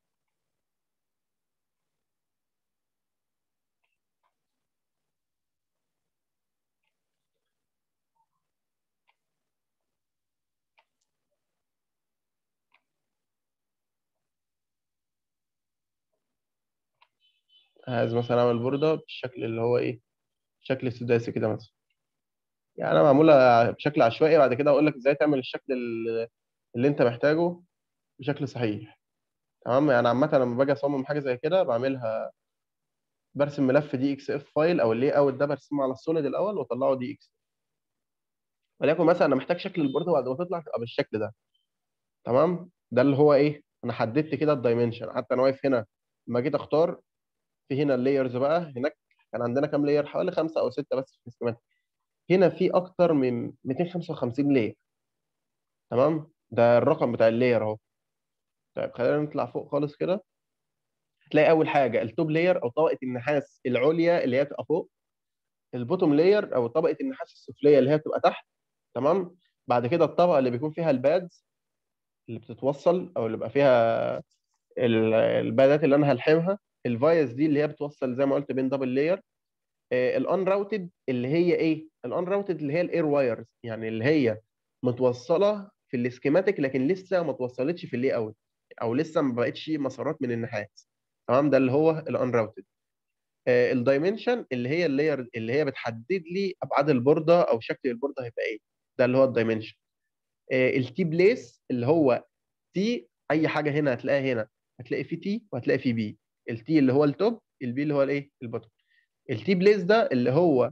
عايز مثلا اعمل بورده بالشكل اللي هو ايه شكل السداسي كده مثلا يعني انا معموله بشكل عشوائي بعد كده اقول لك ازاي تعمل الشكل اللي, اللي انت محتاجه بشكل صحيح تمام يعني عامه لما باجي اصمم حاجه زي كده بعملها برسم ملف دي اكس اف فايل او اللي اوت ده برسمه على السوليد الاول واطلعه دي اكس وليكن مثلا انا محتاج شكل البورده بعد ما تطلع تبقى بالشكل ده تمام ده اللي هو ايه انا حددت كده الدايمنشن حتى انا واقف هنا لما جيت اختار في هنا اللايرز بقى هناك كان عندنا كام لاير حوالي خمسه او سته بس في السكيمات هنا في اكتر من 255 لاير تمام ده الرقم بتاع اللاير اهو طيب خلينا نطلع فوق خالص كده هتلاقي اول حاجه التوب لاير او طبقه النحاس العليا اللي هي تبقى فوق البوتوم لاير او طبقه النحاس السفليه اللي هي بتبقى تحت تمام بعد كده الطبقه اللي بيكون فيها البادز اللي بتتوصل او اللي بيبقى فيها البادات اللي انا هلحمها الفايس دي اللي هي بتوصل زي ما قلت بين دبل لاير الان راوتد اللي هي ايه الان راوتد اللي هي الاير وايرز يعني اللي هي متوصله في السكيماتيك لكن لسه ما اتوصلتش في اللي اوت او لسه ما بقتش مسارات من النحاس تمام ده اللي هو الان راوتد الدايمنشن اللي هي اللاير اللي هي بتحدد لي ابعاد البورده او شكل البورده هيبقى ايه ده اللي هو الدايمنشن التي بليس اللي هو تي اي حاجه هنا هتلاقيها هنا هتلاقي في تي وهتلاقي في بي التي اللي هو التوب البي اللي هو الايه البوتوم التي بليس ده اللي هو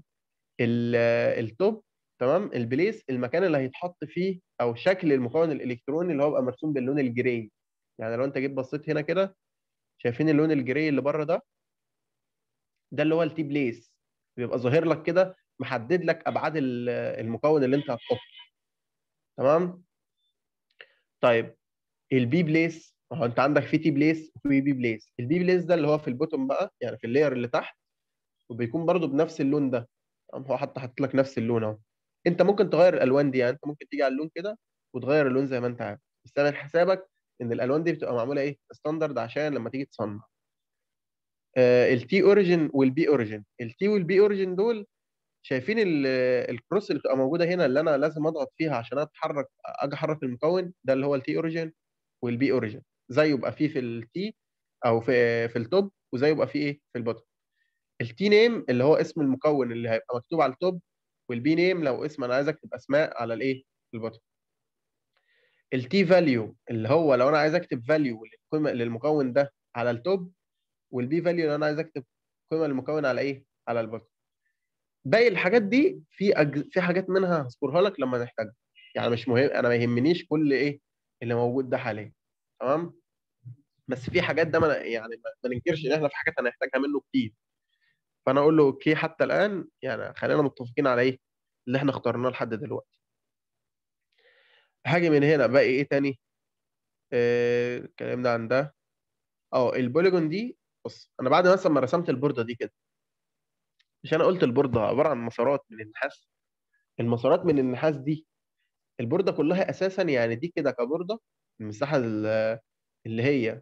التوب تمام البليس المكان اللي هيتحط فيه او شكل المكون الالكتروني اللي هو بقى مرسوم باللون الجراي يعني لو انت جيت بصيت هنا كده شايفين اللون الجراي اللي بره ده ده اللي هو التي بليس بيبقى ظاهر لك كده محدد لك ابعاد المكون اللي انت هتحطه تمام طيب البي بليس اهو انت عندك في تي بليس وفي بي بليس البي بليس ده اللي هو في البوتوم بقى يعني في اللاير اللي تحت وبيكون برضو بنفس اللون ده هو حتى حاطط لك نفس اللون اهو انت ممكن تغير الالوان دي يعني انت ممكن تيجي على اللون كده وتغير اللون زي ما انت عايز بس تعمل حسابك ان الالوان دي بتبقى معموله ايه ستاندرد عشان لما تيجي تصنع التي اوريجين والبي اوريجين التي والبي اوريجين دول شايفين الكروس اللي بتبقى موجوده هنا اللي انا لازم اضغط فيها عشان اتحرك اجي احرك المكون ده اللي هو التي اوريجين والبي اوريجين زي يبقى فيه في التي او في في التوب وزي يبقى فيه ايه في البوتوم التي نيم اللي هو اسم المكون اللي هيبقى مكتوب على التوب والبي نيم لو اسم انا عايزك تبقى اسماء على الايه البوتوم التي فاليو اللي هو لو انا عايز اكتب فاليو للمكون ده على التوب والبي فاليو لو انا عايز اكتب قيمه للمكون على ايه على البوتوم باقي الحاجات دي في أج... في حاجات منها هذكرها لك لما نحتاجها يعني مش مهم انا ما يهمنيش كل ايه اللي موجود ده حاليا تمام بس في حاجات ده ما يعني ما ما ننكرش ان احنا في حاجات هنحتاجها منه كتير فانا اقول له اوكي حتى الان يعني خلينا متفقين على ايه اللي احنا اخترناه لحد دلوقتي هاجي من هنا باقي ايه تاني آه، اتكلمنا عن ده اه البوليجون دي بص انا بعد مثلا ما رسمت البورده دي كده مش انا قلت البورده عباره عن مسارات من النحاس المسارات من النحاس دي البورده كلها اساسا يعني دي كده كبورده المساحه ال- اللي هي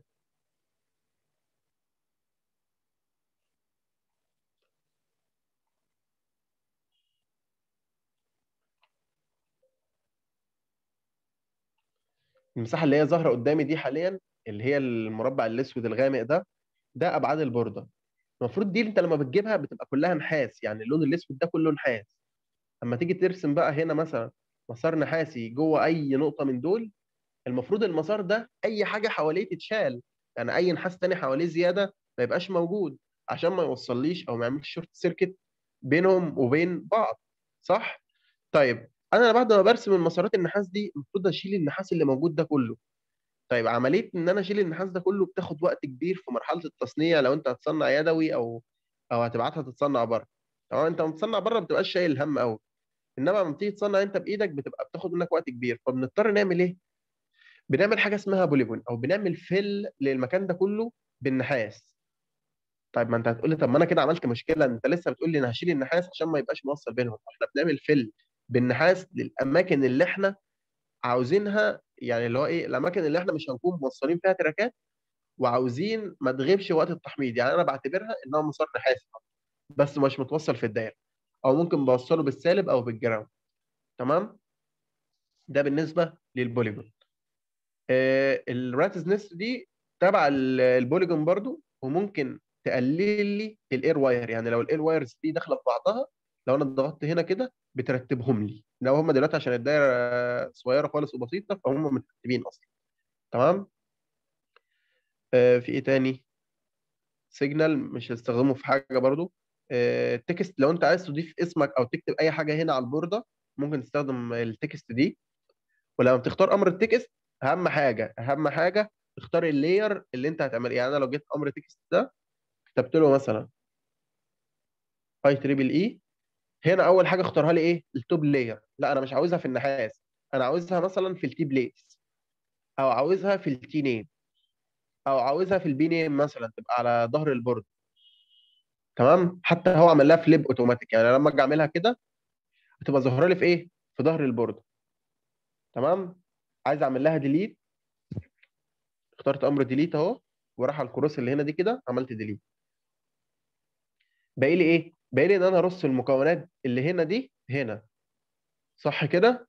المساحه اللي هي ظاهره قدامي دي حاليا اللي هي المربع الاسود الغامق ده ده ابعاد البورده المفروض دي انت لما بتجيبها بتبقى كلها نحاس يعني اللون الاسود ده كله نحاس اما تيجي ترسم بقى هنا مثلا مسار نحاسي جوه اي نقطه من دول المفروض المسار ده اي حاجه حواليه تتشال يعني اي نحاس تاني حواليه زياده ما يبقاش موجود عشان ما يوصليش او ما يعملش شورت سيركت بينهم وبين بعض صح طيب انا بعد ما برسم المسارات النحاس دي المفروض اشيل النحاس اللي موجود ده كله طيب عمليه ان انا اشيل النحاس ده كله بتاخد وقت كبير في مرحله التصنيع لو انت هتصنع يدوي او او هتبعتها تتصنع بره طبعا انت لما بتصنع بره ما بتبقاش شايل هم قوي انما لما تيجي تصنع انت بايدك بتبقى بتاخد منك وقت كبير فبنضطر نعمل ايه بنعمل حاجه اسمها بوليجون او بنعمل فيل للمكان ده كله بالنحاس طيب ما انت هتقول لي طب ما انا كده عملت مشكله انت لسه بتقول لي انا هشيل النحاس عشان ما يبقاش موصل بينهم احنا بنعمل فيل بالنحاس للاماكن اللي احنا عاوزينها يعني اللي هو ايه الاماكن اللي احنا مش هنكون موصلين فيها تراكات وعاوزين ما تغيبش وقت التحميض يعني انا بعتبرها انها مسار نحاسي بس مش متوصل في الدايره او ممكن بوصله بالسالب او بالجراوند تمام ده بالنسبه للبوليجون آه الراتز نست دي تبع ال- البوليجون برضو وممكن تقلل لي الاير واير يعني لو الاير وايرز دي داخله في بعضها لو انا ضغطت هنا كده بترتبهم لي لو هم دلوقتي عشان الدايره صغيره خالص وبسيطه فهم مترتبين اصلا تمام آه في ايه تاني سيجنال مش هستخدمه في حاجه برضو آه تكست لو انت عايز تضيف اسمك او تكتب اي حاجه هنا على البورده ممكن تستخدم التكست دي ولما بتختار امر التكست اهم حاجه اهم حاجه تختار اللاير اللي انت هتعمل يعني انا لو جيت امر تكست ده كتبت له مثلا اي تريبل اي هنا اول حاجه اختارها لي ايه التوب لاير لا انا مش عاوزها في النحاس انا عاوزها مثلا في التي بليس او عاوزها في التي نيم او عاوزها في البي نيم مثلا تبقى على ظهر البورد تمام حتى هو عمل لها فليب اوتوماتيك يعني لما اجي اعملها كده هتبقى ظاهره لي في ايه في ظهر البورد تمام عايز اعمل لها ديليت اخترت امر ديليت اهو وراح على الكروس اللي هنا دي كده عملت ديليت باقي لي ايه باقي لي ان انا ارص المكونات اللي هنا دي هنا صح كده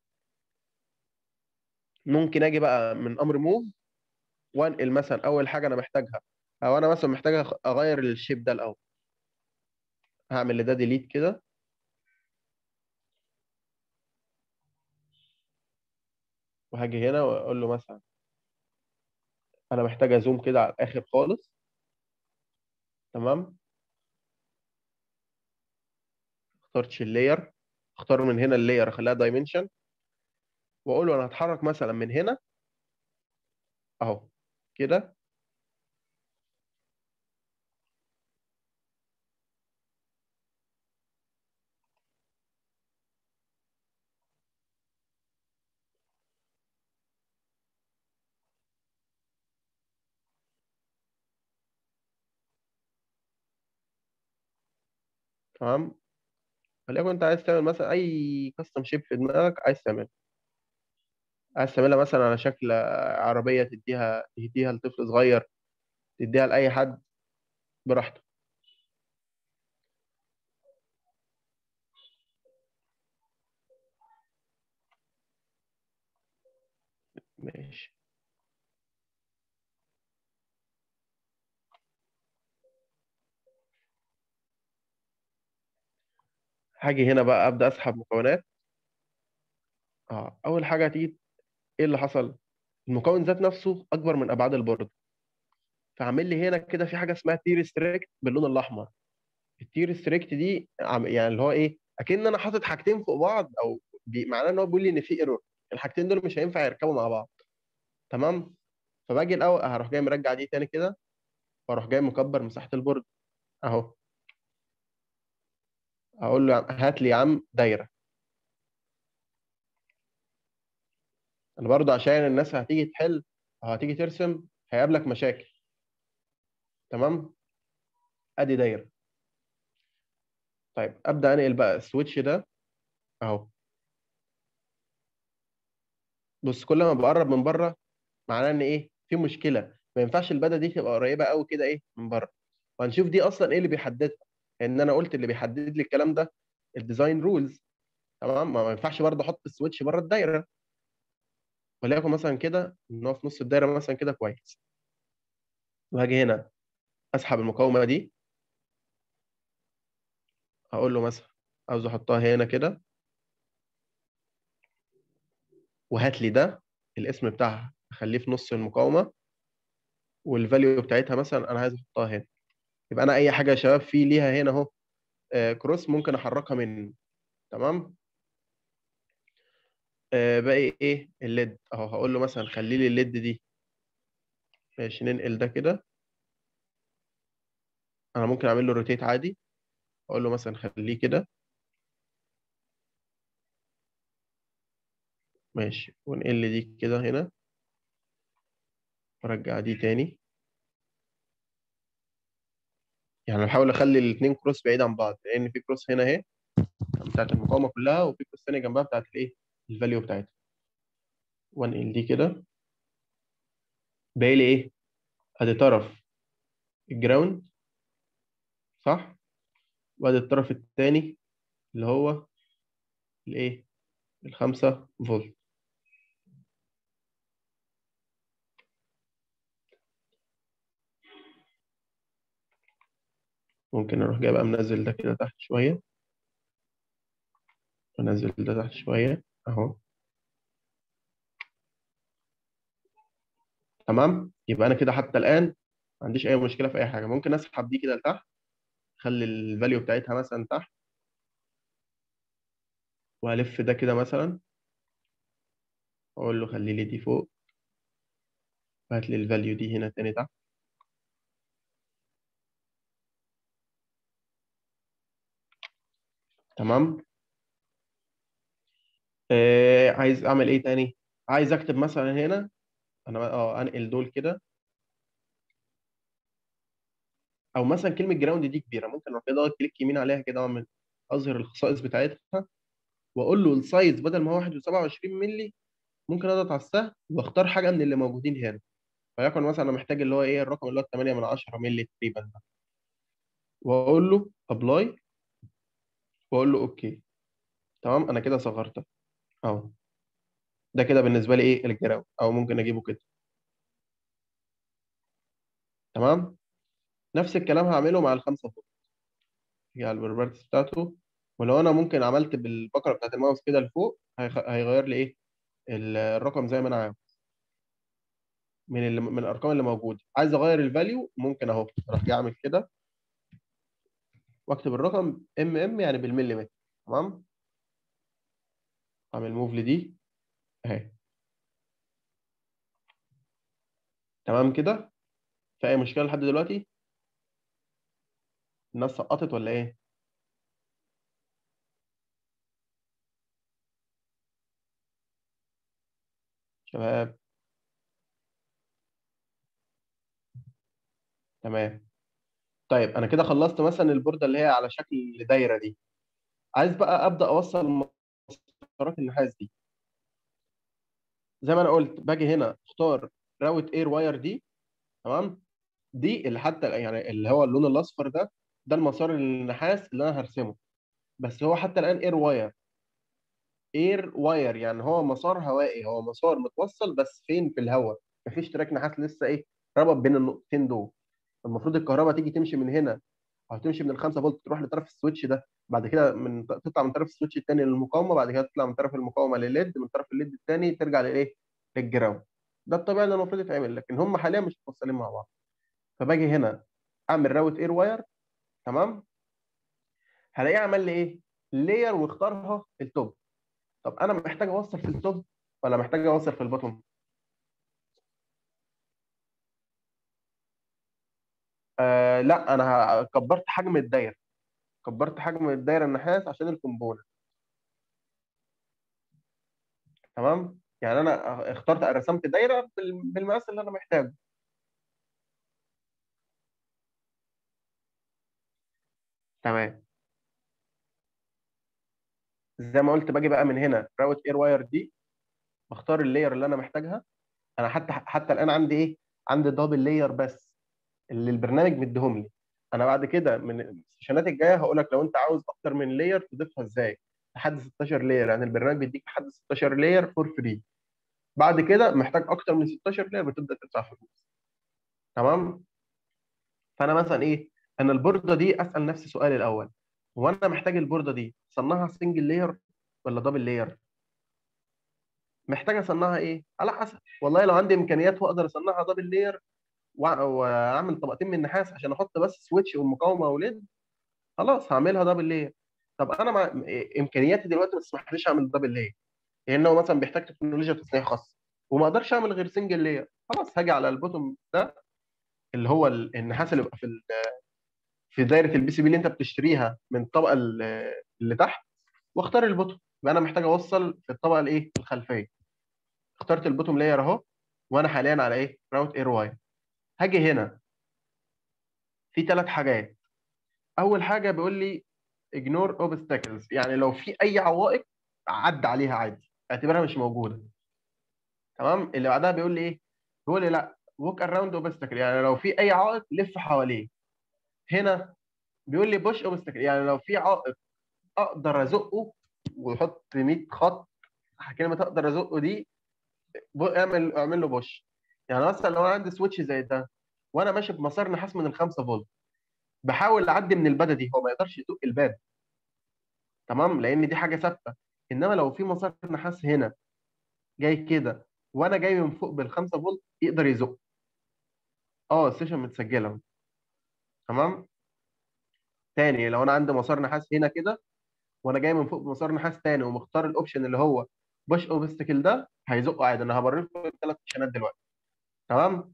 ممكن اجي بقى من امر موف وانقل مثلا اول حاجه انا محتاجها او انا مثلا محتاج أخ- اغير الشيب ده الاول هعمل لده ديليت كده وهاجي هنا واقول له مثلا انا محتاج ازوم كده على الاخر خالص تمام اخترتش اللاير اختار من هنا اللاير اخليها دايمنشن واقول له انا هتحرك مثلا من هنا اهو كده تمام وليكن انت عايز تعمل مثلا اي كاستم شيب في دماغك عايز تعملها عايز تعملها مثلا على شكل عربيه تديها تديها لطفل صغير تديها لاي حد براحته ماشي هاجي هنا بقى ابدا اسحب مكونات اه اول حاجه هتيجي ايه اللي حصل المكون ذات نفسه اكبر من ابعاد البورد فعامل لي هنا كده في حاجه اسمها تي ريستريكت باللون الاحمر التي ريستريكت دي عم- يعني اللي هو ايه اكن انا حاطط حاجتين فوق بعض او بي- معناه ان هو بيقول لي ان في ايرور الحاجتين دول مش هينفع يركبوا مع بعض تمام فباجي الاول هروح جاي مرجع دي تاني كده واروح جاي مكبر مساحه البورد اهو اقول له يا عم- هات لي يا عم دايره انا برضو عشان الناس هتيجي تحل او هتيجي ترسم هيقابلك مشاكل تمام ادي دايره طيب ابدا انقل بقى السويتش ده اهو بص كل ما بقرب من بره معناه ان ايه في مشكله ما ينفعش البدا دي تبقى قريبه قوي كده ايه من بره وهنشوف دي اصلا ايه اللي بيحددها لان انا قلت اللي بيحدد لي الكلام ده الديزاين رولز تمام ما ما ينفعش برضه احط السويتش بره الدايره وليكن مثلا كده ان هو في نص الدايره مثلا كده كويس وهاجي هنا اسحب المقاومه دي هقول له مثلا عاوز احطها هنا كده وهات لي ده الاسم بتاعها اخليه في نص المقاومه والفاليو بتاعتها مثلا انا عايز احطها هنا يبقى انا اي حاجه يا شباب في ليها هنا اهو آه، كروس ممكن احركها منه تمام آه، باقي ايه الليد اهو هقول له مثلا خلي لي الليد دي ماشي ننقل ده كده انا ممكن اعمل له روتيت عادي اقول له مثلا خليه كده ماشي ونقل لي دي كده هنا وارجع دي تاني يعني بحاول اخلي الاثنين كروس بعيد عن بعض لان في كروس هنا اهي بتاعت المقاومه كلها وفي كروس ثانيه جنبها بتاعت الايه الفاليو بتاعتها وانقل دي كده باقي لي ايه ادي طرف الجراوند صح وادي الطرف الثاني اللي هو الايه الخمسة فولت ممكن اروح جاي بقى منزل ده كده تحت شويه انزل ده تحت شويه اهو تمام يبقى انا كده حتى الان ما عنديش اي مشكله في اي حاجه ممكن اسحب دي كده لتحت اخلي الفاليو بتاعتها مثلا تحت والف ده كده مثلا اقول له خلي لي دي فوق وهات لي الفاليو دي هنا تاني تحت تمام آه عايز اعمل ايه تاني عايز اكتب مثلا هنا انا اه انقل دول كده او مثلا كلمه جراوند دي كبيره ممكن اروح كده كليك يمين عليها كده واعمل اظهر الخصائص بتاعتها واقول له السايز بدل ما هو 1.27 مللي ممكن اضغط على السهم واختار حاجه من اللي موجودين هنا فيكن مثلا انا محتاج اللي هو ايه الرقم اللي هو 8 من 10 مللي تقريبا ده واقول له ابلاي واقول له اوكي تمام انا كده صغرتها اهو ده كده بالنسبه لي ايه الجراوند او ممكن اجيبه كده تمام نفس الكلام هعمله مع الخمسه فوق هي على البروبرتيز بتاعته ولو انا ممكن عملت بالبكره بتاعت الماوس كده لفوق هيخ- هيغير لي ايه ال- الرقم زي ما انا عاوز من اللي من الارقام اللي موجوده عايز اغير الفاليو ممكن اهو اروح جاي اعمل كده واكتب الرقم ام ام يعني بالمليمتر تمام اعمل موف لدي اهي تمام كده في اي مشكله لحد دلوقتي الناس سقطت ولا ايه شباب تمام طيب انا كده خلصت مثلا البورده اللي هي على شكل دايره دي عايز بقى ابدا اوصل مسارات النحاس دي زي ما انا قلت باجي هنا اختار راوت اير واير دي تمام دي اللي حتى يعني اللي هو اللون الاصفر ده ده المسار النحاس اللي انا هرسمه بس هو حتى الان اير واير اير واير يعني هو مسار هوائي هو مسار متوصل بس فين في الهواء مفيش تراك نحاس لسه ايه ربط بين النقطتين دول المفروض الكهرباء تيجي تمشي من هنا او تمشي من ال 5 فولت تروح لطرف السويتش ده بعد كده من تطلع من طرف السويتش الثاني للمقاومه بعد كده تطلع من طرف المقاومه للليد من طرف الليد الثاني ترجع لايه للجراوند ده الطبيعي اللي المفروض يتعمل لكن هم حاليا مش متوصلين مع بعض فباجي هنا اعمل راوت اير واير تمام هلاقيه عمل لي ايه لاير واختارها التوب طب انا محتاج اوصل في التوب ولا محتاج اوصل في البوتوم آه لا انا ه- كبرت حجم الدايره كبرت حجم الدايره النحاس عشان الكومبوننت تمام يعني انا اخترت رسمت دايره بال- بالمقاس اللي انا محتاجه تمام زي ما قلت باجي بقى من هنا راوت اير واير دي بختار اللاير اللي انا محتاجها انا حتى حتى الان عندي ايه عندي دبل لاير بس اللي البرنامج مديهم لي انا بعد كده من السيشنات الجايه هقول لك لو انت عاوز اكتر من لاير تضيفها ازاي لحد 16 لاير يعني البرنامج بيديك لحد 16 لاير فور فري بعد كده محتاج اكتر من 16 لاير بتبدا تدفع فلوس تمام فانا مثلا ايه انا البورده دي اسال نفسي سؤال الاول هو انا محتاج البورده دي اصنعها سنجل لاير ولا دبل لاير محتاج اصنعها ايه على حسب والله لو عندي امكانيات واقدر اصنعها دبل لاير واعمل طبقتين من النحاس عشان احط بس سويتش والمقاومه وليد خلاص هعملها دبل لاير طب انا مع امكانياتي دلوقتي ما تسمحليش اعمل دبل لاير لانه مثلا بيحتاج تكنولوجيا تصنيع خاصه وما اقدرش اعمل غير سنجل لاير خلاص هاجي على البوتوم ده اللي هو ال- النحاس اللي بيبقى في ال- في دايره البي سي بي اللي انت بتشتريها من الطبقه ال- اللي تحت واختار البوتوم يبقى انا محتاج اوصل في الطبقه الايه الخلفيه اخترت البوتوم لاير اهو وانا حاليا على ايه راوت اير واير هاجي هنا في ثلاث حاجات اول حاجه بيقول لي ignore obstacles يعني لو في اي عوائق عد عليها عادي اعتبرها مش موجوده تمام اللي بعدها بيقول لي ايه بيقول لي لا walk around obstacle يعني لو في اي عائق لف حواليه هنا بيقول لي push obstacle يعني لو في عائق اقدر ازقه ويحط 100 خط كلمه اقدر ازقه دي بو- اعمل اعمل له بوش يعني مثلا لو انا عندي سويتش زي ده وانا ماشي بمسار نحاس من ال 5 فولت بحاول اعدي من الباده دي هو ما يقدرش يزق الباب تمام لان دي حاجه ثابته انما لو في مسار نحاس هنا جاي كده وانا جاي من فوق بال 5 فولت يقدر يزق اه السيشن متسجله أهو. تمام تاني لو انا عندي مسار نحاس هنا كده وانا جاي من فوق بمسار نحاس تاني ومختار الاوبشن اللي هو بوش اوبستكل ده هيزقه عادي انا هوريكم الثلاث اوبشنات دلوقتي تمام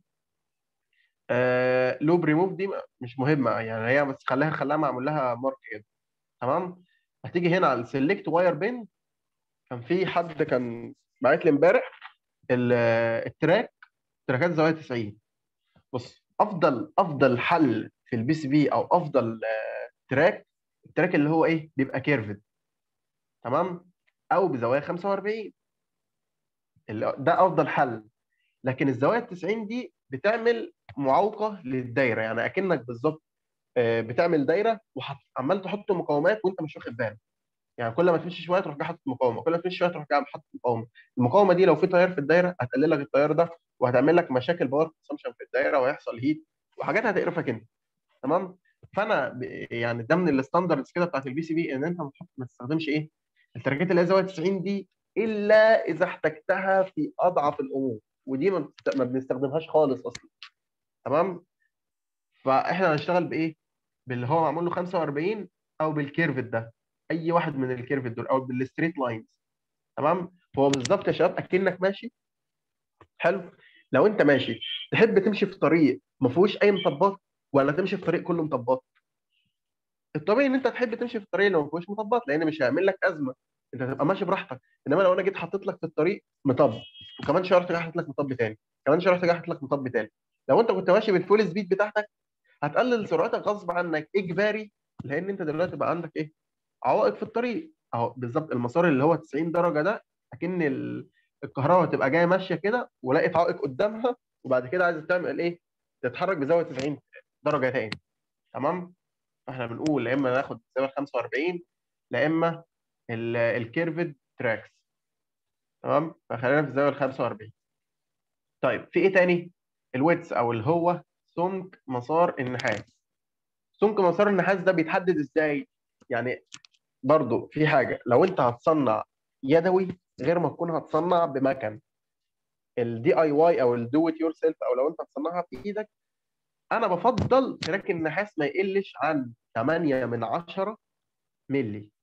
آه لوب ريموف دي مش مهمه يعني هي بس خليها خليها معمول لها مارك كده تمام هتيجي هنا على السلكت واير بين كان في حد كان باعت لي امبارح ال- التراك تراكات زوايا 90 بص افضل افضل حل في البي سي بي او افضل آه، تراك التراك اللي هو ايه بيبقى كيرفد تمام او بزوايا 45 اللي ده افضل حل لكن الزوايا ال 90 دي بتعمل معوقه للدايره يعني اكنك بالظبط آه، بتعمل دايره وعمال تحط مقاومات وانت مش واخد بالك يعني كل ما تمشي شويه تروح جاي حاطط مقاومه كل ما تمشي شويه تروح جاي حاطط مقاومه المقاومه دي لو في تيار في الدايره هتقلل لك التيار ده وهتعمل لك مشاكل باور كونسمشن في الدايره وهيحصل هيت وحاجات هتقرفك انت تمام فانا ب- يعني ده من الستاندردز كده بتاعت البي سي بي ان انت ما تحط- ما تستخدمش ايه التراكات اللي هي زاويه 90 دي الا اذا احتجتها في اضعف الامور ودي ما بت- ما بنستخدمهاش خالص اصلا تمام فاحنا هنشتغل بايه باللي هو معمول له 45 او بالكيرفت ده اي واحد من الكيرفت دول او بالستريت لاينز تمام هو بالظبط يا شباب اكنك ماشي حلو لو انت ماشي تحب تمشي في طريق ما فيهوش اي مطبات ولا تمشي في طريق كله مطبات الطبيعي ان انت تحب تمشي في الطريق اللي ما فيهوش مطبات لان مش هيعمل لك ازمه انت هتبقى ماشي براحتك انما لو انا جيت حطيت لك في الطريق مطب وكمان شويه رحت جاي حاطط لك مطب تاني كمان شويه رحت جاي حاطط لك مطب تاني لو انت كنت ماشي بالفول سبيد بتاعتك هتقلل سرعتك غصب عنك اجباري لان انت دلوقتي بقى عندك ايه عوائق في الطريق اهو بالظبط المسار اللي هو 90 درجه ده اكن ال- الكهرباء تبقى جايه ماشيه كده ولقيت عائق قدامها وبعد كده عايزه تعمل ايه تتحرك بزاويه 90 درجه تاني تمام فاحنا بنقول يا اما ناخد زاويه 45 لا اما ال- الكيرفد تراكس تمام فخلينا في الزاويه ال 45 طيب في ايه تاني الويتس او اللي هو سمك مسار النحاس سمك مسار النحاس ده بيتحدد ازاي يعني برضو في حاجه لو انت هتصنع يدوي غير ما تكون هتصنع بمكن الدي اي واي او الدو ات يور سيلف او لو انت هتصنعها بايدك انا بفضل تراك النحاس ما يقلش عن 8 من 10 مللي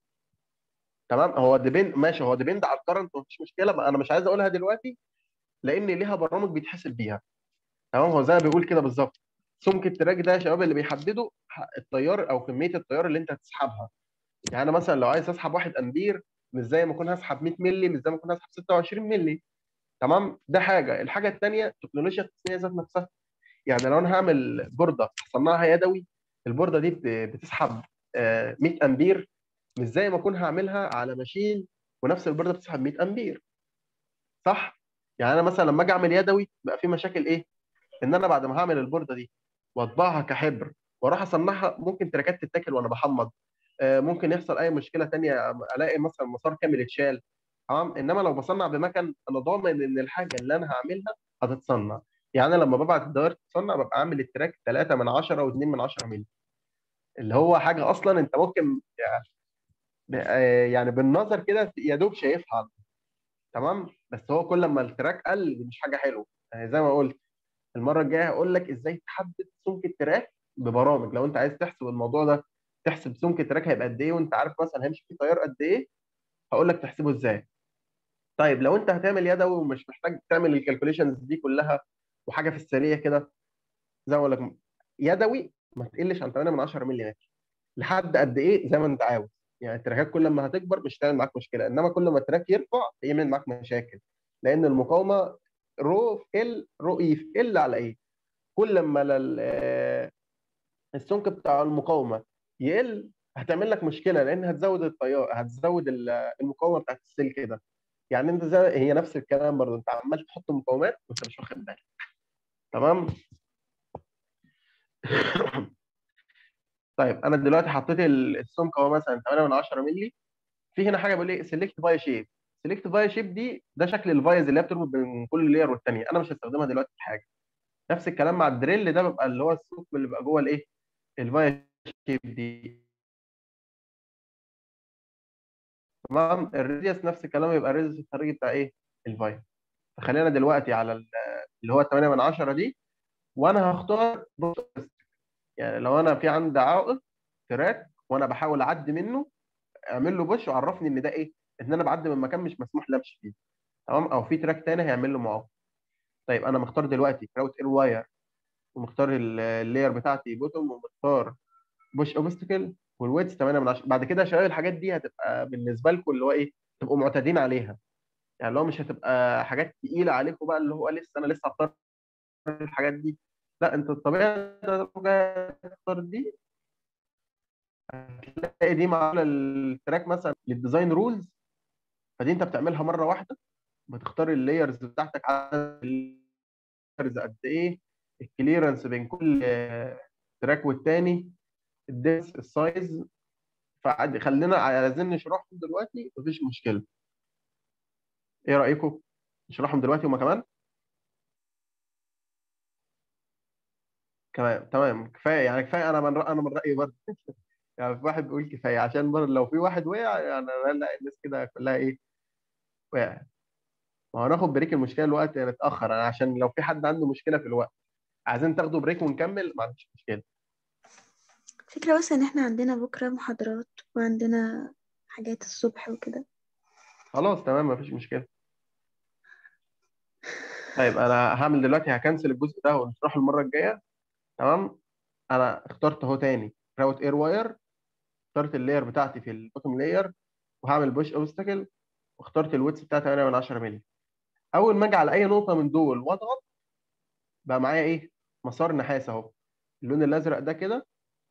تمام هو ديبند ماشي هو ديبند على الكرنت مفيش مشكله ما انا مش عايز اقولها دلوقتي لان ليها برامج بيتحسب بيها تمام هو زي ما بيقول كده بالظبط سمك التراك ده يا شباب اللي بيحدده التيار او كميه التيار اللي انت هتسحبها يعني انا مثلا لو عايز اسحب 1 امبير مش زي ما اكون هسحب 100 مللي مش زي ما اكون هسحب 26 مللي تمام ده حاجه الحاجه الثانيه تكنولوجيا التصنيع ذات نفسها يعني لو انا هعمل بورده هصنعها يدوي البورده دي بت- بتسحب آه، 100 امبير مش زي ما اكون هعملها على ماشين ونفس البورده بتسحب 100 امبير صح يعني انا مثلا لما اجي اعمل يدوي بقى في مشاكل ايه ان انا بعد ما هعمل البورده دي واطبعها كحبر واروح اصنعها ممكن تراكات تتاكل وانا بحمض آه، ممكن يحصل اي مشكله تانية الاقي مثلا مسار كامل اتشال تمام انما لو بصنع بمكن انا ضامن ان الحاجه اللي انا هعملها هتتصنع يعني أنا لما ببعت الدوائر تتصنع ببقى عامل التراك 3 من 10 و2 من 10 مللي اللي هو حاجه اصلا انت ممكن يعني آه، يعني بالنظر كده يا دوب شايفها تمام بس هو كل ما التراك قل دي مش حاجه حلوه يعني زي ما قلت المره الجايه هقول لك ازاي تحدد سمك التراك ببرامج لو انت عايز تحسب الموضوع ده تحسب سمك التراك هيبقى قد ايه وانت عارف مثلا هيمشي فيه تيار قد ايه هقول لك تحسبه ازاي طيب لو انت هتعمل يدوي ومش محتاج تعمل الكالكوليشنز دي كلها وحاجه في السريع كده زي ما اقول لك يدوي ما تقلش عن 8 من 10 مللي متر لحد قد ايه زي ما انت عاوز يعني التراكات كل ما هتكبر مش هتعمل معاك مشكله انما كل ما التراك يرفع يعمل معاك مشاكل لان المقاومه رو في ال رو اي في ال على ايه كل ما ال- آه، السمك بتاع المقاومه يقل هتعمل لك مشكله لان هتزود التيار هتزود ال- المقاومه بتاعت السلك ده يعني انت زي هي نفس الكلام برضه انت عمال تحط مقاومات وانت مش واخد بالك تمام طيب انا دلوقتي حطيت ال- السمك هو مثلا 8 من 10 مللي في هنا حاجه بيقول لي سيلكت فاي شيب سيلكت فاي شيب دي ده شكل الفايز اللي هي بتربط بين كل لير والثانيه انا مش هستخدمها دلوقتي في حاجه نفس الكلام مع الدريل ده بيبقى اللي هو الثقب اللي بيبقى جوه الايه الفاي شيب دي تمام الريديوس نفس الكلام يبقى الريديوس الخارجي بتاع ايه الفاي فخلينا دلوقتي على ال- اللي هو 8 من 10 دي وانا هختار بوست يعني لو انا في عندي عائق تراك وانا بحاول اعدي منه اعمل له بوش وعرفني ان ده ايه ان انا بعدي من مكان مش مسموح لي امشي فيه تمام او في تراك تاني هيعمل له معاق طيب انا مختار دلوقتي كراوت اير واير ومختار ال- اللاير بتاعتي بوتوم ومختار بوش اوبستكل والويتس 8 من 10 بعد كده يا شباب الحاجات دي هتبقى بالنسبه لكم اللي هو ايه تبقوا معتادين عليها يعني اللي هو مش هتبقى حاجات تقيله عليكم بقى اللي هو لسه انا لسه هختار الحاجات دي لا انت الطبيعي تختار دي هتلاقي دي مع التراك مثلا للديزاين رولز فدي انت بتعملها مره واحده بتختار اللايرز بتاعتك عدد اللايرز قد ايه الكليرنس بين كل آه، تراك والتاني الدنس السايز فعادي خلينا عايزين نشرحهم دلوقتي مفيش مشكله ايه رايكم نشرحهم دلوقتي هما كمان كمان تمام كفايه يعني كفايه انا من رأ... انا من رايي برضه يعني في واحد بيقول كفايه عشان برضه لو في واحد وقع يعني لا الناس كده كلها ايه وقع ما هو هناخد بريك المشكله الوقت نتاخر انا عشان لو في حد عنده مشكله في الوقت عايزين تاخدوا بريك ونكمل ما عنديش مشكله فكرة بس ان احنا عندنا بكرة محاضرات وعندنا حاجات الصبح وكده خلاص تمام مفيش مشكله طيب انا هعمل دلوقتي هكنسل الجزء ده ونشرحه المره الجايه تمام انا اخترت اهو تاني راوت اير واير اخترت اللاير بتاعتي في البوتوم لاير وهعمل بوش اوبستكل واخترت الويتس بتاعتي 8 من 10 مللي اول ما اجي على اي نقطه من دول واضغط بقى معايا ايه مسار نحاس اهو اللون الازرق ده كده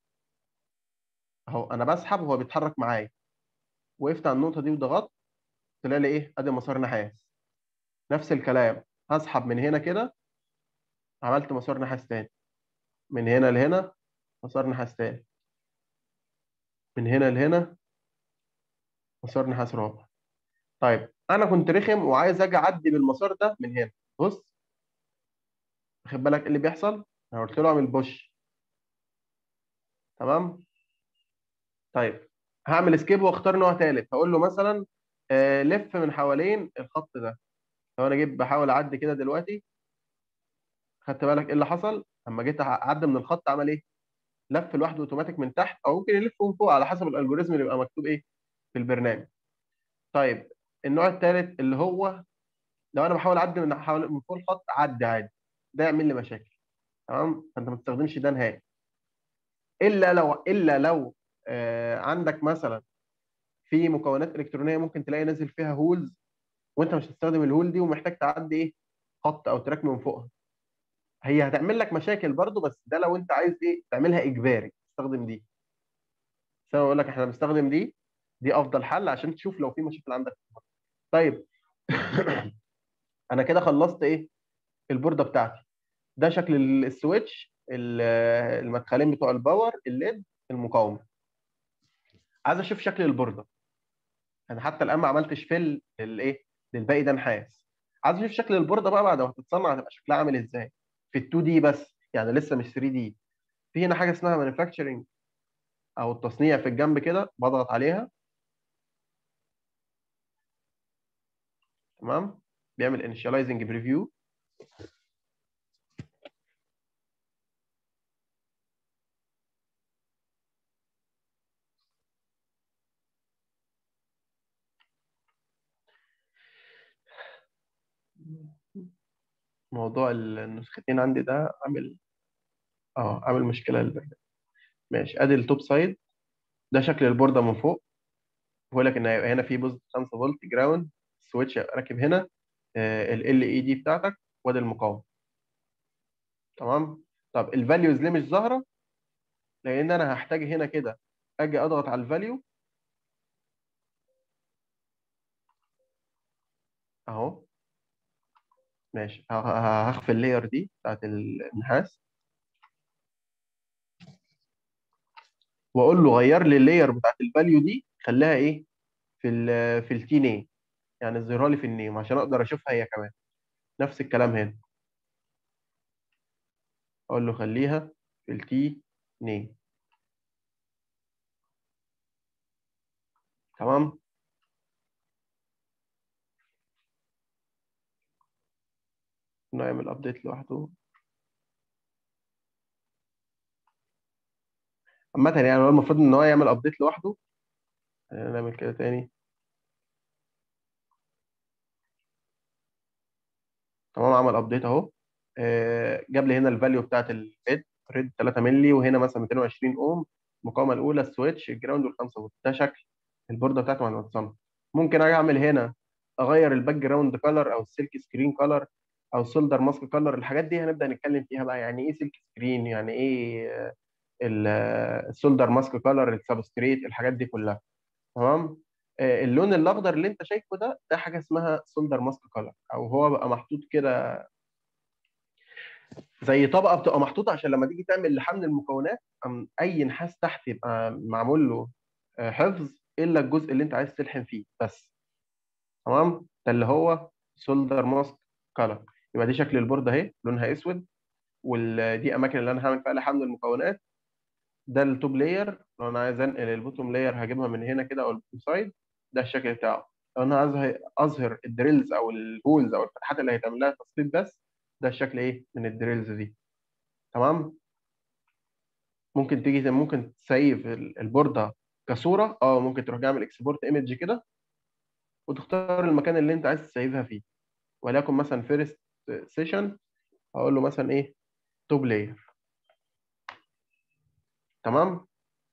اهو انا بسحب وهو بيتحرك معايا وقفت على النقطه دي وضغطت طلع لي ايه ادي مسار نحاس نفس الكلام هسحب من هنا كده عملت مسار نحاس تاني من هنا لهنا مسار نحاس تاني من هنا لهنا مسار نحاس رابع طيب انا كنت رخم وعايز اجي اعدي بالمسار ده من هنا بص واخد بالك ايه اللي بيحصل انا قلت له اعمل بوش تمام طيب هعمل سكيب واختار نوع ثالث هقول له مثلا آه، لف من حوالين الخط ده لو انا جيت بحاول اعدي كده دلوقتي خدت بالك ايه اللي حصل لما جيت اعدي من الخط عمل ايه لف لوحده اوتوماتيك من تحت او ممكن يلف من فوق على حسب الالجوريزم اللي بيبقى مكتوب ايه في البرنامج طيب النوع الثالث اللي هو لو انا بحاول اعدي من حوالي من فوق الخط عدي عادي ده يعمل لي مشاكل تمام فانت ما تستخدمش ده نهائي الا لو الا لو آه عندك مثلا في مكونات الكترونيه ممكن تلاقي نازل فيها هولز وانت مش هتستخدم الهول دي ومحتاج تعدي ايه خط او تراك من فوقها هي هتعمل لك مشاكل برضو بس ده لو انت عايز ايه تعملها اجباري تستخدم دي بس انا بقول لك احنا بنستخدم دي دي افضل حل عشان تشوف لو في مشاكل عندك في البورد. طيب انا كده خلصت ايه البورده بتاعتي ده شكل ال- السويتش ال- المدخلين بتوع الباور الليد المقاومه عايز اشوف شكل البورده انا حتى الان ما عملتش فيل للايه للباقي ده نحاس عايز اشوف شكل البورده بقى بعد ما تتصنع هتبقى شكلها عامل ازاي في ال 2 دي بس يعني لسه مش 3 دي في هنا حاجه اسمها مانيفاكتشرنج او التصنيع في الجنب كده بضغط عليها تمام بيعمل انيشاليزنج بريفيو موضوع النسختين عندي ده عامل اه عامل مشكله للبرنامج ماشي ادي التوب سايد ده شكل البورده من فوق بقول لك ان هيبقى هنا في بوزيتيف 5 فولت جراوند سويتش هيبقى راكب هنا ال اي دي بتاعتك وادي المقاومه تمام طب الفاليوز ليه مش ظاهره لان انا هحتاج هنا كده اجي اضغط على الفاليو اهو ماشي ه- ه- هخفي اللاير دي بتاعت النحاس واقول له غير لي اللاير بتاعت الفاليو دي خليها ايه في ال في التي نيم يعني اظهرها لي في النيم عشان اقدر اشوفها هي كمان نفس الكلام هنا اقول له خليها في التي نيم تمام نعمل ابديت لوحده عامة يعني هو المفروض ان هو يعمل ابديت لوحده خلينا نعمل كده تاني تمام عمل ابديت اهو آه، جاب لي هنا الفاليو بتاعت البيت ريد 3 مللي وهنا مثلا 220 اوم المقاومه الاولى السويتش الجراوند والخمسه فولت ده شكل البورده بتاعته بعد ما تتصنع ممكن اجي اعمل هنا اغير الباك جراوند كلر او السلك سكرين كلر او سولدر ماسك كلر الحاجات دي هنبدا نتكلم فيها بقى يعني ايه سلك سكرين يعني ايه آه، ال- آه، السولدر ماسك كلر السبستريت الحاجات دي كلها تمام آه، اللون الاخضر اللي انت شايفه ده ده حاجه اسمها سولدر ماسك كلر او هو بقى محطوط كده زي طبقه بتبقى محطوطه عشان لما تيجي تعمل لحمل المكونات أم اي نحاس تحت يبقى معمول له آه، حفظ الا الجزء اللي انت عايز تلحم فيه بس تمام ده اللي هو سولدر ماسك كلر يبقى دي شكل البورده اهي لونها اسود ودي اماكن اللي انا هعمل فيها لحمل المكونات ده التوب لاير لو انا عايز انقل البوتوم لاير هجيبها من هنا كده او البوتوم سايد ده الشكل بتاعه لو انا عايز أظهر- اظهر الدريلز او الهولز او الفتحات اللي هيتعمل لها تثبيت بس ده الشكل ايه من الدريلز دي تمام ممكن تيجي زي ممكن تسيف ال- البورده كصوره اه ممكن تروح جاي عامل اكسبورت ايمج كده وتختار المكان اللي انت عايز تسيفها فيه وليكن مثلا فيرست سيشن هقول له مثلا ايه توب لاير تمام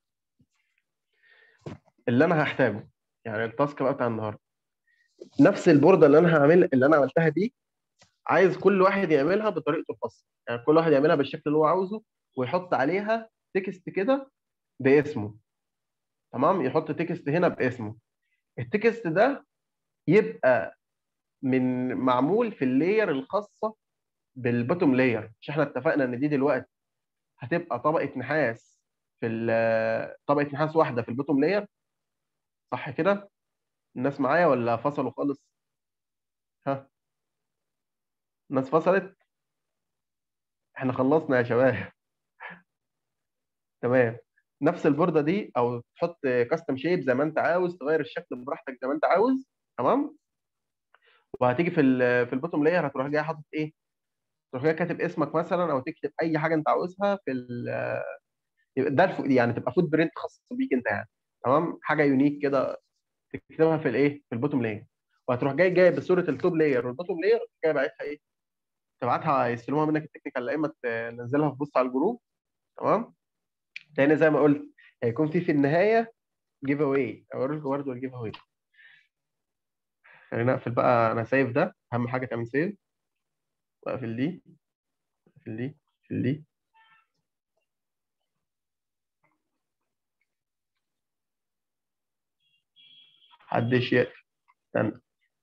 اللي انا هحتاجه يعني التاسك بقى بتاع النهارده نفس البورده اللي انا هعمل اللي انا عملتها دي عايز كل واحد يعملها بطريقته الخاصه يعني كل واحد يعملها بالشكل اللي هو عاوزه ويحط عليها تكست كده باسمه تمام يحط تكست هنا باسمه التكست ده يبقى من معمول في اللاير الخاصه بالبوتوم لاير مش احنا اتفقنا ان دي دلوقتي هتبقى طبقه نحاس في ال- طبقه نحاس واحده في البوتوم لاير صح كده الناس معايا ولا فصلوا خالص ها الناس فصلت احنا خلصنا يا شباب تمام نفس البورده دي او تحط كاستم شيب زي ما انت عاوز تغير الشكل براحتك زي ما انت عاوز تمام وهتيجي في ال في البوتوم لاير هتروح جاي حاطط ايه تروح جاي كاتب اسمك مثلا او تكتب اي حاجه انت عاوزها في ال يبقى ده الف- يعني تبقى فوت برنت خاص بيك انت يعني تمام حاجه يونيك كده تكتبها في الايه في البوتوم لاير وهتروح جاي جايب صوره التوب لاير والبوتوم لاير جاي باعتها ايه تبعتها يستلموها منك التكنيكال يا اما تنزلها في بوست على الجروب تمام تاني زي ما قلت هيكون في في النهايه جيف اواي اوريكم برضه الجيف اواي خلينا اقفل بقى انا سايف ده اهم حاجه تعمل سيف واقفل دي اقفل دي اقفل دي محدش يقفل استنى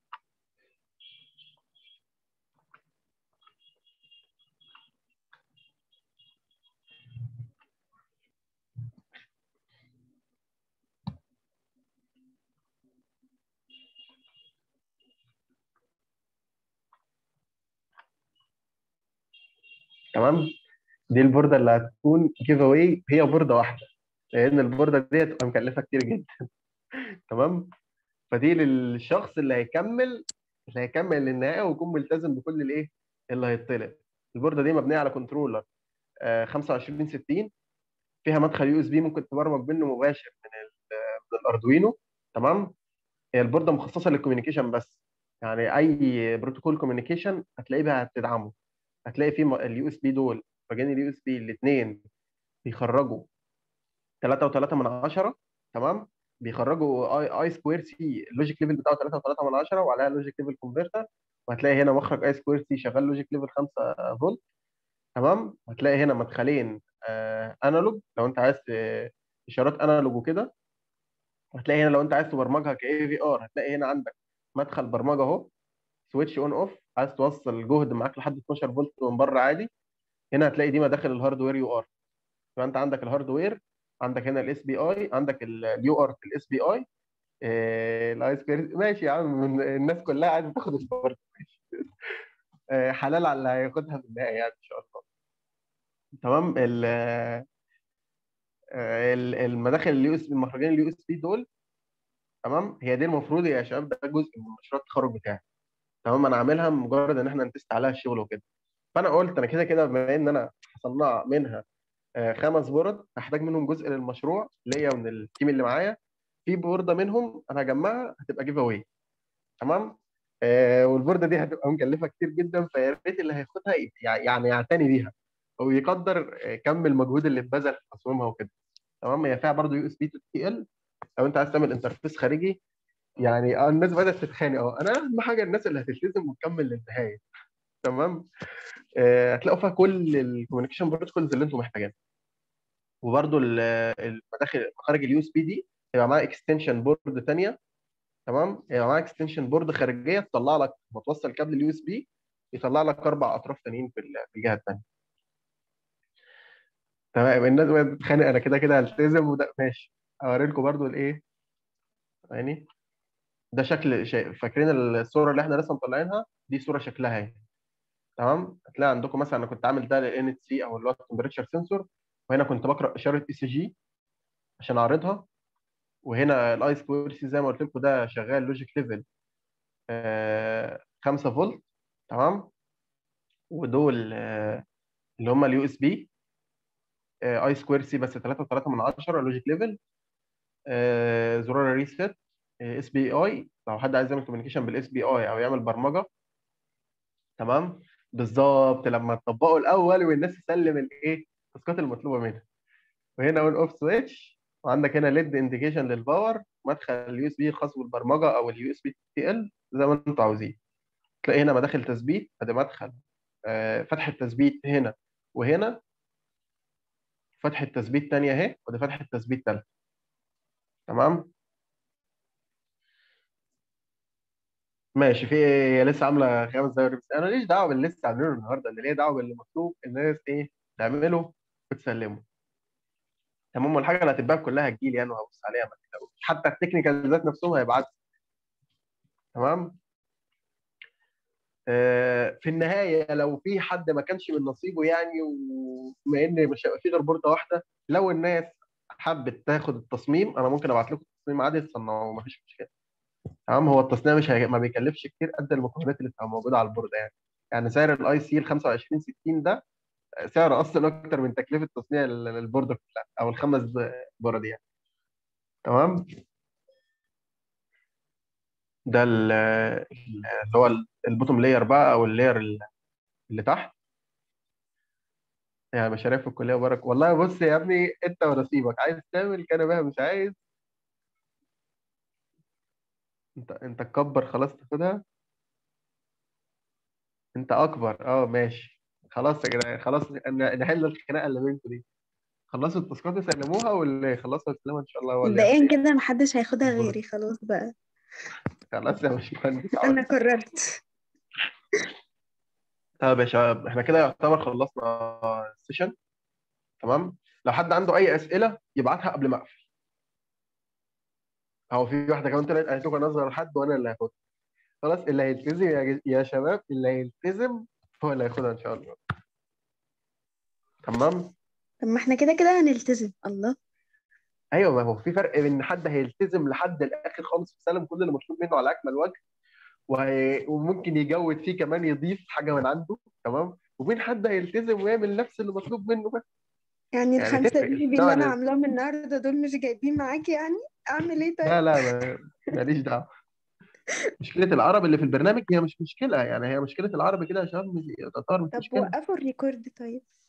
تمام دي البورده اللي هتكون جيف اواي هي بورده واحده لان البورده دي هتبقى مكلفه كتير جدا تمام فدي للشخص اللي هيكمل اللي هيكمل للنهايه ويكون ملتزم بكل الايه اللي هيطلب البورده دي مبنيه على كنترولر آه 25 60 فيها مدخل يو اس بي ممكن تبرمج منه مباشر من من الاردوينو تمام هي البورده مخصصه للكوميونيكيشن بس يعني اي بروتوكول كوميونيكيشن هتلاقيه بقى بتدعمه هتلاقي في اليو اس بي دول مجاني اليو اس بي الاثنين بيخرجوا 3 و3 من 10 تمام بيخرجوا اي اي سكوير سي اللوجيك ليفل بتاعه 3 و3 من 10 وعليها لوجيك ليفل كونفرتر وهتلاقي هنا مخرج اي سكوير سي شغال لوجيك ليفل 5 فولت تمام هتلاقي هنا مدخلين آه انالوج لو انت عايز اشارات انالوج وكده هتلاقي هنا لو انت عايز تبرمجها كاي في ار هتلاقي هنا عندك مدخل برمجه اهو سويتش اون اوف عايز توصل جهد معاك لحد 12 فولت من بره عادي هنا هتلاقي دي مداخل الهاردوير يو ار فانت عندك الهاردوير عندك هنا الاس بي اي عندك اليو ار في الاس بي اي الاي سكوير ماشي يا عم الناس كلها عايزه تاخد البورد ماشي حلال على اللي هياخدها في النهايه يعني ان شاء الله تمام ال المداخل اليو اس بي المخرجين اليو اس بي دول تمام هي دي المفروض يا شباب ده جزء من مشروع التخرج بتاعي تمام انا عاملها مجرد ان احنا نتست عليها الشغل وكده فانا قلت انا كده كده بما ان انا هصنع منها خمس بورد هحتاج منهم جزء للمشروع ليا ومن التيم اللي معايا في بورده منهم انا هجمعها هتبقى جيف اواي تمام آه والبورده دي هتبقى مكلفه كتير جدا فيا ريت اللي هياخدها يعني يعتني بيها او يقدر كم المجهود اللي اتبذل في تصميمها وكده تمام هي فيها برضه يو اس بي تو تي ال لو انت عايز تعمل انترفيس خارجي يعني اه الناس بدات تتخانق اه انا اهم حاجه الناس اللي هتلتزم وتكمل للنهايه تمام آه هتلاقوا فيها كل الكوميونيكيشن بروتوكولز اللي انتم محتاجينها وبرده المداخل مخارج اليو اس بي دي هيبقى معاها اكستنشن بورد ثانيه تمام هيبقى معاها اكستنشن بورد خارجيه تطلع لك متوصل كابل اليو اس بي يطلع لك اربع اطراف ثانيين في الجهه الثانيه تمام الناس بتتخانق انا كده كده هلتزم وده ماشي اوري لكم برده الايه يعني ده شكل شيء فاكرين الصوره اللي احنا لسه مطلعينها دي صوره شكلها اهي تمام هتلاقي عندكم مثلا انا كنت عامل ده للان سي او اللي هو التمبريتشر سنسور وهنا كنت بقرا اشاره اي سي جي عشان اعرضها وهنا الاي سكوير سي زي ما قلت لكم ده شغال لوجيك ليفل 5 فولت تمام ودول آه اللي هم اليو اس بي اي سكوير سي بس 3 و3 من 10 لوجيك ليفل زرار الريست اس بي اي لو حد عايز يعمل كوميونيكيشن بالاس بي اي او يعمل برمجه تمام بالظبط لما تطبقه الاول والناس تسلم الايه التاسكات المطلوبه منها وهنا اون اوف سويتش وعندك هنا ليد انديكيشن للباور مدخل اليو اس بي الخاص بالبرمجه او اليو اس بي تي ال زي ما انتم عاوزين تلاقي هنا مداخل تثبيت ادي مدخل آه فتحه تثبيت هنا وهنا فتحه تثبيت ثانيه اهي ودي فتحه تثبيت ثالثه تمام ماشي في هي لسه عامله خمس دقايق بس انا ليش دعوه باللي لسه عاملينه النهارده اللي ليه دعوه باللي مطلوب الناس ايه تعمله وتسلمه تمام والحاجه اللي هتتباع كلها هتجيلي يعني وهبص عليها ما تقلقوش حتى التكنيكال ذات نفسهم هيبعتوا تمام آه في النهايه لو في حد ما كانش من نصيبه يعني وبما ان مش هيبقى في غير بورده واحده لو الناس حبت تاخد التصميم انا ممكن ابعت لكم التصميم عادي تصنعوه مفيش مشكله تمام هو التصنيع مش هي... ما بيكلفش كتير قد المكونات اللي بتبقى موجوده على البورده يعني يعني سعر الاي سي ال 25 60 ده سعر اصلا اكتر من تكلفه تصنيع البورده كلها او الخمس بورد يعني تمام ده اللي هو البوتوم لاير بقى او اللاير اللي تحت يعني مشاريع في الكليه برك والله بص يا ابني انت ونصيبك عايز تعمل كان بها مش عايز انت انت تكبر خلاص تاخدها انت اكبر اه ماشي خلاص يا جدعان خلاص ن- نحل الخناقه اللي بينكم دي خلصوا التاسكات يسلموها واللي يخلصوا يسلموها ان شاء الله هو اللي مبدئيا ياخد. كده محدش هياخدها أكبر. غيري خلاص بقى خلاص يا باشمهندس انا قررت طب يا شباب احنا كده يعتبر خلصنا السيشن تمام لو حد عنده اي اسئله يبعتها قبل ما اقفل هو في واحده كمان طلعت قالت لكم انا اصغر حد وانا اللي هاخدها خلاص اللي هيلتزم يا, ج- يا شباب اللي هيلتزم هو اللي هياخدها ان شاء الله تمام طب ما احنا كده كده هنلتزم الله ايوه ما هو في فرق بين حد هيلتزم لحد الاخر خالص ويسلم كل اللي مطلوب منه على اكمل وجه وهي... وممكن يجود فيه كمان يضيف حاجه من عنده تمام وبين حد هيلتزم ويعمل نفس اللي مطلوب منه بس يعني يعني الخمسة تفرق جي بي النوع اللي انا ده. عاملاهم النهارده دول مش جايبين معاكي يعني اعمل ايه طيب لا لا ما- ماليش دعوه مشكله العرب اللي في البرنامج هي مش مشكله يعني هي مشكله العرب كده يا شباب مش تطور مش طب مشكله وقفوا الريكورد طيب